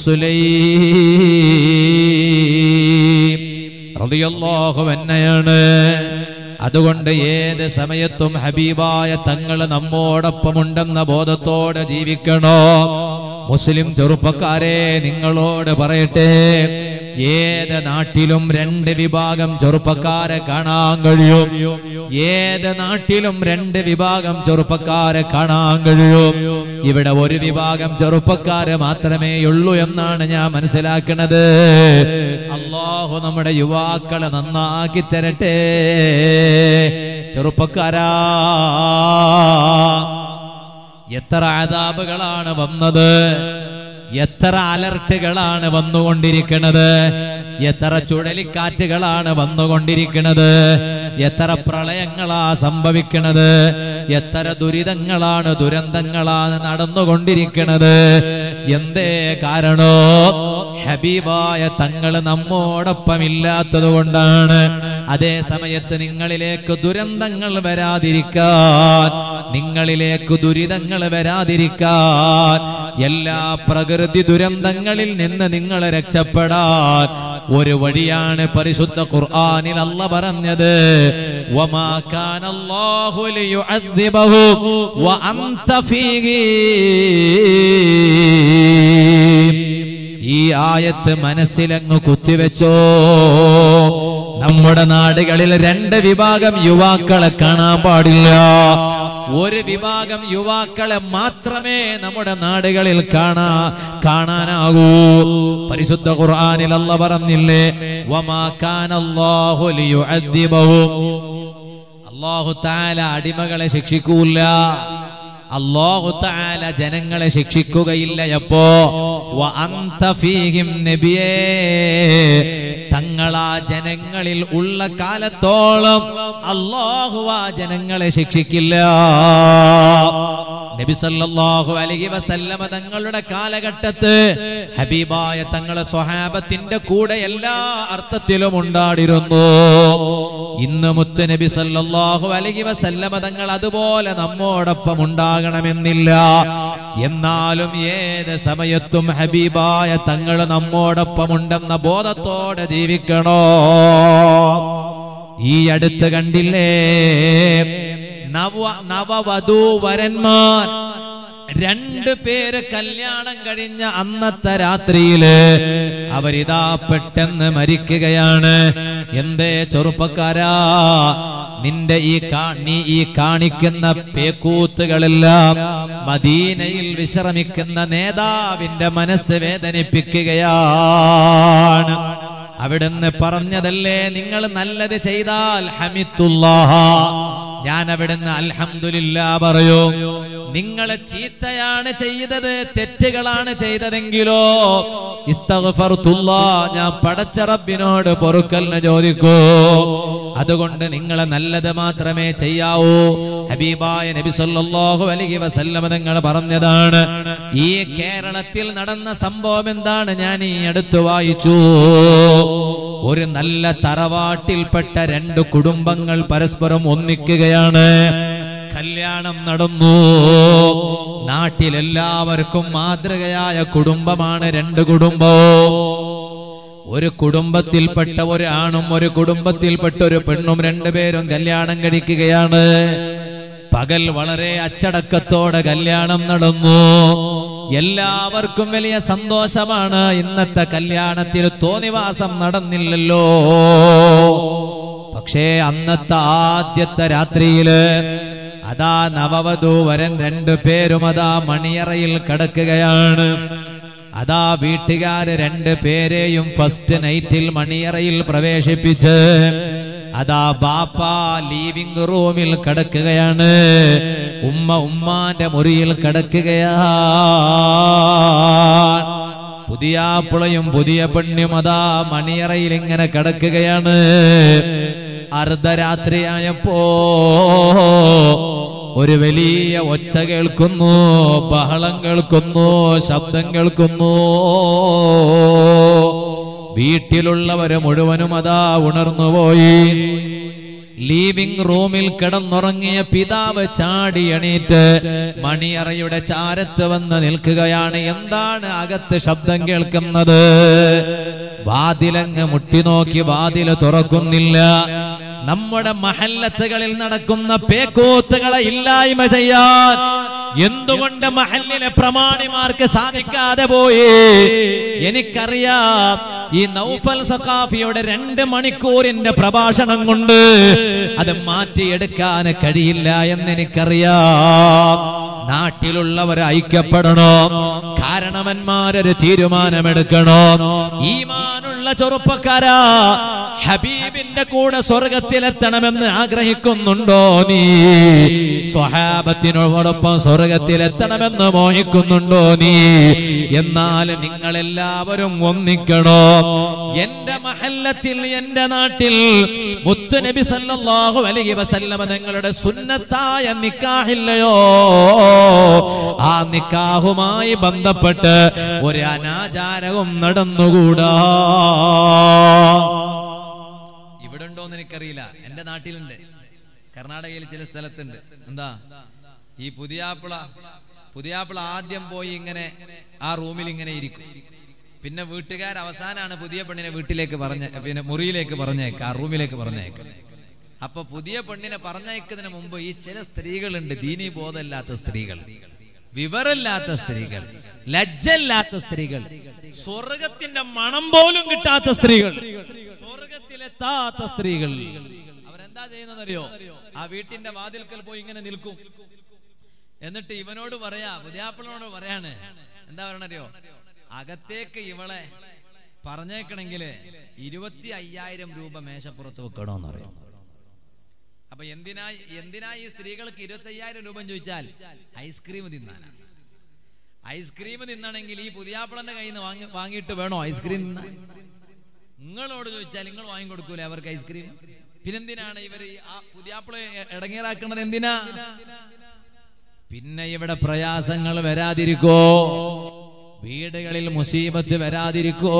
സുലൈം റളിയല്ലാഹു അൻഹയാണ് അതുകൊണ്ട് ഏത് സമയത്തും ഹബീബായ തങ്ങൾ നമ്മോടൊപ്പമുണ്ടെന്ന ബോധത്തോടെ ജീവിക്കണോ മുസ്ലിം ചെറുപ്പക്കാരെ നിങ്ങളോട് പറയട്ടെ ഏത് നാട്ടിലും രണ്ട് വിഭാഗം ചെറുപ്പക്കാരെ കാണാൻ കഴിയും ഏത് നാട്ടിലും രണ്ട് വിഭാഗം ചെറുപ്പക്കാരെ കാണാൻ കഴിയും ഇവിടെ ഒരു വിഭാഗം ചെറുപ്പക്കാര് മാത്രമേ ഉള്ളൂ എന്നാണ് ഞാൻ മനസ്സിലാക്കുന്നത് അള്ളാഹു നമ്മുടെ യുവാക്കളെ നന്നാക്കി തരട്ടെ ചെറുപ്പക്കാരാ എത്ര ആദാബുകളാണ് വന്നത് എത്ര അലർട്ടുകളാണ് വന്നുകൊണ്ടിരിക്കുന്നത് എത്ര ചുഴലിക്കാറ്റുകളാണ് വന്നുകൊണ്ടിരിക്കുന്നത് എത്ര പ്രളയങ്ങളാ സംഭവിക്കുന്നത് എത്ര ദുരിതങ്ങളാണ് ദുരന്തങ്ങളാണ് നടന്നുകൊണ്ടിരിക്കുന്നത് എന്തേ കാരണോ ഹബീബായ തങ്ങൾ നമ്മോടൊപ്പം ഇല്ലാത്തത് കൊണ്ടാണ് അതേ സമയത്ത് നിങ്ങളിലേക്ക് ദുരന്തങ്ങൾ വരാതിരിക്കാൻ നിങ്ങളിലേക്ക് ദുരിതങ്ങൾ വരാതിരിക്കാൻ എല്ലാ പ്രകൃതി ദുരന്തങ്ങളിൽ നിന്ന് നിങ്ങൾ രക്ഷപ്പെടാൻ ഒരു വഴിയാണ് പരിശുദ്ധ ഖുർആനിൽ അല്ല പറഞ്ഞത് വമാ കാന അല്ലാഹു ലിയുഅദ്ദിബഹും വഅൻത ഫീഹിം ഈ ആയത്ത് മനസ്സിലങ്ങ് കുത്തിവെച്ചോ നമ്മുടെ നാടുകളിൽ രണ്ട് വിഭാഗം യുവാക്കളെ കാണാൻ പാടില്ല ഒരു വിഭാഗം യുവാക്കളെ മാത്രമേ നമ്മുടെ നാടുകളിൽ കാണാ കാണാനാകൂ പരിശുദ്ധ ഖുർആനിൽ അല്ല പറഞ്ഞില്ലേ വമാ കാനല്ലാഹു ലിയുഅദ്ദിബഹും അല്ലാഹു തആല അടിമകളെ ശിക്ഷിക്കൂല അല്ലാഹു തആല ജനങ്ങളെ ശിക്ഷിക്കുകയില്ല എപ്പോ വ അന്ത ഫീഹിം നബിയേ തങ്ങളാ ജനങ്ങളിൽ ഉള്ള കാലത്തോളം അല്ലാഹു ആ ജനങ്ങളെ ശിക്ഷിക്കില്ല നബി സല്ലല്ലാഹു അലൈഹി വസല്ലമ തങ്ങളുടെ കാലഘട്ടത്ത് ഹബീബായ തങ്ങളെ സ്വഹാബത്തിന്റെ കൂടെ എല്ലാ അർത്ഥത്തിലും ഉണ്ടാടിരുന്നു ഇന്ന് മുത്ത് നബി സല്ലല്ലാഹു അലൈഹി വസല്ലമ തങ്ങൾ അതുപോലെ നമ്മോടൊപ്പം ഉണ്ടാകണമെന്നില്ല എന്നാലും ഏത് സമയത്തും ഹബീബായ തങ്ങൾ നമ്മോടൊപ്പം ഉണ്ടെന്ന ബോധത്തോടെ ജീവിക്കണോ ഈ അടുത്ത് കണ്ടില്ലേ നവ നവവധൂ വരന്മാർ രണ്ട് പേര് കല്യാണം കഴിഞ്ഞ അന്നത്തെ രാത്രിയില് അവരിതാ പെട്ടെന്ന് മരിക്കുകയാണ് എന്തേ ചെറുപ്പക്കാരാ നിന്റെ ഈ കാ- നീ ഈ കാണിക്കുന്ന പേക്കൂത്തുകളെല്ലാം മദീനയിൽ വിശ്രമിക്കുന്ന നേതാവിന്റെ മനസ്സ് വേദനിപ്പിക്കുകയാണ് അവിടുന്ന് പറഞ്ഞതല്ലേ നിങ്ങൾ നല്ലത് ചെയ്താൽ ഹമിത്തുല്ലാഹ ഞാൻ അവിടുന്ന് അൽഹംദുലില്ല പറയൂ നിങ്ങൾ ചീത്തയാണ് ചെയ്തത് തെറ്റുകളാണ് ചെയ്തതെങ്കിലോ ഇസ്തഗ്ഫർതുല്ലാ ഞാൻ പടച്ച റബ്ബിനോട് പൊറുക്കലിന് ചോദിക്കൂ അതുകൊണ്ട് നിങ്ങൾ നല്ലത് മാത്രമേ ചെയ്യാവൂ ഹബീബായ നബി സല്ലല്ലാഹു അലൈഹി വസല്ലമ തങ്ങൾ പറഞ്ഞതാണ് ഈ കേരളത്തിൽ നടന്ന സംഭവം എന്താണ് ഞാൻ ഈ അടുത്ത് വായിച്ചു ഒരു നല്ല തറവാട്ടിൽപ്പെട്ട രണ്ട് കുടുംബങ്ങൾ പരസ്പരം ഒന്നിക്കുകയാണ് കല്യാണം നടന്നു നാട്ടിലെല്ലാവർക്കും മാതൃകയായ കുടുംബമാണ് രണ്ട് കുടുംബവും ഒരു കുടുംബത്തിൽപ്പെട്ട ഒരു ആണും ഒരു കുടുംബത്തിൽപ്പെട്ട ഒരു പെണ്ണും രണ്ടുപേരും കല്യാണം കഴിക്കുകയാണ് പകൽ വളരെ അച്ചടക്കത്തോടെ കല്യാണം നടന്നു എല്ലാവർക്കും വലിയ സന്തോഷമാണ് ഇന്നത്തെ കല്യാണത്തിൽ തോന്നിവാസം നടന്നില്ലല്ലോ പക്ഷേ അന്നത്തെ ആദ്യത്തെ രാത്രിയില് അതാ നവവധൂ വരൻ രണ്ടു പേരും അതാ മണിയറയിൽ കിടക്കുകയാണ് അതാ വീട്ടുകാര് രണ്ട് പേരെയും ഫസ്റ്റ് നൈറ്റിൽ മണിയറയിൽ പ്രവേശിപ്പിച്ച് അതാ ബാപ്പ ലീവിംഗ് റൂമിൽ കിടക്കുകയാണ് ഉമ്മ ഉമ്മാന്റെ മുറിയിൽ കിടക്കുകയാ പുതിയ പുളയും പുതിയ പെണ്ണും അതാ മണിയറയിൽ ഇങ്ങനെ കിടക്കുകയാണ് അർദ്ധരാത്രിയായപ്പോ ഒരു വലിയ ഒച്ച കേൾക്കുന്നു ബഹളം കേൾക്കുന്നു ശബ്ദം കേൾക്കുന്നു വീട്ടിലുള്ളവര് മുഴുവനും അതാ ഉണർന്നുപോയി ലീവിംഗ് റൂമിൽ കിടന്നുറങ്ങിയ പിതാവ് ചാടി എണീറ്റ് മണിയറയുടെ ചാരത്ത് വന്ന് നിൽക്കുകയാണ് എന്താണ് അകത്ത് ശബ്ദം കേൾക്കുന്നത് വാതിലങ്ങ് മുട്ടി നോക്കി വാതില് തുറക്കുന്നില്ല നമ്മുടെ മഹല്ലത്തുകളിൽ നടക്കുന്ന പേക്കൂത്തുകളെ ഇല്ലായ്മ ചെയ്യാൻ എന്തുകൊണ്ട് മഹല്ലിലെ പ്രമാണിമാർക്ക് സാധിക്കാതെ പോയി എനിക്കറിയാം ഈ നൗഫൽ സഖാഫിയുടെ രണ്ട് മണിക്കൂറിന്റെ പ്രഭാഷണം കൊണ്ട് അത് മാറ്റിയെടുക്കാൻ കഴിയില്ല എന്ന് എനിക്കറിയാം നാട്ടിലുള്ളവർ ഐക്യപ്പെടണോ കാരണവന്മാരൊരു തീരുമാനമെടുക്കണോ ഈമാനുള്ള ചെറുപ്പക്കാരാ ഹബീബിന്റെ കൂടെ സ്വർഗത്തിലെത്തണമെന്ന് ആഗ്രഹിക്കുന്നുണ്ടോ നീ സ്വഹാബത്തിനോടൊപ്പം സ്വർഗത്തിലെത്തണമെന്ന് മോഹിക്കുന്നുണ്ടോ നീ എന്നാൽ നിങ്ങൾ എല്ലാവരും ഒന്നിക്കണോ എന്റെ മഹല്ലത്തിൽ എന്റെ നാട്ടിൽ മുത്തു നബി സല്ലല്ലാഹു അലൈഹി വസല്ലമ നിങ്ങളുടെ സുന്നത്തായ നിക്കാഹില്ലയോ ആ നിക്കാഹുമായി ബന്ധപ്പെട്ട് ഒരു അനാചാരവും നടന്നുകൂടാ ഇവിടെ ഉണ്ടോന്ന് എനിക്കറിയില്ല എന്റെ നാട്ടിലുണ്ട് കർണാടകയിൽ ചില സ്ഥലത്തുണ്ട് എന്താ ഈ പുതിയാപ്പിള പുതിയാപ്പിള ആദ്യം പോയി ഇങ്ങനെ ആ റൂമിൽ ഇങ്ങനെ ഇരിക്കും പിന്നെ വീട്ടുകാർ അവസാനാണ് പുതിയ പെണ്ണിനെ വീട്ടിലേക്ക് പറഞ്ഞ പിന്നെ മുറിയിലേക്ക് പറഞ്ഞേക്ക ആ റൂമിലേക്ക് പറഞ്ഞേക്ക അപ്പൊ പുതിയ പെണ്ണിനെ പറഞ്ഞയക്കുന്നതിന് മുമ്പ് ഈ ചില സ്ത്രീകളുണ്ട് ദീനി ബോധമില്ലാത്ത സ്ത്രീകൾ വിവരമില്ലാത്ത സ്ത്രീകൾ ലജ്ജയില്ലാത്ത സ്ത്രീകൾ സ്വർഗത്തിന്റെ മണം പോലും കിട്ടാത്ത സ്ത്രീകൾ സ്വർഗത്തിലെത്താത്ത സ്ത്രീകൾ അവരെന്താ ചെയ്യുന്നതറിയോ ആ വീട്ടിന്റെ വാതിൽക്കൽ പോയി ഇങ്ങനെ നിൽക്കും എന്നിട്ട് ഇവനോട് പറയാ പുതിയാപ്പിളനോട് പറയാണ് എന്താ പറയണറിയോ അകത്തേക്ക് ഇവളെ പറഞ്ഞേക്കണെങ്കില് ഇരുപത്തി അയ്യായിരം രൂപ മേശപ്പുറത്ത് വെക്കണോന്ന് പറയും അപ്പൊ എന്തിനാ എന്തിനാ ഈ സ്ത്രീകൾക്ക് ഇരുപത്തി അയ്യായിരം രൂപ ചോദിച്ചാൽ ഐസ്ക്രീം തിന്നാനാണ് ഐസ്ക്രീം തിന്നണമെങ്കിൽ ഈ പുതിയാപ്പിളന്റെ കയ്യിൽ നിന്ന് വാങ്ങി വാങ്ങിയിട്ട് വേണോ ഐസ്ക്രീം തിന്നാൻ നിങ്ങളോട് ചോദിച്ചാൽ നിങ്ങൾ വാങ്ങിക്കൊടുക്കൂലേ അവർക്ക് ഐസ്ക്രീം പിന്നെന്തിനാണ് ഇവർ ആ പുതിയാപ്പിളെ ഇടങ്ങേറാക്കുന്നത് എന്തിനാ പിന്നെ ഇവിടെ പ്രയാസങ്ങൾ വരാതിരിക്കോ വീടുകളിൽ മുസീബത്ത് വരാതിരിക്കോ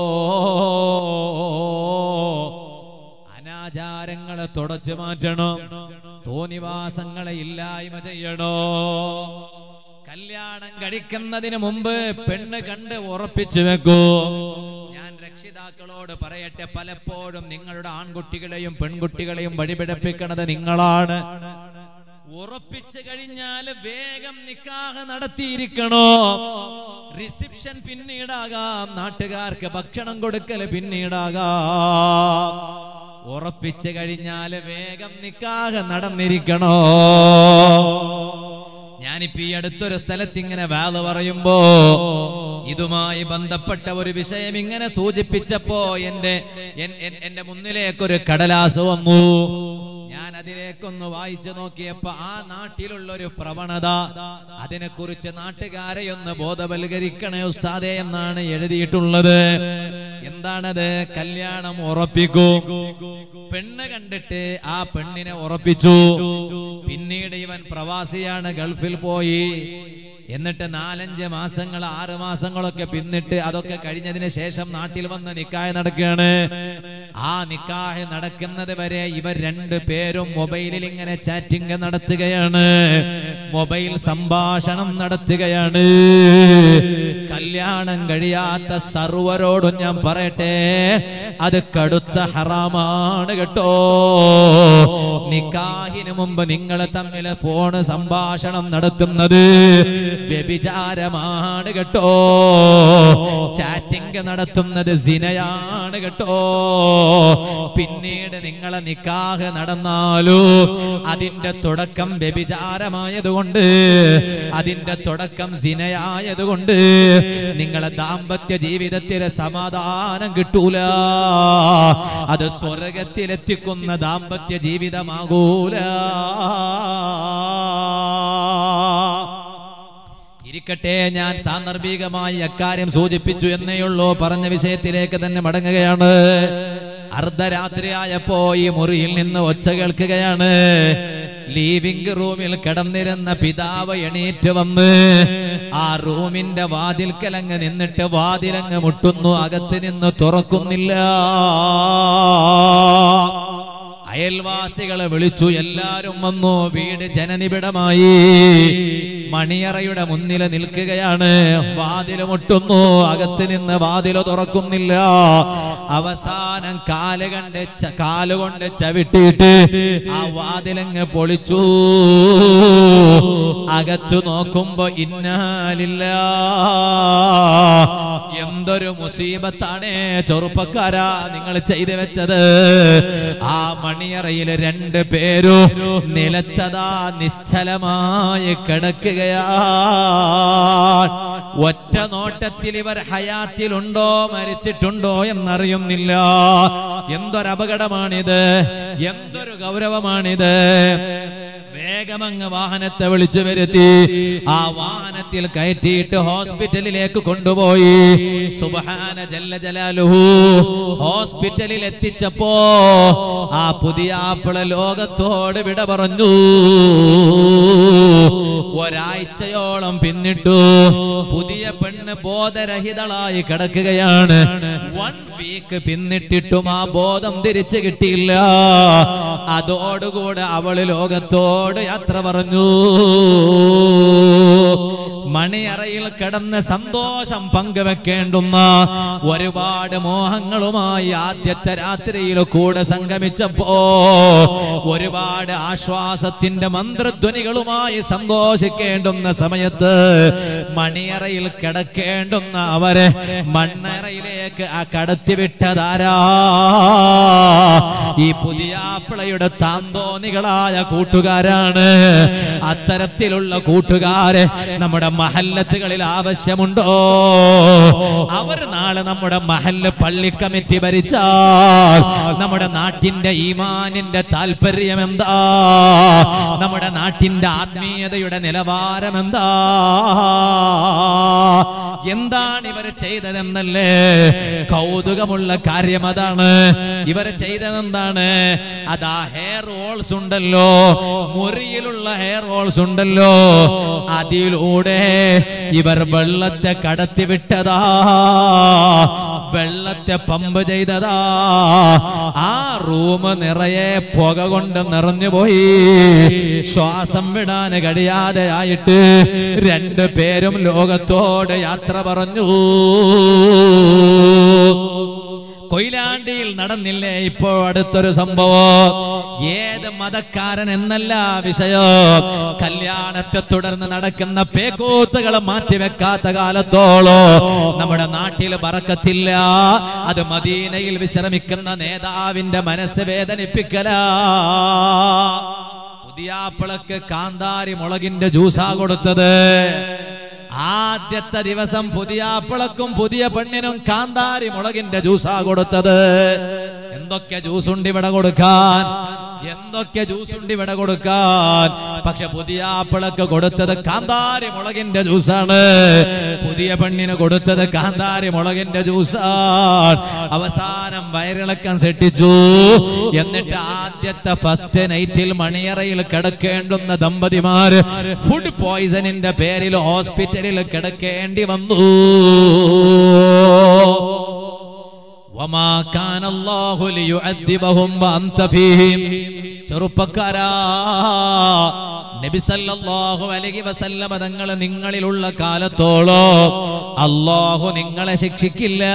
അനാചാരങ്ങളെ തുടച്ചു മാറ്റണോ തോന്നിവാസങ്ങളെ ഇല്ലായ്മ ചെയ്യണോ കല്യാണം കഴിക്കുന്നതിന് മുമ്പ് പെണ്ണ് കണ്ട് ഉറപ്പിച്ചു വെക്കൂ ഞാൻ രക്ഷിതാക്കളോട് പറയട്ടെ പലപ്പോഴും നിങ്ങളുടെ ആൺകുട്ടികളെയും പെൺകുട്ടികളെയും വഴിപിടപ്പിക്കണത് നിങ്ങളാണ് ഉറപ്പിച്ചു കഴിഞ്ഞാൽ വേഗം നിക്കാഹ് നടത്തിയിരിക്കണോ റിസപ്ഷൻ പിന്നീടാകാം നാട്ടുകാർക്ക് ഭക്ഷണം കൊടുക്കല് പിന്നീടാകാം ഉറപ്പിച്ചു കഴിഞ്ഞാൽ വേഗം നിക്കാഹ് നടന്നിരിക്കണോ ഞാനിപ്പോ ഈ അടുത്തൊരു സ്ഥലത്ത് ഇങ്ങനെ വാല് പറയുമ്പോ ഇതുമായി ബന്ധപ്പെട്ട ഒരു വിഷയം ഇങ്ങനെ സൂചിപ്പിച്ചപ്പോ എന്റെ എൻ- എൻ- എന്റെ മുന്നിലേക്കൊരു കടലാസ് വന്നു ഞാൻ അതിലേക്കൊന്ന് വായിച്ചു നോക്കിയപ്പോ ആ നാട്ടിലുള്ള ഒരു പ്രവണത അതിനെക്കുറിച്ച് നാട്ടുകാരെ ഒന്ന് ബോധവൽക്കരിക്കണേ ഉസ്താദെ എന്നാണ് എഴുതിയിട്ടുള്ളത് എന്താണത് കല്യാണം ഉറപ്പിക്കൂ പെണ്ണ് കണ്ടിട്ട് ആ പെണ്ണിനെ ഉറപ്പിച്ചു പിന്നീട് ഇവൻ പ്രവാസിയാണ് ഗൾഫിൽ പോയി എന്നിട്ട് നാലഞ്ച് മാസങ്ങൾ ആറ് മാസങ്ങളൊക്കെ പിന്നിട്ട് അതൊക്കെ കഴിഞ്ഞതിന് ശേഷം നാട്ടിൽ വന്ന് നിക്കാഹ് നടക്കുകയാണ് ആ നിക്കാഹ് നടക്കുന്നത് വരെ ഇവർ രണ്ടു പേരും മൊബൈലിൽ ഇങ്ങനെ ചാറ്റിംഗ് നടത്തുകയാണ് മൊബൈൽ സംഭാഷണം നടത്തുകയാണ് കല്യാണം കഴിയാത്ത സർവരോടും ഞാൻ പറയട്ടെ അത് കടുത്ത ഹറാമാണ് കേട്ടോ നിക്കാഹിന് മുമ്പ് നിങ്ങൾ തമ്മിൽ ഫോണ് സംഭാഷണം നടത്തുന്നത് വ്യഭിചാരമാണ് കേട്ടോ ചാറ്റിംഗ് നടത്തുന്നത് സിനയാണ് കേട്ടോ പിന്നീട് നിങ്ങളെ നിക്കാഹ് നടന്നാലും അതിന്റെ തുടക്കം വ്യഭിചാരമായതുകൊണ്ട് അതിന്റെ തുടക്കം സിനയായതുകൊണ്ട് നിങ്ങളെ ദാമ്പത്യ ജീവിതത്തിലെ സമാധാനം കിട്ടൂല അത് സ്വർഗത്തിലെത്തിക്കുന്ന ദാമ്പത്യ ജീവിതമാകൂല ഇരിക്കട്ടെ ഞാൻ സാന്ദർഭികമായി അക്കാര്യം സൂചിപ്പിച്ചു എന്നേയുള്ളൂ പറഞ്ഞ വിഷയത്തിലേക്ക് തന്നെ മടങ്ങുകയാണ് അർദ്ധരാത്രിയായപ്പോ ഈ മുറിയിൽ നിന്ന് ഒച്ച കേൾക്കുകയാണ് ലീവിംഗ് റൂമിൽ കിടന്നിരുന്ന പിതാവ് എണീറ്റ് വന്ന് ആ റൂമിന്റെ വാതിൽക്കലങ്ങ് നിന്നിട്ട് വാതിലങ്ങ് മുട്ടുന്നു അകത്ത് നിന്ന് തുറക്കുന്നില്ല അയൽവാസികളെ വിളിച്ചു എല്ലാരും വന്നു വീട് ജനനിബിഡമായി മണിയറയുടെ മുന്നിൽ നിൽക്കുകയാണ് വാതില് മുട്ടുന്നു അകത്ത് നിന്ന് വാതില് തുറക്കുന്നില്ല അവസാനം കാല് കണ്ട് ച- കാലുകൊണ്ട് ചവിട്ടിയിട്ട് ആ വാതിലങ്ങ് പൊളിച്ചു അകത്തു നോക്കുമ്പോ ഇന്നാലില്ല എന്തൊരു മുസീബത്താണ് ചെറുപ്പക്കാരാ നിങ്ങൾ ചെയ്തു വെച്ചത് ആ മണിയറയിൽ രണ്ട് പേരും നിലത്തതാ നിശ്ചലമായി കിടക്കുകയാ ഒറ്റ നോട്ടത്തിൽ ഇവർ ഹയാത്തിലുണ്ടോ മരിച്ചിട്ടുണ്ടോ എന്നറിയുന്നില്ല എന്തൊരു അപകടമാണിത് എന്തൊരു ഗൗരവമാണിത് വേഗമങ്ങ് വാഹനത്തെ വിളിച്ചു വരുത്തി ആ വാഹനത്തിൽ കയറ്റിയിട്ട് ഹോസ്പിറ്റലിലേക്ക് കൊണ്ടുപോയി സുബഹാന ജല്ല ജലാലുഹു ഹോസ്പിറ്റലിൽ എത്തിച്ചപ്പോ ആ പുതിയ ആപ്പിള ലോകത്തോട് വിട പറഞ്ഞു ഒരാഴ്ചയോളം പിന്നിട്ടു പുതിയ പെണ്ണ് ബോധരഹിതളായി കിടക്കുകയാണ് വൺ വീക്ക് പിന്നിട്ടിട്ടും ആ ബോധം തിരിച്ചു കിട്ടിയില്ല അതോടുകൂടെ അവള് ലോകത്തോട് യാത്ര പറഞ്ഞു മണിയറയിൽ കിടന്ന് സന്തോഷം പങ്കുവെക്കേണ്ടുന്ന ഒരുപാട് മോഹങ്ങളുമായി ആദ്യത്തെ രാത്രിയിൽ കൂടെ സംഗമിച്ചപ്പോ ഒരുപാട് ആശ്വാസത്തിന്റെ മന്ത്രധ്വനികളുമായി സന്തോഷിക്കേണ്ടുന്ന സമയത്ത് മണിയറയിൽ കിടക്കേണ്ടുന്ന അവരെ മണ്ണറയിലേക്ക് ആ കടത്തിവിട്ടതാരാ ഈ പുതിയ ആപ്പിളയുടെ താന്തോന്നികളായ കൂട്ടുകാരാണ് അത്തരത്തിലുള്ള കൂട്ടുകാരെ നമ്മുടെ മഹല്ലത്തുകളിൽ ആവശ്യമുണ്ടോ അവർ നാളെ നമ്മുടെ മഹല്ല് പള്ളി കമ്മിറ്റി ഭരിച്ചാൽ നമ്മുടെ നാട്ടിന്റെ ഈമാനിന്റെ താല്പര്യം എന്താ നമ്മുടെ നാട്ടിന്റെ ആത്മീയതയുടെ നിലവാരം എന്താ എന്താണ് ഇവർ ചെയ്തതെന്നല്ലേ കൗതുകമുള്ള കാര്യം അതാണ് ഇവർ ചെയ്തതെന്താണ് അതാ ഹെയർ ഹോൾസ് ഉണ്ടല്ലോ മുറിയിലുള്ള ഹെയർ ഹോൾസ് ഉണ്ടല്ലോ അതിലൂടെ ഇവർ വെള്ളത്തെ കടത്തിവിട്ടതാ വെള്ളത്തെ പമ്പ് ചെയ്തതാ ആ റൂം നിറയെ പുക കൊണ്ട് നിറഞ്ഞുപോയി ശ്വാസം വിടാൻ കഴിയാതെ ആയിട്ട് രണ്ടു പേരും ലോകത്തോട് യാത്ര പറഞ്ഞു കൊയിലാണ്ടിയിൽ നടന്നില്ലേ ഇപ്പോ അടുത്തൊരു സംഭവം ഏത് മതക്കാരൻ എന്നല്ല വിഷയം കല്യാണത്തെ തുടർന്ന് നടക്കുന്ന പേക്കൂത്തുകളെ മാറ്റിവെക്കാത്ത കാലത്തോളോ നമ്മുടെ നാട്ടിൽ പറക്കത്തില്ല അത് മദീനയിൽ വിശ്രമിക്കുന്ന നേതാവിന്റെ മനസ്സ് വേദനിപ്പിക്കലാ പുതിയാപ്പിളക്ക് കാന്താരി മുളകിന്റെ ജ്യൂസാ കൊടുത്തത് ആദ്യത്തെ ദിവസം പുതിയാപ്പിളക്കും പുതിയ പെണ്ണിനും കാന്താരി മുളകിന്റെ ജ്യൂസാ കൊടുത്തത് എന്തൊക്കെ ജ്യൂസ് ഉണ്ട് ഇവിടെ കൊടുക്കാൻ എന്തൊക്കെ ജ്യൂസ് ഉണ്ട് ഇവിടെ കൊടുക്കാൻ പക്ഷെ പുതിയ ആപ്പിളക്ക് കൊടുത്തത് കാന്താരി മുളകിന്റെ ജ്യൂസാണ് പുതിയ പെണ്ണിന് കൊടുത്തത് കാന്താരി മുളകിന്റെ ജ്യൂസാണ് അവസാനം വയറിളക്കം സെട്ടിച്ചു എന്നിട്ട് ആദ്യത്തെ ഫസ്റ്റ് നൈറ്റിൽ മണിയറയിൽ കിടക്കേണ്ടുന്ന ദമ്പതിമാര് ഫുഡ് പോയിസണിന്റെ പേരിൽ ഹോസ്പിറ്റലിൽ കിടക്കേണ്ടി വന്നു വമാ കാന അല്ലാഹു ലിയുഅദ്ദിബഹും വഅൻത ഫീഹിം ചെറുപ്പക്കാരാ നബി സല്ലല്ലാഹു അലൈഹി വസല്ലമ തങ്ങൾ നിങ്ങളിലുള്ള കാലത്തോളം അല്ലാഹു നിങ്ങളെ ശിക്ഷിക്കില്ല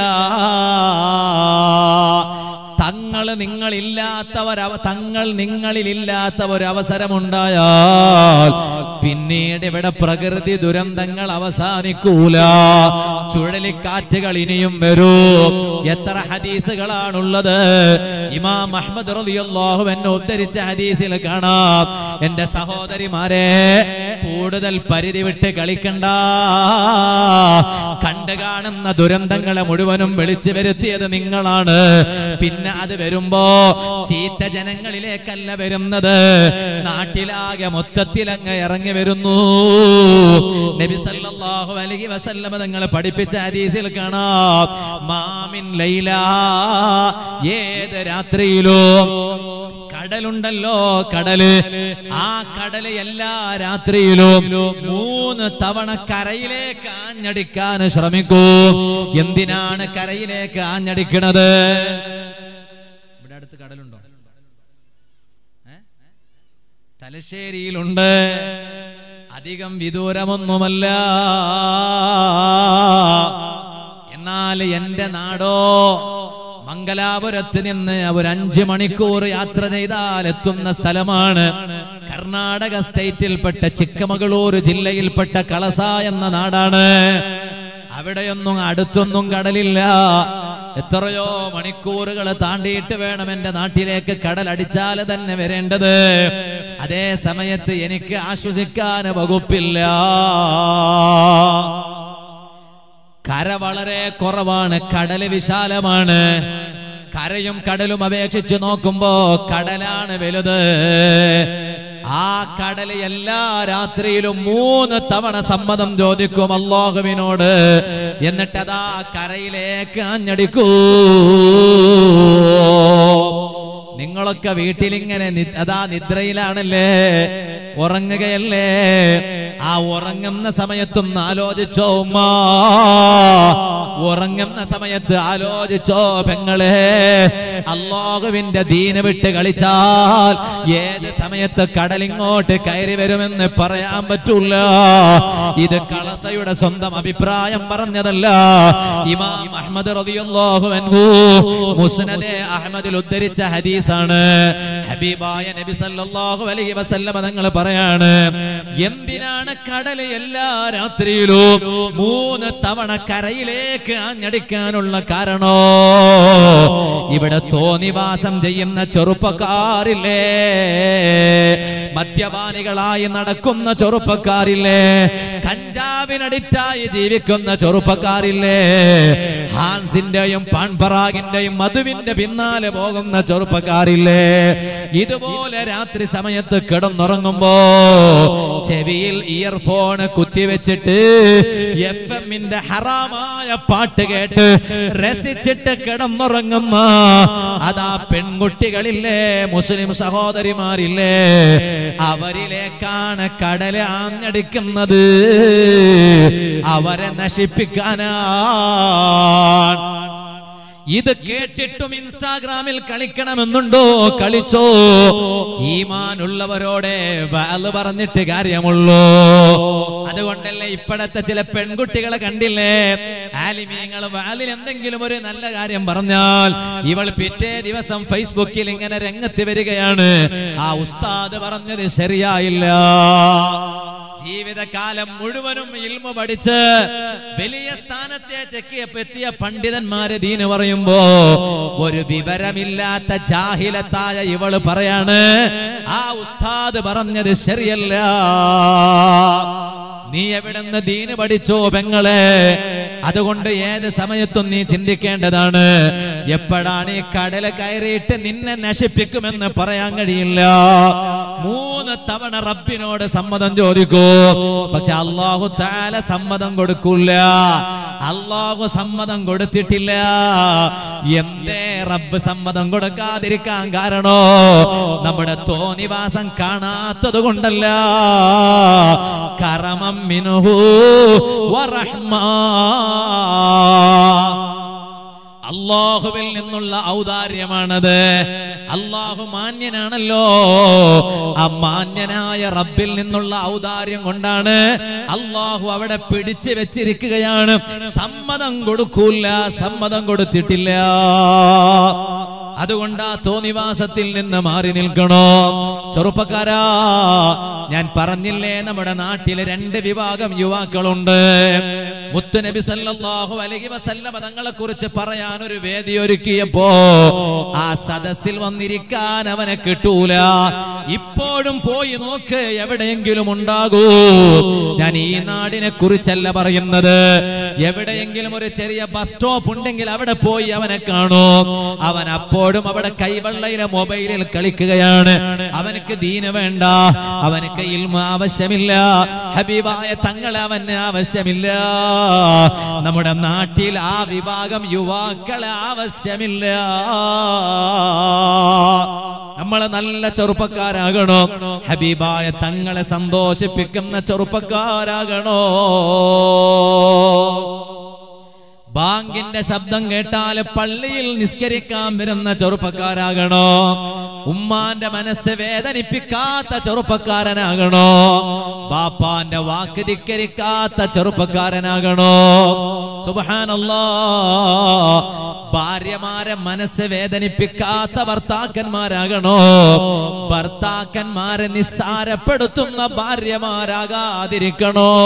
തങ്ങൾ നിങ്ങളില്ലാത്തവരവ തങ്ങൾ നിങ്ങളിലില്ലാത്ത ഒരു അവസരമുണ്ടായാൽ പിന്നീട് ഇവിടെ പ്രകൃതി ദുരന്തങ്ങൾ അവസാനിക്കൂല ചുഴലിക്കാറ്റുകൾ ഇനിയും വരൂ എത്ര ഹദീസുകളാണുള്ളത് ഇമാം അഹ്മദ് റളിയല്ലാഹു അൻഹു ഉദ്ധരിച്ച ഹദീസിൽ കാണാം എന്റെ സഹോദരിമാരെ കൂടുതൽ പരിധി വിട്ട് കളിക്കണ്ട കണ്ടു കാണുന്ന ദുരന്തങ്ങളെ മുഴുവനും വിളിച്ചു വരുത്തിയത് നിങ്ങളാണ് പിന്നെ അത് വരുമ്പോ ചീത്ത ജനങ്ങളിലേക്കല്ല വരുന്നത് നാട്ടിലാകെ മൊത്തത്തിൽ അങ്ങ് ഇറങ്ങി വരുന്നു നബി സല്ലല്ലാഹു അലൈഹി വസല്ലമ തങ്ങൾ പഠിപ്പിച്ച ഹദീസിൽ കാണാം മാമിൻ ലൈല ഏത് രാത്രിയിലും കടലുണ്ടല്ലോ കടല് ആ കടല് എല്ലാ രാത്രിയിലും മൂന്ന് തവണ കരയിലേക്ക് ആഞ്ഞടിക്കാൻ ശ്രമിക്കൂ എന്തിനാണ് കരയിലേക്ക് ആഞ്ഞടിക്കണത് ഇവിടെ അടുത്ത് കടലുണ്ടോ ഏ? തലശ്ശേരിയിലുണ്ട് അധികം വിദൂരമൊന്നുമല്ല എന്നാൽ എന്റെ നാടോ മംഗലാപുരത്ത് നിന്ന് ഒരു അഞ്ച് മണിക്കൂർ യാത്ര ചെയ്താൽ എത്തുന്ന സ്ഥലമാണ് കർണാടക സ്റ്റേറ്റിൽപ്പെട്ട ചിക്കമകളൂർ ജില്ലയിൽപ്പെട്ട കളസ എന്ന നാടാണ് അവിടെയൊന്നും അടുത്തൊന്നും കടലില്ല എത്രയോ മണിക്കൂറുകൾ താണ്ടിയിട്ട് വേണം എന്റെ നാട്ടിലേക്ക് കടൽ അടിച്ചാൽ തന്നെ വരേണ്ടത് അതേ സമയത്ത് എനിക്ക് ആശ്വസിക്കാൻ വകുപ്പില്ല കര വളരെ കുറവാണ് കടല് വിശാലമാണ് കരയും കടലും അപേക്ഷിച്ച് നോക്കുമ്പോ കടലാണ് വലുത് ആ കടല് എല്ലാ രാത്രിയിലും മൂന്ന് തവണ സമ്മതം ചോദിക്കും അള്ളാഹുവിനോട് എന്നിട്ട് അതാ കരയിലേക്ക് ആഞ്ഞടിക്കൂ നിങ്ങളൊക്കെ വീട്ടിലിങ്ങനെ നി- അതാ നിദ്രയിലാണല്ലേ ഉറങ്ങുകയല്ലേ ആ ഉറങ്ങുന്ന സമയത്തൊന്ന് ആലോചിച്ചോ ഉമ്മ ഉറങ്ങുന്ന സമയത്ത് ആലോചിച്ചോ പെങ്ങളെ അള്ളാഹുവിന്റെ ദീന വിട്ട് കളിച്ചാൽ ഏത് സമയത്ത് കടലിങ്ങോട്ട് കയറി വരുമെന്ന് പറയാൻ പറ്റൂല ഇത് കളസയുടെ സ്വന്തം അഭിപ്രായം പറഞ്ഞതല്ല ഇമാം അഹ്മദ് റളിയല്ലാഹു അൻഹു മുസ്നദെ അഹ്മദിൽ ഉദ്ധരിച്ച ഹദീസാണ് ഹബീബായ നബി സല്ലല്ലാഹു അലൈഹി വസല്ലമ തങ്ങൾ പറയാണ് എന്തിനാണ് കടല് എല്ലാ രാത്രിയിലും മൂന്ന് തവണ കരയിലേക്ക് ആഞ്ഞടിക്കാനുള്ള കാരണോ ഇവിടെ തോന്നിവാസം ചെയ്യുന്ന ചെറുപ്പക്കാരില്ലേ മദ്യപാനികളായി നടക്കുന്ന ചെറുപ്പക്കാരില്ലേ കഞ്ചാവിനടിറ്റായി ജീവിക്കുന്ന ചെറുപ്പക്കാരില്ലേ ഹാൻസിന്റെയും പാൺപറാഗിന്റെയും മധുവിന്റെ പിന്നാലെ പോകുന്ന ചെറുപ്പക്കാരില്ലേ ഇതുപോലെ രാത്രി സമയത്ത് കിടന്നുറങ്ങുമ്പോ ചെവിയിൽ ഇയർഫോൺ കുത്തിവെച്ചിട്ട് എഫ് എമ്മിന്റെ ഹറാമായ പാട്ട് കേട്ട് രസിച്ചിട്ട് കിടന്നുറങ്ങുന്ന അതാ പെൺകുട്ടികളില്ലേ മുസ്ലിം സഹോദരിമാരില്ലേ അവരിലേക്കാണ് കടല് ആഞ്ഞടിക്കുന്നത് അവരെ നശിപ്പിക്കാനാണ് ഇത് കേട്ടിട്ടും ഇൻസ്റ്റാഗ്രാമിൽ കളിക്കണമെന്നുണ്ടോ കളിച്ചോ ഈമാനുള്ളവരോടെ വാല് പറഞ്ഞിട്ട് കാര്യമുള്ളൂ അതുകൊണ്ടല്ലേ ഇപ്പോഴത്തെ ചില പെൺകുട്ടികളെ കണ്ടില്ലേ ആലിമീങ്ങൾ വാലിൽ എന്തെങ്കിലും ഒരു നല്ല കാര്യം പറഞ്ഞാൽ ഇവൾ പിറ്റേ ദിവസം ഫേസ്ബുക്കിൽ ഇങ്ങനെ രംഗത്ത് വരികയാണ് ആ ഉസ്താദ് പറഞ്ഞത് ശരിയായില്ല ജീവിതകാലം മുഴുവനും ഇൽമ പഠിച്ച് വലിയ സ്ഥാനത്തേക്ക് എത്തിയ പണ്ഡിതന്മാര് ദീന് പറയുമ്പോ ഒരു വിവരമില്ലാത്ത ജാഹിലത്തായ ഇവള് പറയാണ് ആ ഉസ്താദ് പറഞ്ഞത് ശരിയല്ല നീ എവിടെന്ന് ദീന് പഠിച്ചോ പെങ്ങളെ അതുകൊണ്ട് ഏത് സമയത്തും നീ ചിന്തിക്കേണ്ടതാണ് എപ്പോഴാണ് ഈ കടല കയറിയിട്ട് നിന്നെ നശിപ്പിക്കുമെന്ന് പറയാൻ കഴിയില്ല മൂന്ന് തവണ റബ്ബിനോട് സമ്മതം ചോദിക്കൂ പക്ഷെ അള്ളാഹു താല സമ്മതം കൊടുക്കൂല അള്ളാഹു സമ്മതം കൊടുത്തിട്ടില്ല എന്തേ റബ്ബ് സമ്മതം കൊടുക്കാതിരിക്കാൻ കാരണോ നമ്മുടെ തോന്നിവാസം കാണാത്തത് കൊണ്ടല്ല കറമം മിനുഹു വറഹ്മാ അള്ളാഹുവിൽ നിന്നുള്ള ഔദാര്യമാണത് അള്ളാഹു മാന്യനാണല്ലോ ആ മാന്യനായ റബ്ബിൽ നിന്നുള്ള ഔദാര്യം കൊണ്ടാണ് അള്ളാഹു അവിടെ പിടിച്ചു വെച്ചിരിക്കുകയാണ് സമ്മതം കൊടുക്കൂല സമ്മതം കൊടുത്തിട്ടില്ല അതുകൊണ്ട് ആ തോന്നിവാസത്തിൽ നിന്ന് മാറി നിൽക്കണോ ചെറുപ്പക്കാരാ ഞാൻ പറഞ്ഞില്ലേ നമ്മുടെ നാട്ടിലെ രണ്ട് വിഭാഗം യുവാക്കളുണ്ട് മുത്തുനബി സല്ലല്ലാഹു അലൈഹി വസല്ലമ തങ്ങളെ കുറിച്ച് പറയാൻ ഒരു വേദി ഒരുക്കിയപ്പോ ആ സദസ്സിൽ വന്നിരിക്കാൻ അവനെ കിട്ടൂല ഇപ്പോഴും പോയി നോക്ക് എവിടെയെങ്കിലും ഉണ്ടാകൂ ഞാൻ ഈ നാടിനെ കുറിച്ചല്ല പറയുന്നത് എവിടെയെങ്കിലും ഒരു ചെറിയ ബസ് സ്റ്റോപ്പ് ഉണ്ടെങ്കിൽ അവിടെ പോയി അവനെ കാണൂ അവൻ അപ്പോഴും അവിടെ കൈവെള്ളയിലെ മൊബൈലിൽ കളിക്കുകയാണ് അവനക്ക് ദീന വേണ്ട അവനക്ക് ഇൽമ ആവശ്യമില്ല ഹബീബായ തങ്ങളെ അവന് ആവശ്യമില്ല നമ്മുടെ നാട്ടിൽ ആ വിഭാഗം യുവാക്കളെ ആവശ്യമില്ല നമ്മൾ നല്ല ചെറുപ്പക്കാരാകണോ ഹബീബായ തങ്ങളെ സന്തോഷിപ്പിക്കുന്ന ചെറുപ്പക്കാരാകണോ ബാങ്കിന്റെ ശബ്ദം കേട്ടാൽ പള്ളിയിൽ നിസ്കരിക്കാൻ വരുന്ന ചെറുപ്പക്കാരാകണോ ഉമ്മാന്റെ മനസ്സ് വേദനിപ്പിക്കാത്ത ചെറുപ്പക്കാരനാകണോ ബാപ്പാന്റെ വാക്ക് ധിക്കരിക്കാത്ത ചെറുപ്പക്കാരനാകണോ സുബഹാനല്ലാ ഭാര്യമാരെ മനസ്സ് വേദനിപ്പിക്കാത്ത ഭർത്താക്കന്മാരാകണോ ഭർത്താക്കന്മാരെ നിസ്സാരപ്പെടുത്തുന്ന ഭാര്യമാരാകാതിരിക്കണോ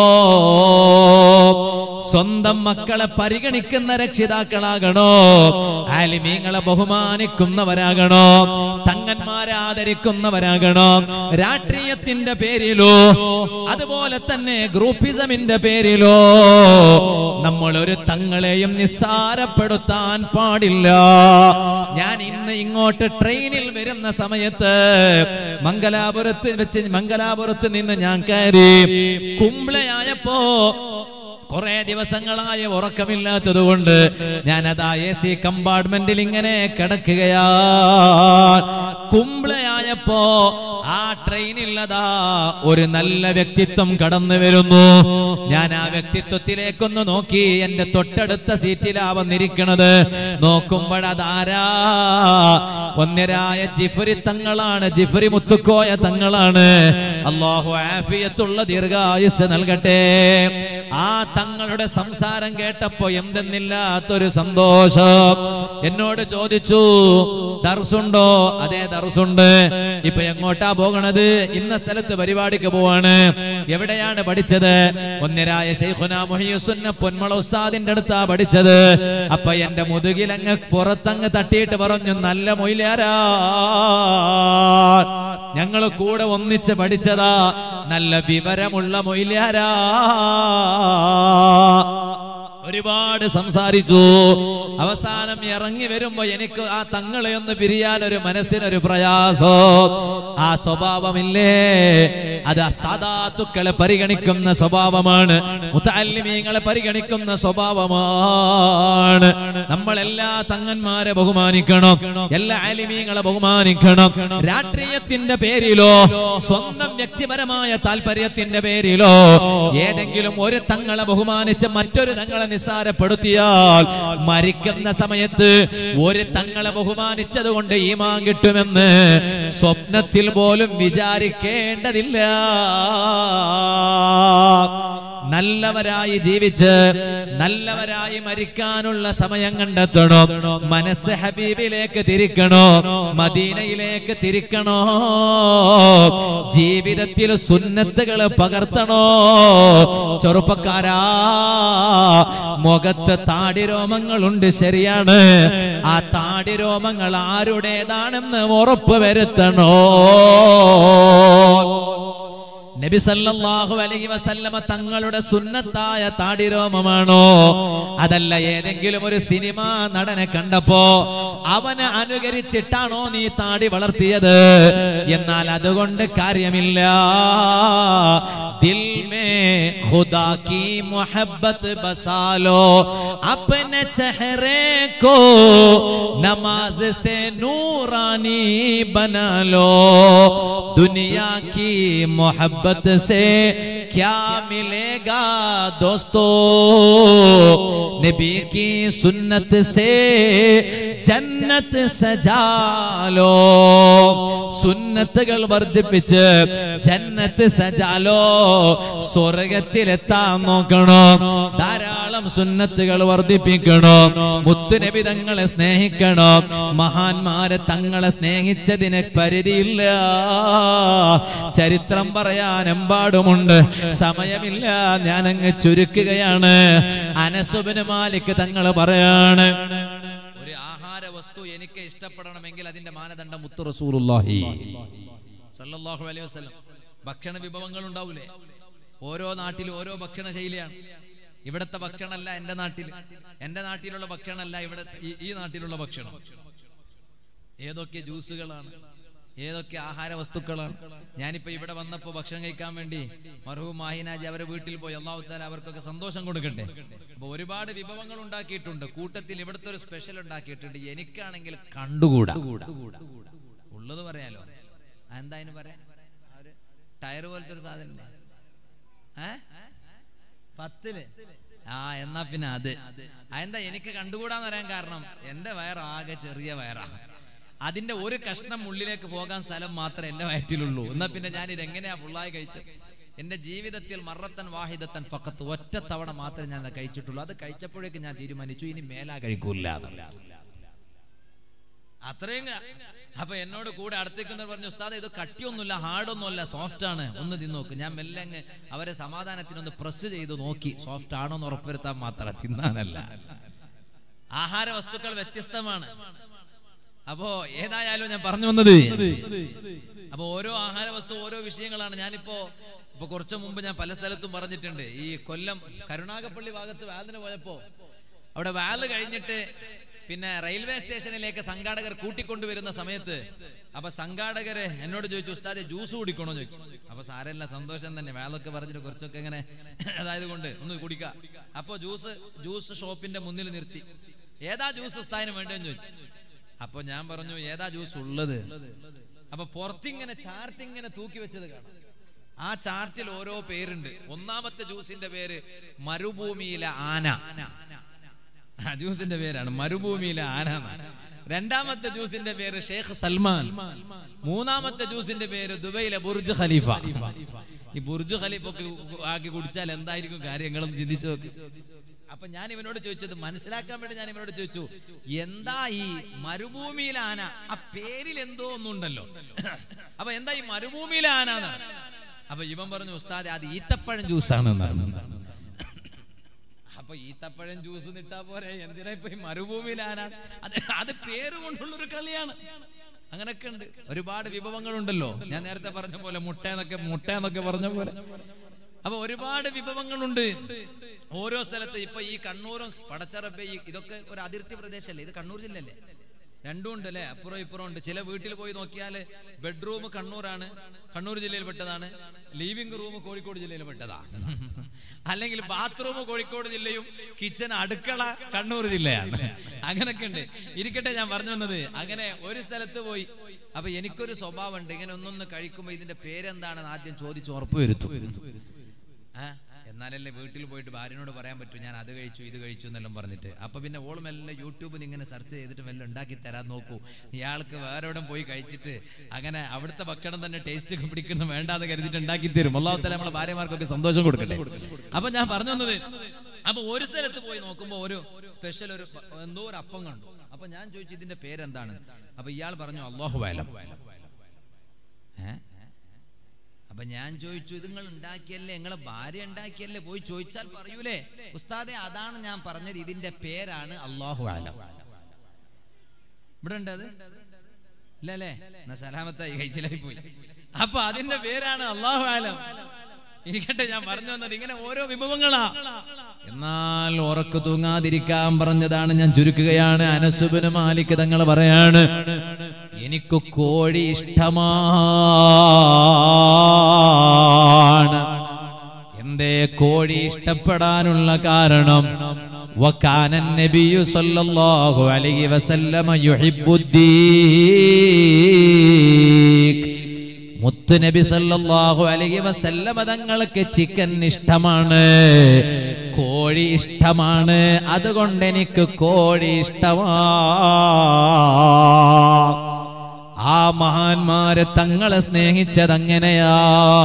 സ്വന്തം മക്കളെ പരിഗണിക്കുന്ന രക്ഷിതാക്കളാകണോ ആലിമീങ്ങളെ ബഹുമാനിക്കുന്നവരാകണോ തങ്ങന്മാരെ ആദരിക്കുന്നവരാകണോ രാഷ്ട്രീയത്തിന്റെ പേരിലോ അതുപോലെ തന്നെ ഗ്രൂപ്പിസമിന്റെ പേരിലോ നമ്മൾ ഒരു തങ്ങളെയും നിസ്സാരപ്പെടുത്താൻ പാടില്ല ഞാൻ ഇന്ന് ഇങ്ങോട്ട് ട്രെയിനിൽ വരുന്ന സമയത്ത് മംഗലാപുരത്ത് വെച്ച് മംഗലാപുരത്ത് നിന്ന് ഞാൻ കയറി കുംബ്ലയായപ്പോ കുറെ ദിവസങ്ങളായ ഉറക്കമില്ലാത്തത് കൊണ്ട് ഞാൻ അതാ എ സി കമ്പാർട്ട്മെന്റിൽ ഇങ്ങനെ കിടക്കുകയാ കുംബ്ലയായപ്പോ ആ ട്രെയിനിൽ അതാ ഒരു നല്ല വ്യക്തിത്വം കടന്നു വരുന്നു ഞാൻ ആ വ്യക്തിത്വത്തിലേക്കൊന്ന് നോക്കി എന്റെ തൊട്ടടുത്ത സീറ്റിലാ വന്നിരിക്കണത് നോക്കുമ്പോഴതാരാ ഒന്നരായ ജിഫരി തങ്ങളാണ് ജിഫരി മുത്തുക്കോയ തങ്ങളാണ് അള്ളാഹു ആഫിയത്തുള്ള ദീർഘായുസ് നൽകട്ടെ ആ തങ്ങളുടെ സംസാരം കേട്ടപ്പോ എന്തെന്നില്ലാത്തൊരു സന്തോഷം എന്നോട് ചോദിച്ചു ദർസുണ്ടോ അതെ ദർസുണ്ട് ഇപ്പൊ എങ്ങോട്ടാ പോകണത് ഇന്ന സ്ഥലത്ത് പരിപാടിക്ക് പോവാണ് എവിടെയാണ് പഠിച്ചത് ഒന്നിരായ ഷെയ്ഖുന മുഹിയുസുന്ന പൊന്മള ഉസ്താദിന്റെ അടുത്താ പഠിച്ചത് അപ്പൊ എന്റെ മുതുകിലങ്ങ് പുറത്തങ്ങ് തട്ടിയിട്ട് പറഞ്ഞു നല്ല മൊയിലാരാ ഞങ്ങൾ കൂടെ ഒന്നിച്ച് പഠിച്ചതാ നല്ല വിവരമുള്ള മൊയിലാരാ ഒരുപാട് സംസാരിച്ചു അവസാനം ഇറങ്ങി വരുമ്പോ എനിക്ക് ആ തങ്ങളെ ഒന്ന് പിരിയാൻ ഒരു മനസ്സിനൊരു പ്രയാസോ ആ സ്വഭാവമില്ലേ അത് സാധാത്തുക്കളെ പരിഗണിക്കുന്ന സ്വഭാവമാണ് മുത്തല്ലിമീങ്ങളെ പരിഗണിക്കുന്ന സ്വഭാവമാണ് നമ്മൾ എല്ലാ തങ്ങന്മാരെ ബഹുമാനിക്കണം എല്ലാ ആലിമീങ്ങളെ ബഹുമാനിക്കണം രാഷ്ട്രീയത്തിന്റെ പേരിലോ സ്വന്തം വ്യക്തിപരമായ താല്പര്യത്തിന്റെ പേരിലോ ഏതെങ്കിലും ഒരു തങ്ങളെ ബഹുമാനിച്ച് മറ്റൊരു തങ്ങളെ നിസ്സാരപ്പെടുത്തിയാൽ മരിക്കുന്ന സമയത്ത് ഒരു തങ്ങളെ ബഹുമാനിച്ചത് കൊണ്ട് ഈമാൻ കിട്ടുമെന്ന് സ്വപ്നത്തിൽ പോലും വിചാരിക്കേണ്ടതില്ല നല്ലവരായി ജീവിച്ച് നല്ലവരായി മരിക്കാനുള്ള സമയം കണ്ടെത്തണം മനസ്സ് ഹബീബിലേക്ക് തിരിക്കണോ മദീനയിലേക്ക് തിരിക്കണോ ജീവിതത്തിൽ സുന്നത്തുകൾ പകർത്തണോ ചെറുപ്പക്കാരാ മുഖത്ത് താടിരോമങ്ങളുണ്ട് ശരിയാണ് ആ താടിരോമങ്ങൾ ആരുടേതാണെന്ന് ഉറപ്പ് വരുത്തണോ നബി സല്ലല്ലാഹു അലൈഹി വസല്ലമ തങ്ങളുടെ സുന്നത്തായ താടിരോമമാണോ അതല്ല ഏതെങ്കിലും ഒരു സിനിമ നടനെ കണ്ടപ്പോ അവനെ അനുകരിച്ചിട്ടാണോ നീ താടി വളർത്തിയത് എന്നാൽ അതുകൊണ്ട് കാര്യമില്ല ദിൽ മേ ഖുദാ की मोहब्बत बसा लो अपने चेहरे को नमाज से नूरानी बना लो दुनिया की मोहब्बत से क्या मिलेगा दोस्तों नबी की सुन्नत से जन्नत सजा लो സുന്നത്തുകൾ വർദ്ധിപ്പിച്ച് ജന്നത്ത് സജാലോ സ്വർഗത്തിലെത്താൻ നോക്കണോ ധാരാളം സുന്നത്തുകൾ വർദ്ധിപ്പിക്കണോ മുത്തുനബി തങ്ങളെ സ്നേഹിക്കണോ മഹാന്മാരെ തങ്ങളെ സ്നേഹിച്ചതിന് പരിധിയില്ല ചരിത്രം പറയാൻ എമ്പാടുമുണ്ട് സമയമില്ല ഞാൻ അങ്ങ് ചുരുക്കുകയാണ് അനസുബിന് മാലിക് തങ്ങൾ പറയാണ് ഒരു ആഹാര വസ്തു എനിക്ക് ഇഷ്ടപ്പെടണമെങ്കിൽ അതിന്റെ മാനദണ്ഡം മുത്തു റസൂലുള്ളാഹി സല്ലല്ലാഹു അലൈഹി വസല്ലം ഭക്ഷണ വിഭവങ്ങൾ ഉണ്ടാവൂലേ ഓരോ നാട്ടിലും ഓരോ ഭക്ഷണ ശൈലിയാണ് ഇവിടത്തെ ഭക്ഷണമല്ല എന്റെ നാട്ടിൽ എന്റെ നാട്ടിലുള്ള ഭക്ഷണമല്ല ഇവിടെ ഈ- ഈ നാട്ടിലുള്ള ഭക്ഷണം ഏതൊക്കെ ജ്യൂസുകളാണ് ഏതൊക്കെ ആഹാര വസ്തുക്കളാണ് ഞാനിപ്പോ ഇവിടെ വന്നപ്പോ ഭക്ഷണം കഴിക്കാൻ വേണ്ടി മർഹൂം മാഹിനാജി അവരെ വീട്ടിൽ പോയി അള്ളാഹുത്താല അവർക്കൊക്കെ സന്തോഷം കൊടുക്കട്ടെ അപ്പൊ ഒരുപാട് വിഭവങ്ങൾ ഉണ്ടാക്കിയിട്ടുണ്ട് കൂട്ടത്തിൽ ഇവിടുത്തെ ഒരു സ്പെഷ്യൽ ഉണ്ടാക്കിയിട്ടുണ്ട് എനിക്കാണെങ്കിൽ കണ്ടുകൂടാ ഉള്ളത് പറയാലോ എന്താ അതിന് പറയാ ആ ഒരു ടയർ പോലത്തെ ഒരു സാധനം ഏ പത്തില് ആ എന്നാ പിന്നെ അത് അതെന്താ എനിക്ക് കണ്ടുകൂടാന്ന് പറയാൻ കാരണം എന്റെ വയറാകെ ചെറിയ വയറാ അതിന്റെ ഒരു കഷ്ണം ഉള്ളിലേക്ക് പോകാൻ സ്ഥലം മാത്രമേ എന്റെ വയറ്റിലുള്ളൂ എന്നാ പിന്നെ ഞാൻ ഇത് എങ്ങനെയാ ഫുള്ളായി കഴിച്ചത് എന്റെ ജീവിതത്തിൽ മറത്തൻ വാഹിദത്തൻ ഫക്കത്ത് ഒറ്റ തവണ മാത്രമേ ഞാൻ അത് കഴിച്ചിട്ടുള്ളൂ അത് കഴിച്ചപ്പോഴേക്ക് ഞാൻ തീരുമാനിച്ചു ഇനി മേലാ കഴിക്കൂല അത്രയും ക- അപ്പൊ എന്നോട് കൂടെ അടുത്തേക്കുന്ന പറഞ്ഞു ഉസ്താദ് ഇത് കട്ടിയൊന്നുമില്ല ഹാർഡൊന്നുമല്ല സോഫ്റ്റ് ആണ് ഒന്ന് തിന്നു നോക്ക് ഞാൻ മെല്ലെ അങ്ങ് അവരെ സമാധാനത്തിനൊന്ന് പ്രസ് ചെയ്ത് നോക്കി സോഫ്റ്റ് ആണോ എന്ന് ഉറപ്പുവരുത്താൻ മാത്രം തിന്നാനല്ല ആഹാര വസ്തുക്കൾ വ്യത്യസ്തമാണ് അപ്പോ ഏതായാലും ഞാൻ പറഞ്ഞു വന്നത് അപ്പൊ ഓരോ ആഹാര വസ്തു ഓരോ വിഷയങ്ങളാണ് ഞാനിപ്പോ ഇപ്പൊ കുറച്ചു മുമ്പ് ഞാൻ പല സ്ഥലത്തും പറഞ്ഞിട്ടുണ്ട് ഈ കൊല്ലം കരുണാകപ്പള്ളി ഭാഗത്ത് വാലിന് പോയപ്പോ അവിടെ വാല് കഴിഞ്ഞിട്ട് പിന്നെ റെയിൽവേ സ്റ്റേഷനിലേക്ക് സംഘാടകർ കൂട്ടിക്കൊണ്ടുവരുന്ന സമയത്ത് അപ്പൊ സംഘാടകര് എന്നോട് ചോദിച്ചു ഉസ്താദെ ജ്യൂസ് കുടിക്കണോ ചോദിച്ചു അപ്പൊ സാരല്ല സന്തോഷം തന്നെ വാലൊക്കെ പറഞ്ഞിട്ട് കുറച്ചൊക്കെ ഇങ്ങനെ അതായത് കൊണ്ട് ഒന്ന് കുടിക്ക അപ്പൊ ജ്യൂസ് ജ്യൂസ് ഷോപ്പിന്റെ മുന്നിൽ നിർത്തി ഏതാ ജ്യൂസ് ഉസ്താദിന് വേണ്ടതെന്ന് ചോദിച്ചു അപ്പൊ ഞാൻ പറഞ്ഞു ഏതാ ജ്യൂസ് ഉള്ളത് അപ്പൊ പുറത്തിങ്ങനെ ചാർട്ട് ഇങ്ങനെ തൂക്കി വെച്ചത് കാണാം ആ ചാർട്ടിൽ ഓരോ പേരുണ്ട് ഒന്നാമത്തെ ജ്യൂസിന്റെ പേര് മരുഭൂമിയിലെ ആന ആ ജ്യൂസിന്റെ പേരാണ് മരുഭൂമിയിലെ ആന എന്നാണ്. രണ്ടാമത്തെ ജ്യൂസിന്റെ പേര് ഷേഖ് സൽമാൻ മൂന്നാമത്തെ ജ്യൂസിന്റെ പേര് ദുബൈയിലെ ബുർജ് ഖലീഫ ഈ ബുർജ് ഖലീഫ ഒക്കെ ആക്കി കുടിച്ചാൽ എന്തായിരിക്കും കാര്യങ്ങളെന്ന് ചിന്തിച്ചു നോക്ക് അപ്പൊ ഞാൻ ഇവനോട് ചോദിച്ചത് മനസ്സിലാക്കാൻ വേണ്ടി ഞാൻ ഇവനോട് ചോദിച്ചു എന്താ ഈ മരുഭൂമിയിലെ ആന ആ പേരിൽ എന്തോ ഒന്നുണ്ടല്ലോ അപ്പൊ എന്താ ഈ മരുഭൂമിയിലെ ആന എന്നാണ് അപ്പൊ ഇവൻ പറഞ്ഞു ഉസ്താദെ അത് ഈത്തപ്പഴം ജ്യൂസാണ് അപ്പൊ ഈത്തപ്പഴം ജ്യൂസ് നിട്ടാ പോരെ എന്തിനാ ഇപ്പൊ ഈ മരുഭൂമിയിൽ ആന അത് അത് പേര് കൊണ്ടുള്ള ഒരു കളിയാണ് അങ്ങനൊക്കെ ഉണ്ട് ഒരുപാട് വിഭവങ്ങളുണ്ടല്ലോ ഞാൻ നേരത്തെ പറഞ്ഞ പോലെ മുട്ട എന്നൊക്കെ മുട്ട എന്നൊക്കെ പറഞ്ഞ പോലെ അപ്പൊ ഒരുപാട് വിഭവങ്ങളുണ്ട് ഓരോ സ്ഥലത്ത് ഇപ്പൊ ഈ കണ്ണൂരും പടച്ചറപ്പ ഈ ഇതൊക്കെ ഒരു അതിർത്തി പ്രദേശമല്ലേ ഇത് കണ്ണൂർ ജില്ലയല്ലേ രണ്ടും ഉണ്ട് അല്ലെ അപ്പുറം ഇപ്പുറം ഉണ്ട് ചില വീട്ടിൽ പോയി നോക്കിയാൽ ബെഡ്റൂം കണ്ണൂരാണ് കണ്ണൂർ ജില്ലയിൽ പെട്ടതാണ് ലീവിംഗ് റൂം കോഴിക്കോട് ജില്ലയിൽ പെട്ടതാ അല്ലെങ്കിൽ ബാത്റൂം കോഴിക്കോട് ജില്ലയും കിച്ചൺ അടുക്കള കണ്ണൂർ ജില്ലയാണ് അങ്ങനൊക്കെ ഉണ്ട് ഇരിക്കട്ടെ ഞാൻ പറഞ്ഞു വന്നത് അങ്ങനെ ഒരു സ്ഥലത്ത് പോയി അപ്പൊ എനിക്കൊരു സ്വഭാവമുണ്ട് ഇങ്ങനെ ഒന്നൊന്ന് കഴിക്കുമ്പോ ഇതിന്റെ പേരെന്താണെന്ന് ആദ്യം ചോദിച്ച് ഉറപ്പ് വരുത്തും ആ, എന്നാലല്ലേ വീട്ടിൽ പോയിട്ട് ഭാര്യനോട് പറയാൻ പറ്റൂ ഞാൻ അത് കഴിച്ചു ഇത് കഴിച്ചു എന്നെല്ലാം പറഞ്ഞിട്ട് അപ്പൊ പിന്നെ ഓളും എല്ലാം യൂട്യൂബിൽ ഇങ്ങനെ സെർച്ച് ചെയ്തിട്ട് മെല്ലെ ഉണ്ടാക്കി തരാൻ നോക്കൂ ഇയാൾക്ക് വേറെ എവിടെ പോയി കഴിച്ചിട്ട് അങ്ങനെ അവിടുത്തെ ഭക്ഷണം തന്നെ ടേസ്റ്റ് ഒക്കെ പിടിക്കണം വേണ്ടാന്ന് കരുതിയിട്ട് ഉണ്ടാക്കി തരും അള്ളാഹുത്തല നമ്മളെ ഭാര്യമാർക്കൊക്കെ സന്തോഷം കൊടുക്കട്ടെ അപ്പൊ ഞാൻ പറഞ്ഞു വന്നത് അപ്പൊ ഒരു സ്ഥലത്ത് പോയി നോക്കുമ്പോ ഒരു സ്പെഷ്യൽ ഒരു പ- എന്തോ ഒരു അപ്പം കണ്ടു അപ്പൊ ഞാൻ ചോദിച്ചു ഇതിന്റെ പേരെന്താണ് അപ്പൊ ഇയാൾ പറഞ്ഞു അള്ളാഹു വയലം ഏഹ് അപ്പൊ ഞാൻ ചോദിച്ചു ഇത് നിങ്ങൾ ഉണ്ടാക്കിയല്ലേ നിങ്ങളെ ഭാര്യ ഉണ്ടാക്കിയല്ലേ പോയി ചോദിച്ചാൽ പറയൂലേ ഉസ്താദെ അതാണ് ഞാൻ പറഞ്ഞത് ഇതിന്റെ പേരാണ് അള്ളാഹു ആലം ഇവിടെ ഉണ്ട് അത് ഇല്ലല്ലേ എന്നാ സലാമത്തായി കഴിച്ചിലായി പോയി അപ്പൊ അതിന്റെ പേരാണ് അള്ളാഹു ആലം ഇരിക്കട്ടെ ഞാൻ പറഞ്ഞു വന്നത് ഇങ്ങനെ ഓരോ വിഭവങ്ങളാ എന്നാൽ ഉറക്കു തൂങ്ങാതിരിക്കാൻ പറഞ്ഞതാണ് ഞാൻ ചുരുക്കുകയാണ് അനസുബിന് മാലിക് തങ്ങൾ പറയാണ് എനിക്ക് കോഴി ഇഷ്ടമാണ് എന്തേ കോഴി ഇഷ്ടപ്പെടാനുള്ള കാരണം وكان النبي صلى الله عليه وسلم يحب الديك മുത്തുനബി സല്ലല്ലാഹു അലൈഹി വസല്ലമ തങ്ങൾക്ക് ചിക്കൻ ഇഷ്ടമാണ് കോഴി ഇഷ്ടമാണ് അതുകൊണ്ട് എനിക്ക് കോഴി ഇഷ്ടമാണ് ആ മഹാന്മാര് തങ്ങളെ സ്നേഹിച്ചത് അങ്ങനെയാ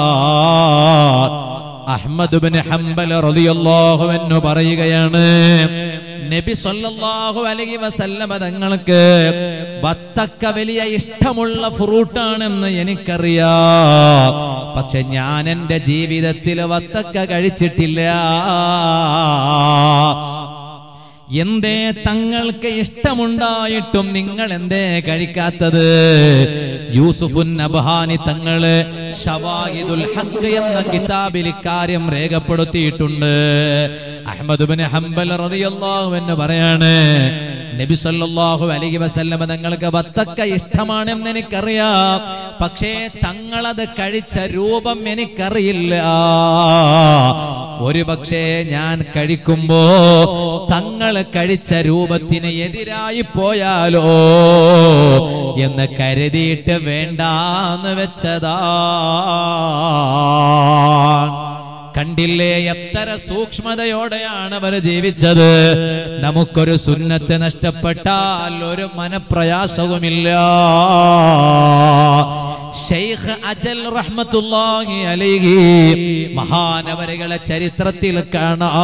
അഹ്മദ് ബിൻ ഹംബൽ റളിയല്ലാഹു അൻഹു പറയുകയാണ് നബി സല്ലല്ലാഹു അലൈഹി വസല്ലമ തങ്ങൾക്ക് വത്തക്ക വലിയ ഇഷ്ടമുള്ള ഫ്രൂട്ടാണെന്ന് എനിക്കറിയാം പക്ഷെ ഞാൻ എൻ്റെ ജീവിതത്തിൽ വത്തക്ക കഴിച്ചിട്ടില്ല എന്തേ തങ്ങൾക്ക് ഇഷ്ടമുണ്ടായിട്ടും നിങ്ങൾ എന്തേ കഴിക്കാത്തത് യൂസുഫുൻ അബ്ഹാനി തങ്ങള് ഷവാഹിദുൽ ഹഖ് എന്ന കിതാബിൽ ഇക്കാര്യം രേഖപ്പെടുത്തിയിട്ടുണ്ട് അഹ്മദ് ബിൻ ഹംബൽ റളിയല്ലാഹു എന്ന് പറയാണ് നബി സല്ലല്ലാഹു അലൈഹി വസല്ലമ തങ്ങൾക്ക് ബത്തക്ക ഇഷ്ടമാണെന്ന് എനിക്കറിയാം പക്ഷേ തങ്ങളത് കഴിച്ച രൂപം എനിക്കറിയില്ല ഒരു പക്ഷേ ഞാൻ കഴിക്കുമ്പോ തങ്ങൾ കഴിച്ച രൂപത്തിന് എതിരായി പോയാലോ എന്ന് കരുതിയിട്ട് വേണ്ടാന്ന് വെച്ചതാ കണ്ടില്ലേ എത്ര സൂക്ഷ്മതയോടെയാണ് അവർ ജീവിച്ചത് നമുക്കൊരു സുന്നത്ത് നഷ്ടപ്പെട്ടാൽ ഒരു മനപ്രയാസവുമില്ല ഷെയ്ഖ് അജൽ റഹ്മത്തുള്ളാഹി അലൈഹി മഹാനവരുകളെ ചരിത്രത്തിൽ കാണാം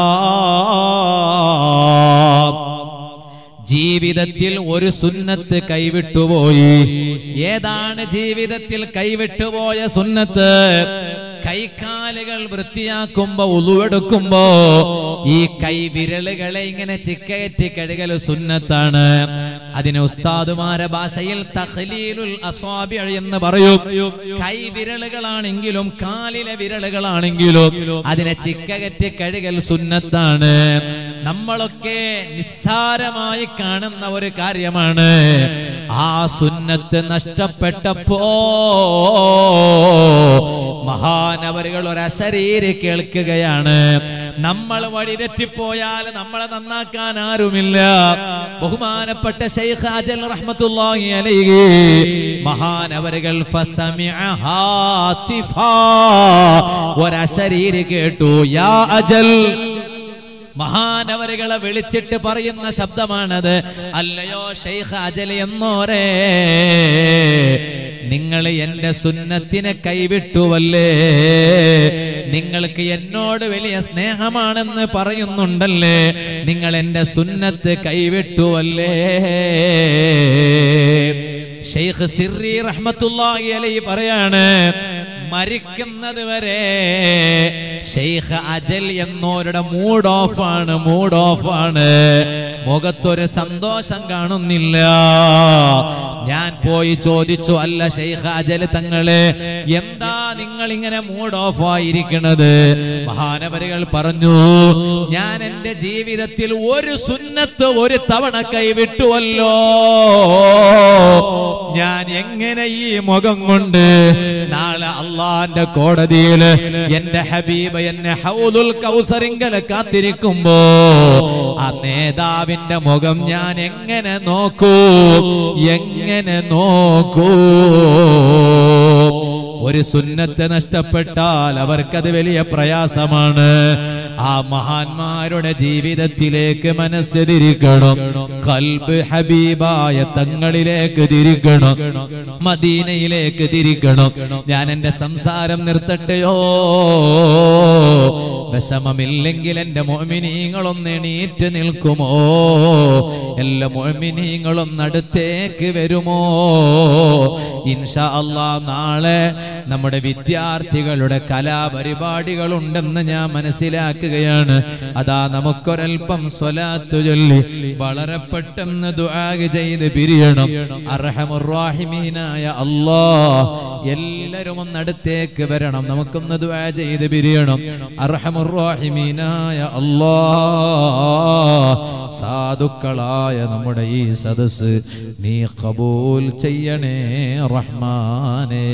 ജീവിതത്തിൽ ഒരു സുന്നത്ത് കൈവിട്ടുപോയി ഏതാണ് ജീവിതത്തിൽ കൈവിട്ടുപോയ സുന്നത്ത് കൈക്കാലുകൾ വൃത്തിയാക്കുമ്പോ ഉളുവെടുക്കുമ്പോ ഈ കൈവിരലുകളെ ഇങ്ങനെ ചിക്കയറ്റി കഴുകൽ സുന്നത്താണ് അതിന് ഉസ്താദുമാരെ ഭാഷയിൽ തഖ്ലീലുൽ അസ്വാബി എന്ന് പറയും കൈവിരലുകളാണെങ്കിലും കാലിലെ വിരലുകളാണെങ്കിലും അതിനെ ചിക്കകറ്റി കഴുകൽ സുന്നത്താണ് നമ്മളൊക്കെ നിസ്സാരമായി കാണുന്ന ഒരു കാര്യമാണ് ആ സുന്നത്ത് നഷ്ടപ്പെട്ടപ്പോ മഹാനവരുകൾ ഒരു അശരീരി കേൾക്കുകയാണ് നമ്മൾ വഴിതെറ്റിപ്പോയാൽ നമ്മളെ നന്നാക്കാൻ ആരുമില്ല ബഹുമാനപ്പെട്ട ശൈഖ് അജൽ റഹ്മത്തുള്ളാഹി അലൈഹി മഹാനവരുകൾ ഫസമിഅ ഹാത്തിഫാ ഒരു അശരീരി കേട്ടു യാ അജൽ മഹാനവരുകളെ വിളിച്ചിട്ട് പറയുന്ന ശബ്ദമാണത് അല്ലയോ ഷെയ്ഖ് അജൽ എന്നോരേ നിങ്ങൾ എന്റെ സുന്നത്തിനെ കൈവിട്ടുവല്ലേ നിങ്ങൾക്ക് എന്നോട് വലിയ സ്നേഹമാണെന്ന് പറയുന്നുണ്ടല്ലേ നിങ്ങൾ എന്റെ സുന്നത്ത് കൈവിട്ടുവല്ലേ ഷെയ്ഖ് സിറി റഹ്മത്തുള്ളാഹി അലൈഹി പറയാണ് മരിക്കുന്നത് വരെ ഷെയ്ഖ് അജൽ എന്നോരുടെ മൂഡ് ഓഫ് ആണ് മൂഡ് ഓഫ് ആണ് മുഖത്തൊരു സന്തോഷം കാണുന്നില്ല ഞാൻ പോയി ചോദിച്ചു അല്ല ഷെയ്ഖ് അജൽ തങ്ങളെ എന്താ നിങ്ങൾ ഇങ്ങനെ മൂഡ് ഓഫ് ആയിരിക്കണത് മഹാനവരികൾ പറഞ്ഞു ഞാൻ എന്റെ ജീവിതത്തിൽ ഒരു സുന്നത്ത് ഒരു തവണ കൈവിട്ടുവല്ലോ ഞാൻ എങ്ങനെ ഈ മുഖം കൊണ്ട് നാളെ അള്ളാന്റെ കോടതിയിൽ എന്റെ ഹബീബ് എന്നെ ഹൗദുൽ കൗസറിങ്കല കാത്തിരിക്കുമ്പോ ആ നേതാവിന്റെ മുഖം ഞാൻ എങ്ങനെ നോക്കൂ എങ്ങനെ നോക്കൂ ഒരു സുന്നത്ത് നഷ്ടപ്പെട്ടാൽ അവർക്കത് വലിയ പ്രയാസമാണ് ആ മഹാന്മാരുടെ ജീവിതത്തിലേക്ക് മനസ്സ് തിരിക്കണം കൽബ് ഹബീബായ തങ്ങളിലേക്ക് തിരിക്കണം മദീനയിലേക്ക് തിരിക്കണം ഞാൻ എന്റെ സംസാരം നിർത്തട്ടെയോ വിഷമമില്ലെങ്കിൽ എന്റെ മോമിനീങ്ങളൊന്ന് എണീറ്റ് നിൽക്കുമോ എല്ലാ മോമിനീങ്ങളും അടുത്തേക്ക് വരുമോ ഇൻഷാ അള്ളാ നാളെ നമ്മുടെ വിദ്യാർത്ഥികളുടെ കലാപരിപാടികൾ ഉണ്ടെന്ന് ഞാൻ മനസ്സിലാക്കുകയാണ് അതാ നമുക്കൊരൽപ്പം സ്വലാത്തു ചൊല്ലി വളരെ പെട്ടെന്ന് ദുആ ചെയ്ത് പിരിയണം അർഹമുറാഹിമീനായ അല്ലാ എല്ലാവരും ഒന്ന് അടുത്തേക്ക് വരണം നമുക്കൊന്ന് ദുആ ചെയ്ത് പിരിയണം അർഹമുറാഹിമീനായ അല്ലാ സാധുക്കളായ നമ്മുടെ ഈ സദസ് നീ കബൂൽ ചെയ്യണേ റഹ്മാനേ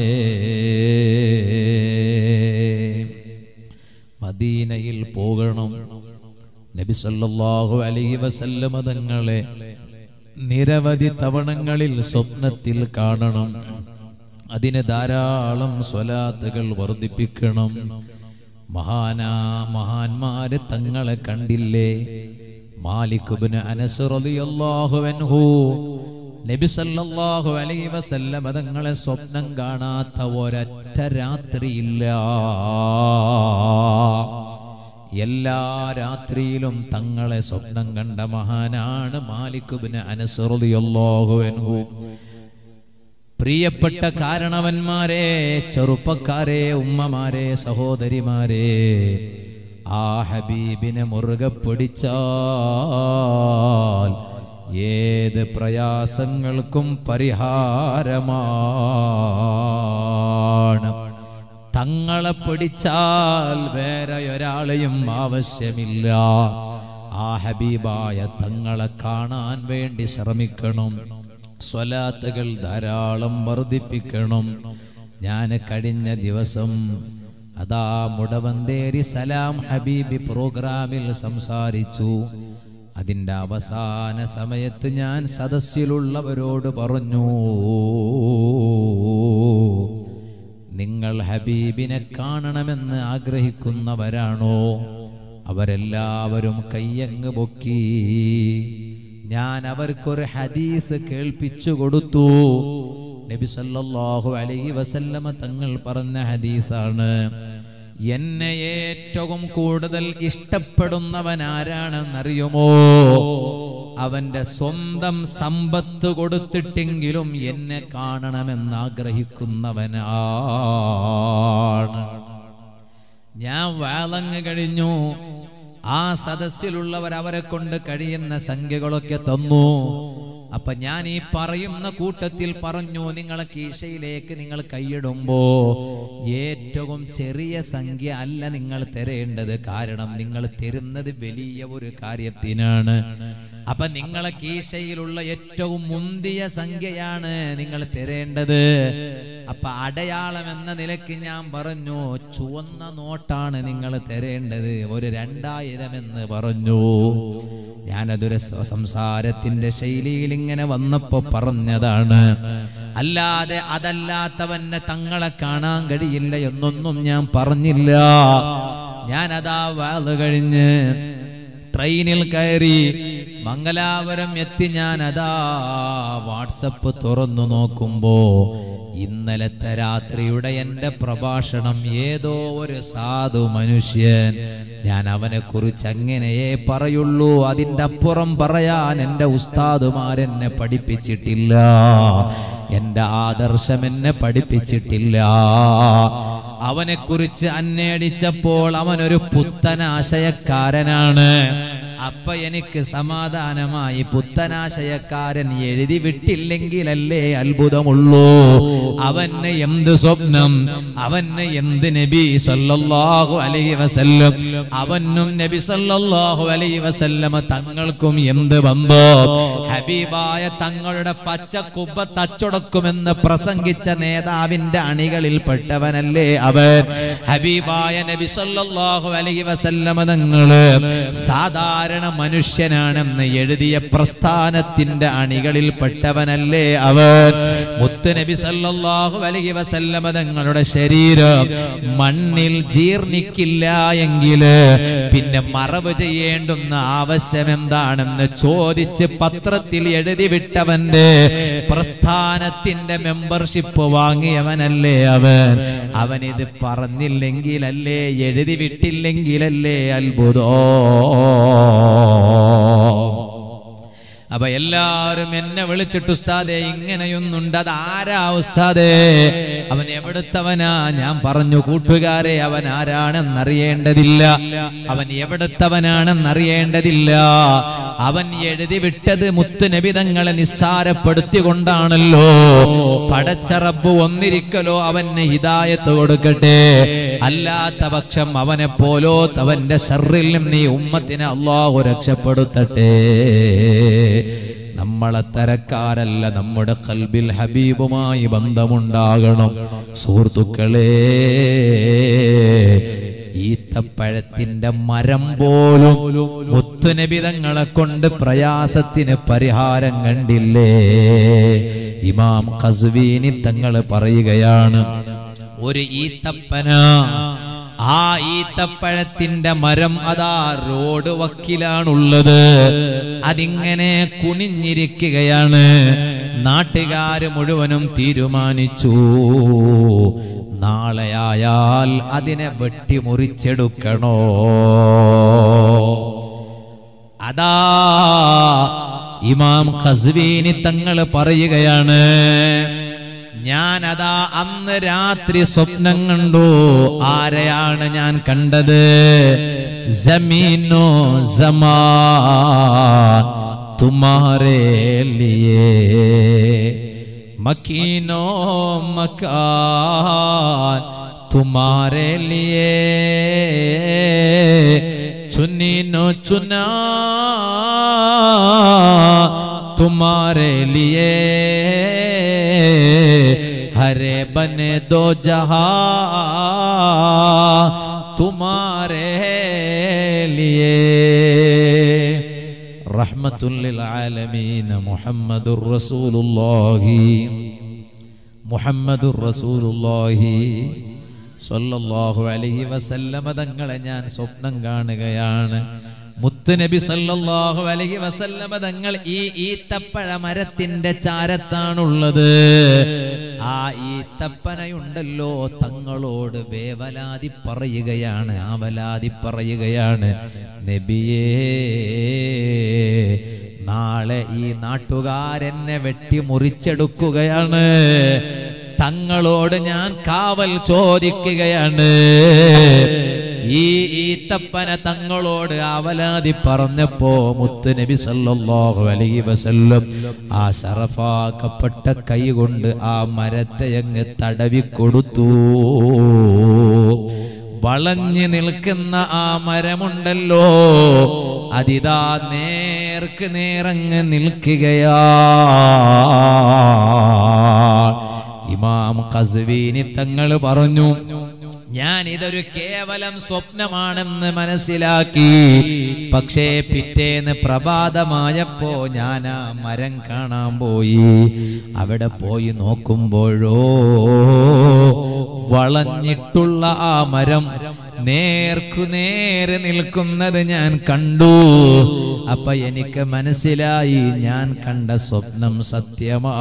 മദീനയിൽ പോകണം നബി സല്ലല്ലാഹു അലൈഹി വസല്ലമ തങ്ങളെ നിരവധി തവണങ്ങളിൽ സ്വപ്നത്തിൽ കാണണം അതിന് ധാരാളം സ്വലാത്തുകൾ വർദ്ധിപ്പിക്കണം മഹാനാ മഹാന്മാര് തങ്ങളെ കണ്ടില്ലേ മാലിക്കുബിന് അനസ് റളിയല്ലാഹു അൻഹു നബി സല്ലല്ലാഹു അലൈഹി വസല്ലമ തങ്ങളെ സ്വപ്നം കാണാത്ത ഒരൊറ്റ രാത്രിയില്ല എല്ലാ രാത്രിയിലും തങ്ങളെ സ്വപ്നം കണ്ട മഹാനാണ് മാലിക്കുബിന് അനസ് റളിയല്ലാഹു അൻഹു പ്രിയപ്പെട്ട കാരണവന്മാരെ ചെറുപ്പക്കാരെ ഉമ്മമാരെ സഹോദരിമാരെ ആ ഹബീബിനെ മുറുകെ പിടിച്ചാൽ ഏത് പ്രയാസങ്ങൾക്കും പരിഹാരമാണ് തങ്ങളെ പിടിച്ചാൽ വേറെ ഒരാളെയും ആവശ്യമില്ല ആ ഹബീബായ തങ്ങളെ കാണാൻ വേണ്ടി ശ്രമിക്കണം സ്വലാത്തുകൾ ധാരാളം വർദ്ധിപ്പിക്കണം ഞാൻ കഴിഞ്ഞ ദിവസം അതാ മുടവന്തേരി സലാം ഹബീബി പ്രോഗ്രാമിൽ സംസാരിച്ചു അതിൻ്റെ അവസാന സമയത്ത് ഞാൻ സദസ്സിലുള്ളവരോട് പറഞ്ഞു നിങ്ങൾ ഹബീബിനെ കാണണമെന്ന് ആഗ്രഹിക്കുന്നവരാണോ അവരെല്ലാവരും കയ്യങ്ങ് പൊക്കി ഞാൻ അവർക്കൊരു ഹദീസ് കേൾപ്പിച്ചു കൊടുത്തു നബി സല്ലല്ലാഹു അലൈഹി വസല്ലമ തങ്ങൾ പറഞ്ഞ ഹദീസാണ് എന്നെ ഏറ്റവും കൂടുതൽ ഇഷ്ടപ്പെടുന്നവൻ ആരാണെന്നറിയുമോ അവന്റെ സ്വന്തം സമ്പത്ത് കൊടുത്തിട്ടെങ്കിലും എന്നെ കാണണമെന്ന് ആഗ്രഹിക്കുന്നവനാണ് ഞാൻ വാളങ്ങ് കഴിഞ്ഞു ആ സദസ്സിലുള്ളവർ അവരെ കൊണ്ട് കഴിയുന്ന സംഖ്യകളൊക്കെ തന്നു അപ്പൊ ഞാൻ ഈ പറയുന്ന കൂട്ടത്തിൽ പറഞ്ഞു നിങ്ങളെ കീശയിലേക്ക് നിങ്ങൾ കൈയിടുമ്പോ ഏറ്റവും ചെറിയ സംഖ്യ അല്ല നിങ്ങൾ തരേണ്ടത് കാരണം നിങ്ങൾ തരുന്നത് വലിയ ഒരു കാര്യത്തിനാണ് അപ്പൊ നിങ്ങളെ കീശയിലുള്ള ഏറ്റവും മുന്തിയ സംഖ്യയാണ് നിങ്ങൾ തരേണ്ടത് അപ്പൊ അടയാളം എന്ന നിലയ്ക്ക് ഞാൻ പറഞ്ഞു ചുവന്ന നോട്ടാണ് നിങ്ങൾ തരേണ്ടത് ഒരു രണ്ടായിരം എന്ന് പറഞ്ഞു ഞാനതൊരു സ- സംസാരത്തിന്റെ ശൈലിയിൽ ഇങ്ങനെ വന്നപ്പോ പറഞ്ഞതാണ് അല്ലാതെ അതല്ലാത്തവന്നെ തങ്ങളെ കാണാൻ കഴിയില്ല എന്നൊന്നും ഞാൻ പറഞ്ഞില്ല ഞാൻ അതാ വാള് കഴിഞ്ഞ് ട്രെയിനിൽ കയറി മംഗലാപുരം എത്തി ഞാൻ അതാ വാട്സപ്പ് തുറന്നു നോക്കുമ്പോ ഇന്നലത്തെ രാത്രിയുടെ എന്റെ പ്രഭാഷണം ഏതോ ഒരു സാധു മനുഷ്യൻ ഞാൻ അവനെ കുറിച്ച് അങ്ങനെയേ പറയുള്ളൂ അതിന്റെ അപ്പുറം പറയാൻ എന്റെ ഉസ്താദുമാരെന്നെ പഠിപ്പിച്ചിട്ടില്ല എന്റെ ആദർശം എന്നെ പഠിപ്പിച്ചിട്ടില്ല അവനെ കുറിച്ച് അന്വേഷിച്ചപ്പോൾ അവനൊരു പുത്തനാശയക്കാരനാണ് അപ്പൊ എനിക്ക് സമാധാനമായി പുത്തനാശയക്കാരൻ എഴുതി വിട്ടില്ലെങ്കിലല്ലേ അത്ഭുതമുള്ളൂ അവന് എന്ത് സ്വപ്നം അവന് എന്ത് നബി സല്ലല്ലാഹു അലൈഹി വസല്ലം അവനും നബി സല്ലല്ലാഹു അലൈഹി വസല്ലമ തങ്ങൾക്കും എന്ത് ബന്ധോ ഹബീബായ തങ്ങളുടെ പച്ച കുബ്ബ തച്ചുടക്കുമെന്ന് പ്രസംഗിച്ച നേതാവിന്റെ അണികളിൽ പെട്ടവനല്ലേ അവൻ ഹബീബായ നബി സല്ലല്ലാഹു അലൈഹി വസല്ലമ തങ്ങള് സാധാരണ മനുഷ്യനാണെന്ന് എഴുതിയ പ്രസ്ഥാനത്തിന്റെ അണികളിൽ പെട്ടവനല്ലേ അവൻ മുത്തുനബി സല്ലല്ലാഹു അലൈഹി വസല്ലമ തങ്ങളുടെ ശരീരം മണ്ണിൽ ജീർണിക്കില്ല എങ്കില് പിന്നെ മറവ് ചെയ്യേണ്ടുന്ന ആവശ്യം എന്താണെന്ന് ചോദിച്ച് പത്രത്തിൽ എഴുതി വിട്ടവന്റെ പ്രസ്ഥാനത്തിന്റെ മെമ്പർഷിപ്പ് വാങ്ങിയവനല്ലേ അവൻ അവൻ ഇത് പറഞ്ഞില്ലെങ്കിലല്ലേ എഴുതി വിട്ടില്ലെങ്കിലല്ലേ അത്ഭുതോ അപ്പൊ എല്ലാവരും എന്നെ വിളിച്ചിട്ട് ഉസ്താദെ ഇങ്ങനെയൊന്നുണ്ട് അത് ആരാ ഉസ്താദേ അവൻ എവിടുത്തവനാ ഞാൻ പറഞ്ഞു കൂട്ടുകാരെ അവൻ ആരാണെന്നറിയേണ്ടതില്ല അവൻ എവിടുത്തവനാണെന്നറിയേണ്ടതില്ല അവൻ എഴുതി വിട്ടത് മുത്തുനബിതങ്ങളെ നിസ്സാരപ്പെടുത്തിക്കൊണ്ടാണല്ലോ പടച്ച റബ്ബ് ഒന്നിരിക്കലോ അവന് ഹിദായത്ത് കൊടുക്കട്ടെ അല്ലാത്ത പക്ഷം അവനെ പോലോ തവന്റെ ഷറിൽ നിന്ന് ഈ ഉമ്മത്തിനെ അള്ളാഹു രക്ഷപ്പെടുത്തട്ടെ നമ്മളെ തരക്കാരല്ല നമ്മുടെ കൽബിൽ ഹബീബുമായി ബന്ധമുണ്ടാകണം സുഹൃത്തുക്കളെ ഈത്തപ്പഴത്തിന്റെ മരം പോലും മുത്തുനബിതങ്ങളെ കൊണ്ട് പ്രയാസത്തിന് പരിഹാരം കണ്ടില്ലേ ഇമാം ഖസ്വീനി തങ്ങൾ പറയുകയാണ് ഒരു ഈത്തപ്പന ആ ഈത്തപ്പഴത്തിന്റെ മരം അതാ റോഡ് വക്കിലാണുള്ളത് അതിങ്ങനെ കുനിഞ്ഞിരിക്കുകയാണ് നാട്ടുകാര് മുഴുവനും തീരുമാനിച്ചു നാളെയായാൽ അതിനെ വെട്ടിമുറിച്ചെടുക്കണോ അതാ ഇമാം ഖസ്വീനി തങ്ങൾ പറയുകയാണ് ഞാൻ അതാ അന്ന് രാത്രി സ്വപ്നം കണ്ടു ആരെയാണ് ഞാൻ കണ്ടത് ജമീനോ ജമാ തുമാരേ ലിയേ മക്കീനോ മക്കാൻ തുമാരെ ലിയേ ചുനീനോ ചുനാ तुम्हारे लिए हरे बने दो जहा तुम्हारे लिए റഹ്മത്തുല്ലിൽ ആലമീന മുഹമ്മദുർ റസൂലുള്ളാഹി മുഹമ്മദുർ റസൂലുള്ളാഹി സ്വല്ലല്ലാഹു അലൈഹി വസല്ലമ തങ്ങളെ ഞാൻ സ്വപ്നം കാണുകയാണ് മുത്തുനബി സല്ലല്ലാഹു അലൈഹി വസല്ലമ തങ്ങൾ ഈ ഈത്തപ്പഴ മരത്തിന്റെ ചാരത്താണുള്ളത് ആ ഈത്തപ്പനയുണ്ടല്ലോ തങ്ങളോട് വേവലാതി പറയുകയാണ് ആവലാതി പറയുകയാണ് നബിയേ നാളെ ഈ നാട്ടുകാരെന്നെ വെട്ടി മുറിച്ചെടുക്കുകയാണ് തങ്ങളോട് ഞാൻ കാവൽ ചോദിക്കുകയാണ് ഈ ഈത്തപ്പന തങ്ങളോട് അവലാതി പറഞ്ഞപ്പോ മുത്തുനബി സല്ലല്ലാഹു അലൈഹി വസല്ലം ആ ശറഫാക്കപ്പെട്ട കൈ കൊണ്ട് ആ മരത്തെ അങ്ങ് തടവി കൊടുത്തു വളഞ്ഞു നിൽക്കുന്ന ആ മരമുണ്ടല്ലോ അതിതാ നേർക്ക് നേരങ്ങ് നിൽക്കുകയാ ഇമാം ഖസ്വീനി തങ്ങൾ പറഞ്ഞു ഞാൻ ഇതൊരു കേവലം സ്വപ്നമാണെന്ന് മനസ്സിലാക്കി പക്ഷേ പിറ്റേന്ന് പ്രഭാതമായപ്പോ ഞാൻ ആ മരം കാണാൻ പോയി അവിടെ പോയി നോക്കുമ്പോഴോ വളഞ്ഞിട്ടുള്ള ആ മരം നേർക്കു നേരെ നിൽക്കുന്നത് ഞാൻ കണ്ടു അപ്പൊ എനിക്ക് മനസ്സിലായി ഞാൻ കണ്ട സ്വപ്നം സത്യമാ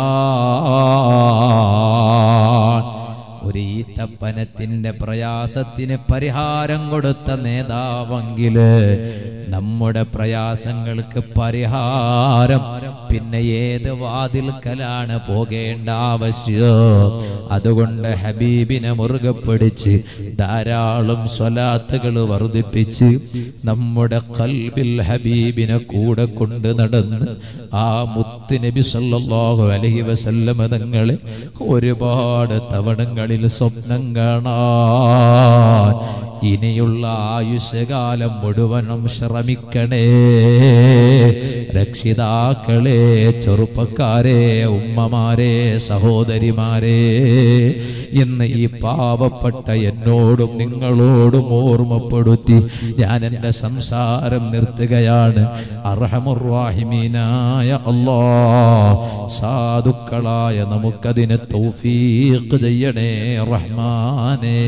ഒരു ഈത്തപ്പനത്തിന്റെ പ്രയാസത്തിന് പരിഹാരം കൊടുത്ത നേതാവെങ്കില് നമ്മുടെ പ്രയാസങ്ങൾക്ക് പരിഹാരം പിന്നെ ഏത് വാതിൽക്കലാണ് പോകേണ്ട ആവശ്യം അതുകൊണ്ട് ഹബീബിനെ മുറുകെ പിടിച്ച് ധാരാളം സ്വലാത്തുകൾ വർദ്ധിപ്പിച്ച് നമ്മുടെ കൽബിൽ ഹബീബിനെ കൂടെ കൊണ്ട് നടന്ന് ആ മുത്ത് നബി സല്ലല്ലാഹു അലൈഹി വസല്ലമ തങ്ങളെ ഒരുപാട് തവണങ്ങളിൽ സ്വപ്നം കാണാൻ ഇനിയുള്ള ആയുഷ്യകാലം മുഴുവനും ശ്രമിക്കണേ രക്ഷിതാക്കളെ ചെറുപ്പക്കാരെ ഉമ്മമാരെ സഹോദരിമാരെ ഇന്ന് ഈ പാവപ്പെട്ട എന്നോടും നിങ്ങളോടും ഓർമ്മപ്പെടുത്തി ഞാൻ എൻ്റെ സംസാരം നിർത്തുകയാണ് അർഹമുറാഹിമീനായ അല്ലാ സാധുക്കളായ നമുക്കതിന് തൗഫീഖ് ചെയ്യണേ റഹ്മാനേ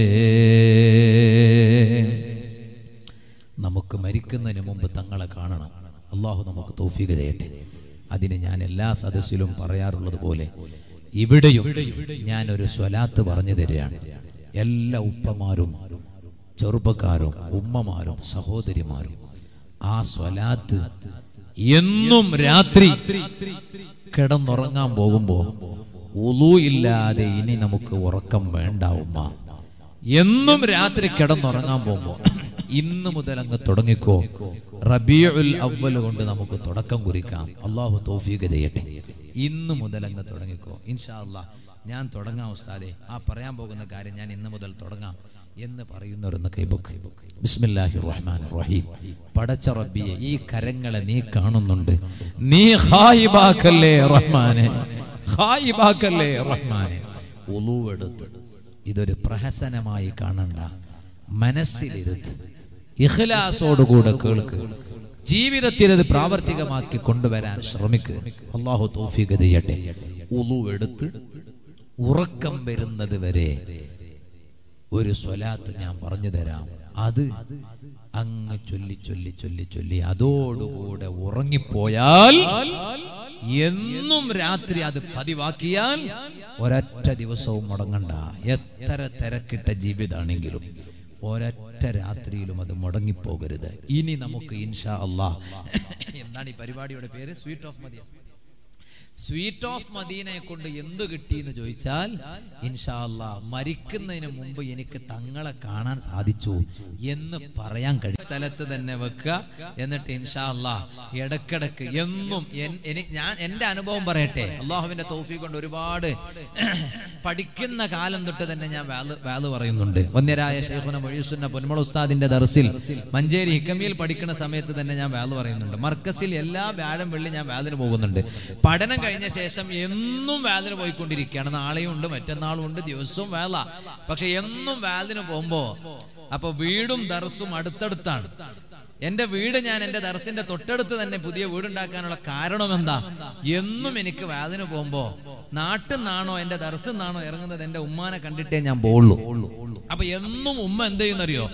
നമുക്ക് മരിക്കുന്നതിന് മുമ്പ് തങ്ങളെ കാണണം അള്ളാഹു നമുക്ക് തൗഫീഖ് ചെയ്യട്ടെ അതിന് ഞാൻ എല്ലാ സദസ്സിലും പറയാറുള്ളത് പോലെ ഇവിടെയും ഞാൻ ഒരു സ്വലാത്ത് പറഞ്ഞു തരികയാണ് എല്ലാ ഉപ്പമാരും ചെറുപ്പക്കാരും ഉമ്മമാരും സഹോദരിമാരും ആ സ്വലാത്ത് എന്നും രാത്രി കിടന്നുറങ്ങാൻ പോകുമ്പോ ഉളു ഇല്ലാതെ ഇനി നമുക്ക് ഉറക്കം വേണ്ട ഉമ്മ എന്നും രാത്രി കിടന്നുറങ്ങാൻ പോകുമ്പോ ഇന്ന് മുതൽ അങ്ങ് തുടങ്ങിക്കോ റബിയുൽ അവ്വൽ കൊണ്ട് നമുക്ക് തുടക്കം കുറിക്കാം അള്ളാഹു തൗഫീഖ് ചെയ്യട്ടെ ഇന്ന് മുതൽ അങ്ങ് തുടങ്ങിക്കോ ഇൻഷാ അള്ളാഹ് ഞാൻ തുടങ്ങാം ഉസ്താദെ ആ പറയാൻ പോകുന്ന കാര്യം ഞാൻ ഇന്ന് മുതൽ തുടങ്ങാം എന്ന് പറയുന്നവരൊന്ന് കൈബുക്ക് ബിസ്മില്ലാഹി റഹ്മാൻ റഹീം പടച്ച റബ്ബിയെ ഈ കരങ്ങളെ നീ കാണുന്നുണ്ട് നീ ഹായിബാക്കല്ലേ റഹ്മാനെ ഹായിബാക്കല്ലേ റഹ്മാനെ ഉളുവെടുത്ത് ഇതൊരു പ്രഹസനമായി കാണണ്ട മനസ്സിലിരുത്ത് ഇഖ്ലാസോടുകൂടെ കേൾക്ക് ജീവിതത്തിൽ അത് പ്രാവർത്തികമാക്കി കൊണ്ടുവരാൻ ശ്രമിക്കുക അള്ളാഹു തൗഫീഖ് ചെയ്യട്ടെ ഉളു എടുത്ത് ഉറക്കം വരുന്നത് വരെ ഒരു സ്വലാത്ത് ഞാൻ പറഞ്ഞു തരാം അത് അങ്ങ് ചൊല്ലി ചൊല്ലി ചൊല്ലി ചൊല്ലി അതോടുകൂടെ ഉറങ്ങിപ്പോയാൽ എന്നും രാത്രി അത് പതിവാക്കിയാൽ ഒരൊറ്റ ദിവസവും മുടങ്ങണ്ട എത്ര തിരക്കിട്ട ജീവിതമാണെങ്കിലും ഒരൊറ്റ രാത്രിയിലും അത് മുടങ്ങിപ്പോകരുത് ഇനി നമുക്ക് ഇൻഷാ അള്ളാ എന്താണ് ഈ പരിപാടിയുടെ പേര് സ്വീറ്റ് ഓഫ് മദിയ സ്വീറ്റ് ഓഫ് മദീനയെ കൊണ്ട് എന്ത് കിട്ടി എന്ന് ചോദിച്ചാൽ ഇൻഷാല്ല മരിക്കുന്നതിന് മുമ്പ് എനിക്ക് തങ്ങളെ കാണാൻ സാധിച്ചു എന്ന് പറയാൻ കഴിയും സ്ഥലത്ത് തന്നെ വെക്കുക എന്നിട്ട് ഇൻഷാല്ല ഇടക്കിടക്ക് എന്നും എൻ- എനി- ഞാൻ എൻ്റെ അനുഭവം പറയട്ടെ അള്ളാഹുവിന്റെ തോഫി കൊണ്ട് ഒരുപാട് പഠിക്കുന്ന കാലം തൊട്ട് തന്നെ ഞാൻ വാല് വാല് പറയുന്നുണ്ട് വന്യരായ ഷെയ്ഖുന മൊഴീസുന്ന പൊന്മള ഉസ്താദിന്റെ ദർസിൽ മഞ്ചേരി ഹിക്കമിയിൽ പഠിക്കുന്ന സമയത്ത് തന്നെ ഞാൻ വാല് പറയുന്നുണ്ട് മർക്കസിൽ എല്ലാ വ്യാഴം വെള്ളി ഞാൻ വാലിന് പോകുന്നുണ്ട് പഠനം കഴിഞ്ഞ ശേഷം എന്നും വാലിന് പോയിക്കൊണ്ടിരിക്കുകയാണ് നാളെയും ഉണ്ട് മറ്റന്നാളും ഉണ്ട് ദിവസവും വേല പക്ഷെ എന്നും വാലിന് പോകുമ്പോ അപ്പൊ വീടും ദർസും അടുത്തടുത്താണ് എന്റെ വീട് ഞാൻ എന്റെ ദർസിന്റെ തൊട്ടടുത്ത് തന്നെ പുതിയ വീടുണ്ടാക്കാനുള്ള കാരണം എന്താ എന്നും എനിക്ക് വാതിന് പോകുമ്പോ നാട്ടിൽ നിന്നാണോ എന്റെ ദർസിൽ നിന്നാണോ ഇറങ്ങുന്നത് എന്റെ ഉമ്മാനെ കണ്ടിട്ടേ ഞാൻ പോകുള്ളൂ അപ്പൊ എന്നും ഉമ്മ എന്ത് ചെയ്യുന്നറിയോ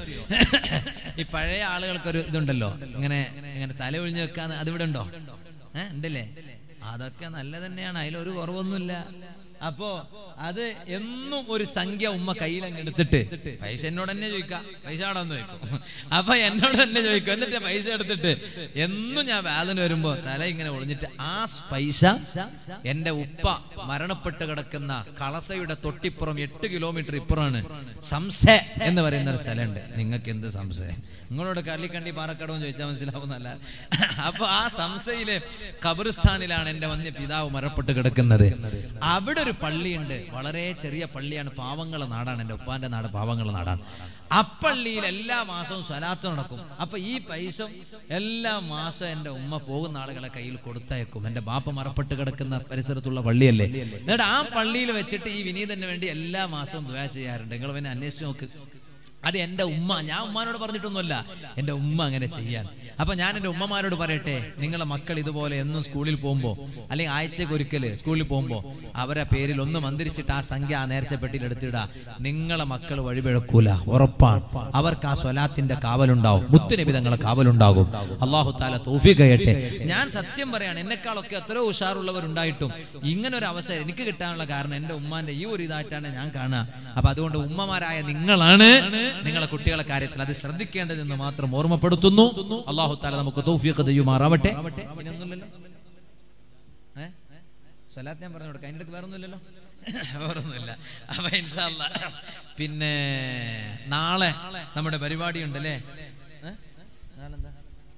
ഈ പഴയ ആളുകൾക്കൊരു ഇതുണ്ടല്ലോ ഇങ്ങനെ ഇങ്ങനെ തല ഒഴിഞ്ഞു വെക്കാന്ന് അതിവിടെ ഉണ്ടോ ഏഹ് ഉണ്ടല്ലേ അതൊക്കെ നല്ല തന്നെയാണ് അതിലൊരു കുറവൊന്നുമില്ല അപ്പോ അത് എന്നും ഒരു സംഖ്യ ഉമ്മ കയ്യിൽ അങ്ങ് എടുത്തിട്ട് പൈസ എന്നോട് തന്നെ ചോദിക്കാം പൈസ അവിടെ വന്ന് ചോദിക്കും അപ്പൊ എന്നോട് തന്നെ ചോദിക്കും എന്നിട്ട് പൈസ എടുത്തിട്ട് എന്നും ഞാൻ വേദന വരുമ്പോ തല ഇങ്ങനെ ഒളിഞ്ഞിട്ട് ആ പൈസ എന്റെ ഉപ്പ മരണപ്പെട്ട് കിടക്കുന്ന കളസയുടെ തൊട്ടിപ്പുറം എട്ട് കിലോമീറ്റർ ഇപ്പുറമാണ് സംശയ എന്ന് പറയുന്ന ഒരു സ്ഥലമുണ്ട് നിങ്ങൾക്ക് എന്ത് സംശയം നിങ്ങളോട് കള്ളിക്കണ്ടി പാറക്കടവും ചോദിച്ചാൽ മനസ്സിലാവുന്നല്ല അപ്പൊ ആ സംശയിലെ ഖബറിസ്ഥാനിലാണ് എന്റെ വന്യ പിതാവ് മരപ്പെട്ട് കിടക്കുന്നത് അവിടെ ഒരു പള്ളിയുണ്ട് വളരെ ചെറിയ പള്ളിയാണ് പാവങ്ങളെ നാടാണ് എന്റെ ഉപ്പാന്റെ നാട് പാവങ്ങളെ നാടാണ് അപ്പള്ളിയിൽ എല്ലാ മാസവും സ്വലാത്ത് നടക്കും അപ്പൊ ഈ പൈസ എല്ലാ മാസം എന്റെ ഉമ്മ പോകുന്ന ആളുകളെ കയ്യിൽ കൊടുത്തയക്കും എന്റെ ബാപ്പ മറപ്പെട്ട് കിടക്കുന്ന പരിസരത്തുള്ള പള്ളിയല്ലേ എന്നിട്ട് ആ പള്ളിയിൽ വെച്ചിട്ട് ഈ വിനീതന് വേണ്ടി എല്ലാ മാസവും ദ്വയ ചെയ്യാറുണ്ട് നിങ്ങൾ പിന്നെ അന്വേഷിച്ച് നോക്ക് അത് എന്റെ ഉമ്മ ഞാൻ ഉമ്മാനോട് പറഞ്ഞിട്ടൊന്നുമല്ല എന്റെ ഉമ്മ അങ്ങനെ ചെയ്യാൻ അപ്പൊ ഞാൻ എന്റെ ഉമ്മമാരോട് പറയട്ടെ നിങ്ങളെ മക്കൾ ഇതുപോലെ എന്നും സ്കൂളിൽ പോകുമ്പോ അല്ലെങ്കിൽ ആഴ്ചക്ക് ഒരിക്കല് സ്കൂളിൽ പോകുമ്പോ അവരെ പേരിൽ ഒന്ന് മന്ത്രിച്ചിട്ട് ആ സംഖ്യ ആ നേർച്ച പെട്ടിയിൽ എടുത്തിടുക നിങ്ങളെ മക്കൾ വഴിപിഴക്കൂല ഉറപ്പാണ് അവർക്ക് ആ സ്വലാത്തിന്റെ കാവലുണ്ടാവും മുത്തുനബി തങ്ങളെ കാവലുണ്ടാകും അള്ളാഹു താല തോഫി കഴിയട്ടെ ഞാൻ സത്യം പറയാണ് എന്നെക്കാളൊക്കെ എത്രയോ ഉഷാറുള്ളവരുണ്ടായിട്ടും ഇങ്ങനെ ഒരു അവസരം എനിക്ക് കിട്ടാനുള്ള കാരണം എന്റെ ഉമ്മാന്റെ ഈ ഒരു ഇതായിട്ടാണ് ഞാൻ കാണുക അപ്പൊ അതുകൊണ്ട് ഉമ്മമാരായ നിങ്ങളാണ് നിങ്ങളെ കുട്ടികളെ കാര്യത്തിൽ അത് ശ്രദ്ധിക്കേണ്ടതെന്ന് മാത്രം ഓർമ്മപ്പെടുത്തുന്നു അള്ളാഹു താല നമുക്ക് തൗഫീഖ് ചെയ്യുമാറാവട്ടെ ഇനിയൊന്നുമില്ലല്ലോ? ഏ? സ്വലാത്ത് ഞാൻ പറഞ്ഞു കൊടുക്കാം അതിൻ്റെ ഇടയ്ക്ക് വേറൊന്നുമില്ലല്ലോ വേറൊന്നുമില്ല അപ്പൊ ഇൻഷാല്ല പിന്നെ നാളെ നമ്മുടെ പരിപാടി ഉണ്ടല്ലേ ഏ? നാളെന്താ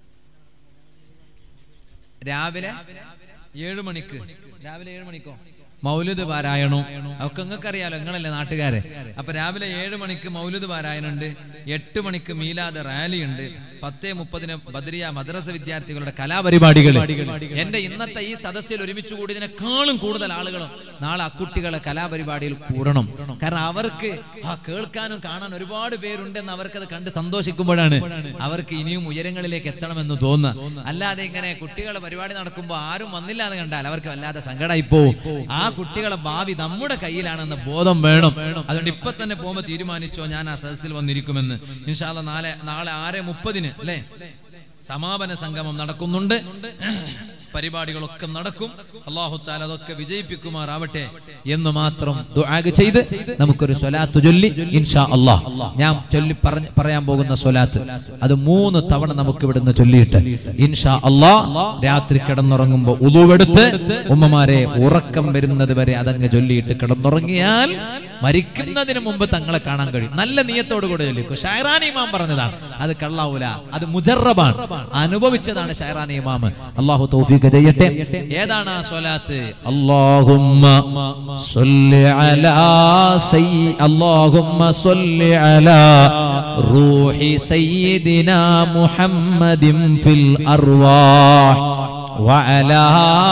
രാവിലെ ഏഴ് മണിക്ക് രാവിലെ ഏഴ് മണിക്കോ മൗലുദ് പാരായണോ അതൊക്കെ നിങ്ങൾക്ക് അറിയാലോ നിങ്ങളല്ലേ നാട്ടുകാരെ അപ്പൊ രാവിലെ ഏഴ് മണിക്ക് മൗലുദ് പാരായണുണ്ട് എട്ട് മണിക്ക് മീലാദ് റാലി ഉണ്ട് പത്തേ മുപ്പതിന് ബദ്രിയ മദ്രസ വിദ്യാർത്ഥികളുടെ കലാപരിപാടികൾ എന്റെ ഇന്നത്തെ ഈ സദസ്സിൽ ഒരുമിച്ച് കൂടിയതിനേക്കാളും കൂടുതൽ ആളുകളും നാളെ അക്കുട്ടികളെ കലാപരിപാടിയിൽ കൂടണം കാരണം അവർക്ക് ആ കേൾക്കാനും കാണാൻ ഒരുപാട് പേരുണ്ടെന്ന് അവർക്കത് കണ്ട് സന്തോഷിക്കുമ്പോഴാണ് അവർക്ക് ഇനിയും ഉയരങ്ങളിലേക്ക് എത്തണമെന്ന് തോന്നുക അല്ലാതെ ഇങ്ങനെ കുട്ടികളെ പരിപാടി നടക്കുമ്പോൾ ആരും വന്നില്ല എന്ന് കണ്ടാൽ അവർക്ക് വല്ലാതെ സങ്കടമായി പോവും ആ കുട്ടികളെ ഭാവി നമ്മുടെ കയ്യിലാണെന്ന ബോധം വേണം അതുകൊണ്ട് ഇപ്പൊ തന്നെ പോകുമ്പോൾ തീരുമാനിച്ചോ ഞാൻ ആ സദസ്സിൽ വന്നിരിക്കുമെന്ന് ഇൻഷാല്ല നാളെ നാളെ ആറ് മുപ്പതിന് അല്ലേ സമാപന സംഗമം നടക്കുന്നുണ്ട് പരിപാടികളൊക്കെ നടക്കും അള്ളാഹു താല അതൊക്കെ വിജയിപ്പിക്കുമാറാവട്ടെ എന്ന് മാത്രം ദുആ ചെയ്ത് നമുക്കൊരു സ്വലാത്ത് ചൊല്ലി ഇൻഷാ അള്ളാഹ് ഞാൻ ചൊല്ലി പറഞ്ഞ് പറയാൻ പോകുന്ന സ്വലാത്ത് അത് മൂന്ന് തവണ നമുക്ക് ഇവിടുന്ന് ചൊല്ലിയിട്ട് ഇൻഷാ അള്ളാഹ് രാത്രി കിടന്നുറങ്ങുമ്പോ ഉതുവെടുത്ത് ഉമ്മമാരെ ഉറക്കം വരുന്നത് വരെ അതങ്ങ് ചൊല്ലിയിട്ട് കിടന്നുറങ്ങിയാൽ മരിക്കുന്നതിന് മുമ്പ് തങ്ങളെ കാണാൻ കഴിയും നല്ല നിയത്തോടു കൂടെ ചൊല്ലിക്കും ഷൈറാൻ ഇമാം പറഞ്ഞതാണ് അത് കള്ളാവൂല അത് മുജറബാണ് അനുഭവിച്ചതാണ് ഷൈറാൻ ഇമാം അള്ളാഹു തൗഫീഖ് ചെയ്യട്ടെ ഏതാണ് ആ സ്വലാത്ത് അല്ലാഹുമ്മ സ്വല്ലി അലാ സയ്യി അല്ലാഹുമ്മ സ്വല്ലി അലാ റൂഹി സയ്യിദിനാ മുഹമ്മദിൻ ഫിൽ അർവാഹ് وعلى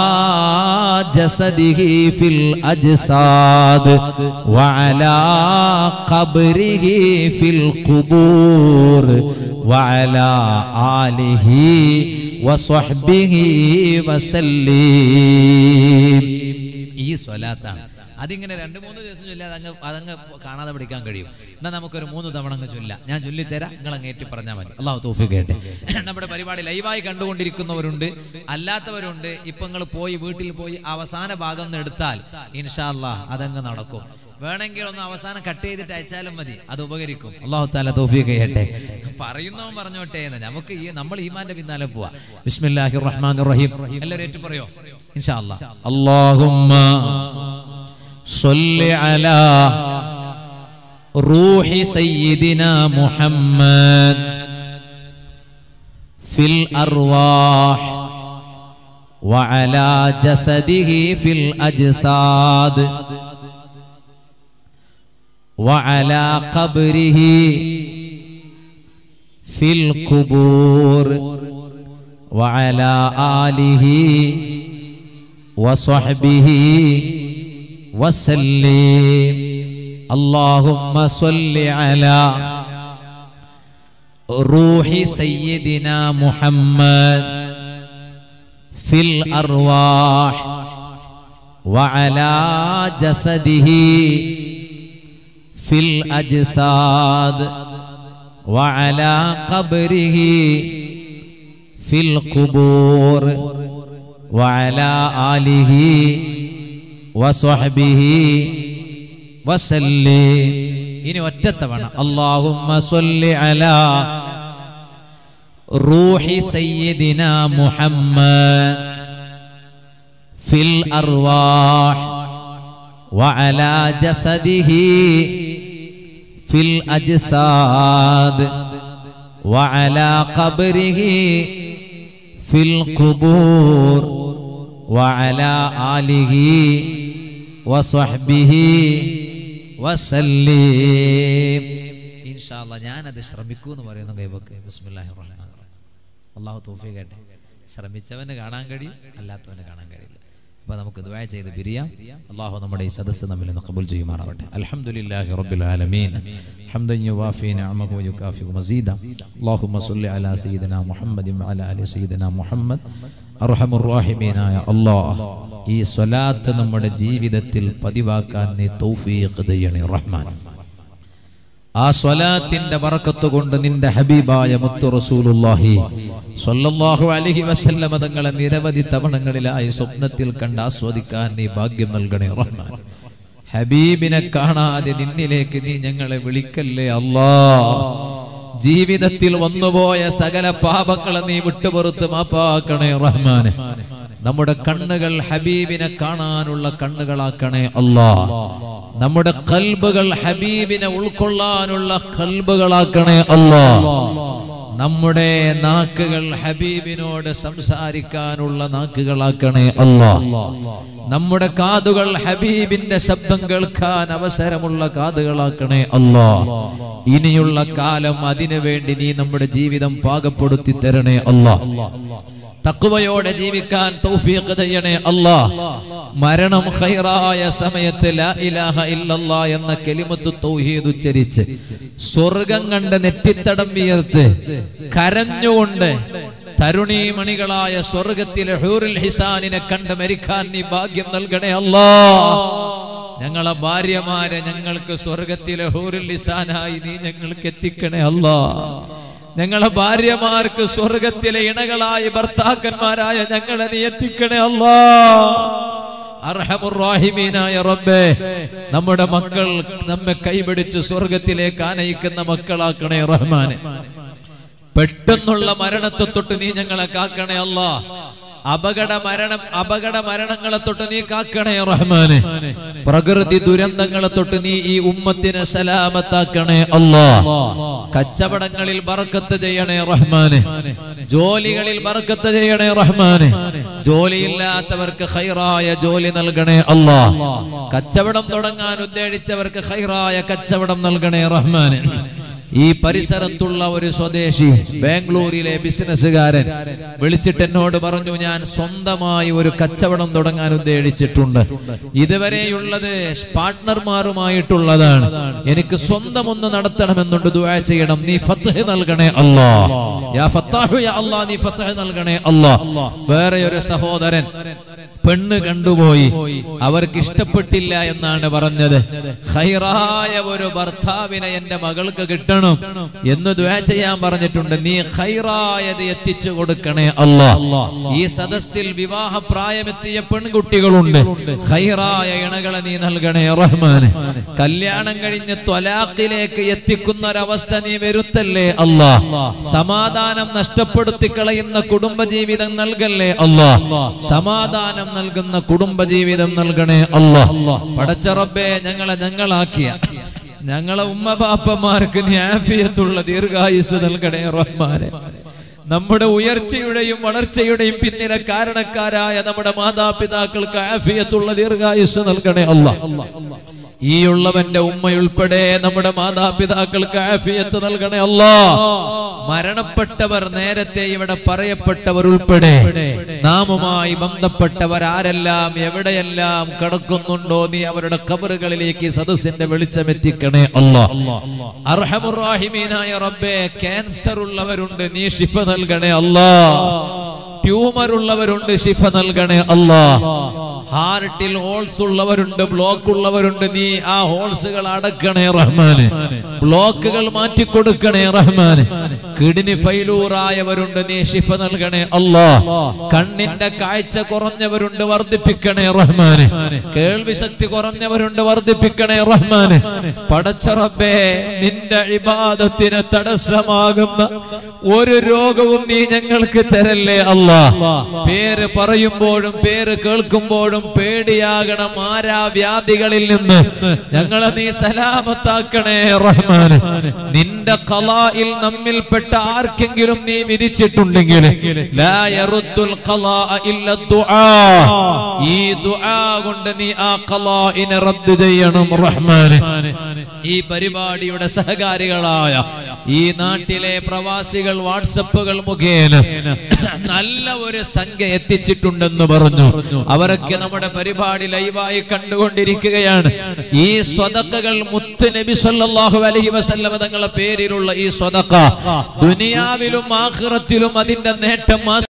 جسده في الأجساد وعلى قبره في القبور وعلى آله وصحبه وسلم ഈ സ്വലാത്താണ് അതിങ്ങനെ രണ്ട് മൂന്ന് ദിവസം ചൊല്ലാതെ അങ്ങ് അതങ്ങ് കാണാതെ പഠിക്കാൻ കഴിയും എന്നാൽ നമുക്കൊരു മൂന്ന് തവണ അങ്ങ് ചൊല്ല ഞാൻ ചൊല്ലിത്തരാം നിങ്ങൾ അങ്ങ് ഏറ്റി പറഞ്ഞാൽ മതി അള്ളാഹു തോഫിക്ക് കേട്ടെ നമ്മുടെ പരിപാടി ലൈവായി കണ്ടുകൊണ്ടിരിക്കുന്നവരുണ്ട് അല്ലാത്തവരുണ്ട് ഇപ്പൊ നിങ്ങൾ പോയി വീട്ടിൽ പോയി അവസാന ഭാഗം ഒന്ന് എടുത്താൽ ഇൻഷാ അള്ളാഹ് അതങ്ങ് നടക്കും വേണമെങ്കിൽ ഒന്ന് അവസാനം കട്ട് ചെയ്തിട്ട് അയച്ചാലും മതി അത് ഉപകരിക്കും അള്ളാഹു താല തോഫിക്ക് ചെയ്യട്ടെ പറയുന്നവൻ പറഞ്ഞോട്ടെ എന്ന് നമുക്ക് ഈ നമ്മൾ ഈമാന്റെ പിന്നാലെ പോവാ ബിസ്മില്ലാഹിർ റഹ്മാനിർ റഹീം എല്ലാവരും ഏറ്റു പറയോ ഇൻഷാ അള്ളാഹ് അല്ലാഹുമ്മ صل على روح سيدنا محمد في الأرواح وعلى جسده في الأجساد وعلى قبره في القبور وعلى آله وصحبه وسلم اللهم صل على روح سيدنا محمد في الأرواح وعلى جسده في الأجساد وعلى قبره في القبور وعلى آله വസ്വഹ്ബിഹി വസല്ലി ഇനി ഒറ്റത്തവണ അല്ലാഹുമ്മ സ്വല്ലി അലാ റൂഹി സയ്യിദിന മുഹമ്മദ് ഫിൽ അർവാഹ് وعلى جسده في الأجساد وعلى قبره في القبور وعلى آله وصحبه وسلم إن شاء الله ഞാനത് ശ്രമിക്കൂ എന്ന് പറയുന്നു കൈവക്ക് ബിസ്മില്ലാഹിർ റഹ്മാനിർ റഹീം അള്ളാഹു തൗഫീഖ് കേട്ടെ ശ്രമിച്ചവന് കാണാൻ കഴിയും അല്ലാത്തവന് കാണാൻ കഴിയില്ല അപ്പൊ നമുക്ക് ദുആ ചെയ്ത് പിരിയാം അള്ളാഹു നമ്മുടെ ഈ സദസ്സ് നമ്മിൽ നിന്ന് കബൂൽ ചെയ്യുമാറാവട്ടെ അൽഹംദുലില്ലാഹി റബ്ബിൽ ആലമീൻ ഹംദൻ യുവാഫി നിഅമഹു വയുകാഫി മസീദ അല്ലാഹുമ്മ സ്വല്ലി അലാ സയ്യിദിനാ മുഹമ്മദിൻ വഅലാ ആലി സയ്യിദിനാ മുഹമ്മദ് അർഹമുറാഹിമീനായ അല്ലാഹ് ഈ സ്വലാത്ത് നമ്മുടെ ജീവിതത്തിൽ പതിവാക്കാൻ നീ തൗഫീഖ് ചെയ്യണേ റഹ്മാൻ ആ സ്വലാത്തിന്റെ ബറക്കത്ത് കൊണ്ട് നിന്റെ ഹബീബായ മുത്തു റസൂലുള്ളാഹി സ്വല്ലല്ലാഹു അലൈഹി വസല്ലമ തങ്ങളെ നിരവധി തവണങ്ങളിലായി സ്വപ്നത്തിൽ കണ്ട് ആസ്വദിക്കാൻ നീ ഭാഗ്യം നൽകണേ റഹ്മാൻ ഹബീബിനെ കാണാതെ നിന്നിലേക്ക് നീ ഞങ്ങളെ വിളിക്കല്ലേ അല്ലാ ജീവിതത്തിൽ വന്നുപോയ സകല പാപങ്ങളെ നീ വിട്ടുപുറത്ത് മാപ്പാക്കണേ റഹ്മാന് നമ്മുടെ കണ്ണുകൾ ഹബീബിനെ കാണാനുള്ള കണ്ണുകളാക്കണേ അല്ലാ നമ്മുടെ കൽബുകൾ ഹബീബിനെ ഉൾക്കൊള്ളാനുള്ള കൽബുകളാക്കണേ അല്ലാ നമ്മുടെ നാക്കുകൾ ഹബീബിനോട് സംസാരിക്കാനുള്ള നാക്കുകളാക്കണേ അല്ലാ നമ്മുടെ കാതുകൾ ഹബീബിന്റെ ശബ്ദം കേൾക്കാൻ അവസരമുള്ള കാതുകളാക്കണേ അല്ലാ ഇനിയുള്ള കാലം അതിനു വേണ്ടി നീ നമ്മുടെ ജീവിതം പാകപ്പെടുത്തി തരണേ അല്ലാ തക്കുവയോടെ ജീവിക്കാൻ തൗഫീഖ് ചെയ്യണേ അല്ലാ മരണം ഖൈറായ സമയത്ത് ലാ ഇലാഹ ഇല്ലല്ലാ എന്ന കെലിമത്ത് തൗഹീദ് ഉച്ചരിച്ച് സ്വർഗം കണ്ട് നെറ്റിത്തടം വിയർത്ത് കരഞ്ഞുകൊണ്ട് തരുണീമണികളായ സ്വർഗത്തിലെ ഹൂറുൽ ഹിസാനിനെ കണ്ട് മരിക്കാൻ നീ ഭാഗ്യം നൽകണേ അല്ലാ ഞങ്ങളെ ഭാര്യമാരെ ഞങ്ങൾക്ക് സ്വർഗത്തിലെ ഹൂറുൽ ഹിസാനായി നീ ഞങ്ങൾക്ക് എത്തിക്കണേ അല്ലാ ഞങ്ങളെ ഭാര്യമാർക്ക് സ്വർഗത്തിലെ ഇണകളായി ഭർത്താക്കന്മാരായ ഞങ്ങളെ നീ എത്തിക്കണേ അല്ലാ അർഹമുറാഹിമീനായ റബ്ബേ നമ്മുടെ മക്കൾ നമ്മെ കൈപിടിച്ച് സ്വർഗത്തിലേക്ക് ആനയിക്കുന്ന മക്കളാക്കണേ റഹ്മാനെ പെട്ടെന്നുള്ള മരണത്തെ തൊട്ട് നീ ഞങ്ങളെ കാക്കണേ അല്ല അപകട മരണം അപകട മരണങ്ങളെ തൊട്ട് നീ കാക്കണേ റഹ്മാനെ പ്രകൃതി ദുരന്തങ്ങളെ തൊട്ട് നീ ഈ ഉമ്മത്തിനെ സലാമത്താക്കണേ അല്ലാ കച്ചവടങ്ങളിൽ ബറക്കത്ത് ചെയ്യണേ റഹ്മാനെ ജോലികളിൽ ബറക്കത്ത് ചെയ്യണേ റഹ്മാനെ ജോലിയില്ലാത്തവർക്ക് ഹൈറായ ജോലി നൽകണേ അല്ലാ കച്ചവടം തുടങ്ങാൻ ഉദ്ദേശിച്ചവർക്ക് ഹൈറായ കച്ചവടം നൽകണേ റഹ്മാനെ ഈ പരിസരത്തുള്ള ഒരു സ്വദേശി ബാംഗ്ലൂരിലെ ബിസിനസ്സുകാരൻ വിളിച്ചിട്ട് എന്നോട് പറഞ്ഞു ഞാൻ സ്വന്തമായി ഒരു കച്ചവടം തുടങ്ങാൻ ഉദ്ദേശിച്ചിട്ടുണ്ട് ഇതുവരെയുള്ളത് പാർട്ട്ണർമാരുമായിട്ടുള്ളതാണ് എനിക്ക് സ്വന്തം ഒന്ന് നടത്തണമെന്നുണ്ട് ദുആ ചെയ്യണം നീ ഫത്ഹ് നൽകണേ അല്ലാ യാ ഫത്താഹു യാ അല്ലാ നീ ഫത്ഹ് നൽകണേ അല്ലാ വേറെ ഒരു സഹോദരൻ പെണ്ണ് കണ്ടുപോയി അവർക്ക് ഇഷ്ടപ്പെട്ടില്ല എന്നാണ് പറഞ്ഞത് ഹൈറായ ഒരു ഭർത്താവിനെ എന്റെ മകൾക്ക് കിട്ടണം എന്ന് ദ്വാ ചെയ്യാൻ പറഞ്ഞിട്ടുണ്ട് നീ ഹൈറായത് എത്തിച്ചു കൊടുക്കണേ അല്ല ഈ സദസ്സിൽ വിവാഹ പ്രായമെത്തിയ പെൺകുട്ടികളുണ്ട് ഹൈറായ ഇണകളെ നീ നൽകണേ റഹ്മാന് കല്യാണം കഴിഞ്ഞ് ത്വലാഖിലേക്ക് എത്തിക്കുന്ന ഒരവസ്ഥ നീ വരുത്തല്ലേ അല്ല സമാധാനം നഷ്ടപ്പെടുത്തി കളയുന്ന കുടുംബജീവിതം നൽകല്ലേ അല്ല സമാധാനം നൽകുന്ന കുടുംബജീവിതം നൽകണേ അല്ല പടച്ച റബ്ബേ ഞങ്ങളെ ഞങ്ങളാക്കിയ ഞങ്ങളെ ഉമ്മ ബാപ്പമാർക്ക് നീ ആഫിയത്തുള്ള ദീർഘായുസ് നൽകണേ റഹ്മാനെ നമ്മുടെ ഉയർച്ചയുടെയും വളർച്ചയുടെയും പിന്നിലെ കാരണക്കാരായ നമ്മുടെ മാതാപിതാക്കൾക്ക് ആഫിയത്തുള്ള ദീർഘായുസ് നൽകണേ അല്ല ഈ ഉള്ളവന്റെ ഉമ്മയുൾപ്പെടെ നമ്മുടെ മാതാപിതാക്കൾക്ക് ആഫിയത്ത് നൽകണേ അല്ലാ മരണപ്പെട്ടവർ നേരത്തെ ഇവിടെ പറയപ്പെട്ടവർ ഉൾപ്പെടെ നാമുമായി ബന്ധപ്പെട്ടവർ ആരെല്ലാം എവിടെയെല്ലാം കിടക്കുന്നുണ്ടോ നീ അവരുടെ കബറുകളിലേക്ക് ഈ സദസ്സിന്റെ വെളിച്ചം എത്തിക്കണേ അല്ലാ അർഹമുറാഹിമീനായ റബ്ബേ ക്യാൻസർ ഉള്ളവരുണ്ട് നീ ഷിഫ നൽകണേ അല്ലാ ട്യൂമർ ഉള്ളവരുണ്ട് ശിഫ നൽകണേ അല്ലാ ഹാർട്ടിൽ ഹോൾസ് ഉള്ളവരുണ്ട് ബ്ലോക്ക് ഉള്ളവരുണ്ട് നീ ആ ഹോൾസുകൾ അടക്കണേ റഹ്മാന് ബ്ലോക്കുകൾ മാറ്റിക്കൊടുക്കണേ റഹ്മാന് കിഡ്നി ഫൈലൂറായവരുണ്ട് നീ ഷിഫ നൽകണേ അല്ലാ കണ്ണിന്റെ കാഴ്ച കുറഞ്ഞവരുണ്ട് വർദ്ധിപ്പിക്കണേ റഹ്മാന് കേൾവി ശക്തി കുറഞ്ഞവരുണ്ട് വർദ്ധിപ്പിക്കണേ റഹ്മാന് പടച്ചറബേ നിന്റെ ഇബാദത്തിന് തടസ്സമാകുന്ന ഒരു രോഗവും നീ ഞങ്ങൾക്ക് തരല്ലേ അല്ല പേര് പറയുമ്പോഴും പേര് കേൾക്കുമ്പോഴും പേടിയാകണം ആരാ വ്യാധികളിൽ നിന്ന് ഞങ്ങളെ നീ സലാമത്താക്കണേ റഹ്മാൻ നിന്റെ കലായിൽ നമ്മിൽപ്പെട്ട ആർക്കെങ്കിലും നീ വിധിച്ചിട്ടുണ്ടെങ്കിൽ ലാ യറുദ്ദുൽ ഖലാഅ ഇല്ല ദുആ ഈ ദുആ കൊണ്ട് നീ ആ ഖലാഇനെ റദ്ദ് ചെയ്യണം റഹ്മാൻ ഈ പരിപാടിയുടെ സഹകാരികളായ ഈ നാട്ടിലെ പ്രവാസികൾ വാട്സപ്പുകൾ മുഖേന നല്ല ഒരു സംഖ്യ എത്തിച്ചിട്ടുണ്ടെന്ന് പറഞ്ഞു അവരൊക്കെ നമ്മുടെ പരിപാടി ലൈവായി കണ്ടുകൊണ്ടിരിക്കുകയാണ് ഈ സ്വതക്കകൾ മുത്ത് നബി സല്ലല്ലാഹു അലൈഹി വസല്ലമ തങ്ങളുടെ പേരിലുള്ള ഈ സ്വതക്ക ദുനിയാവിലും ആഖിറത്തിലും അതിന്റെ നേട്ടം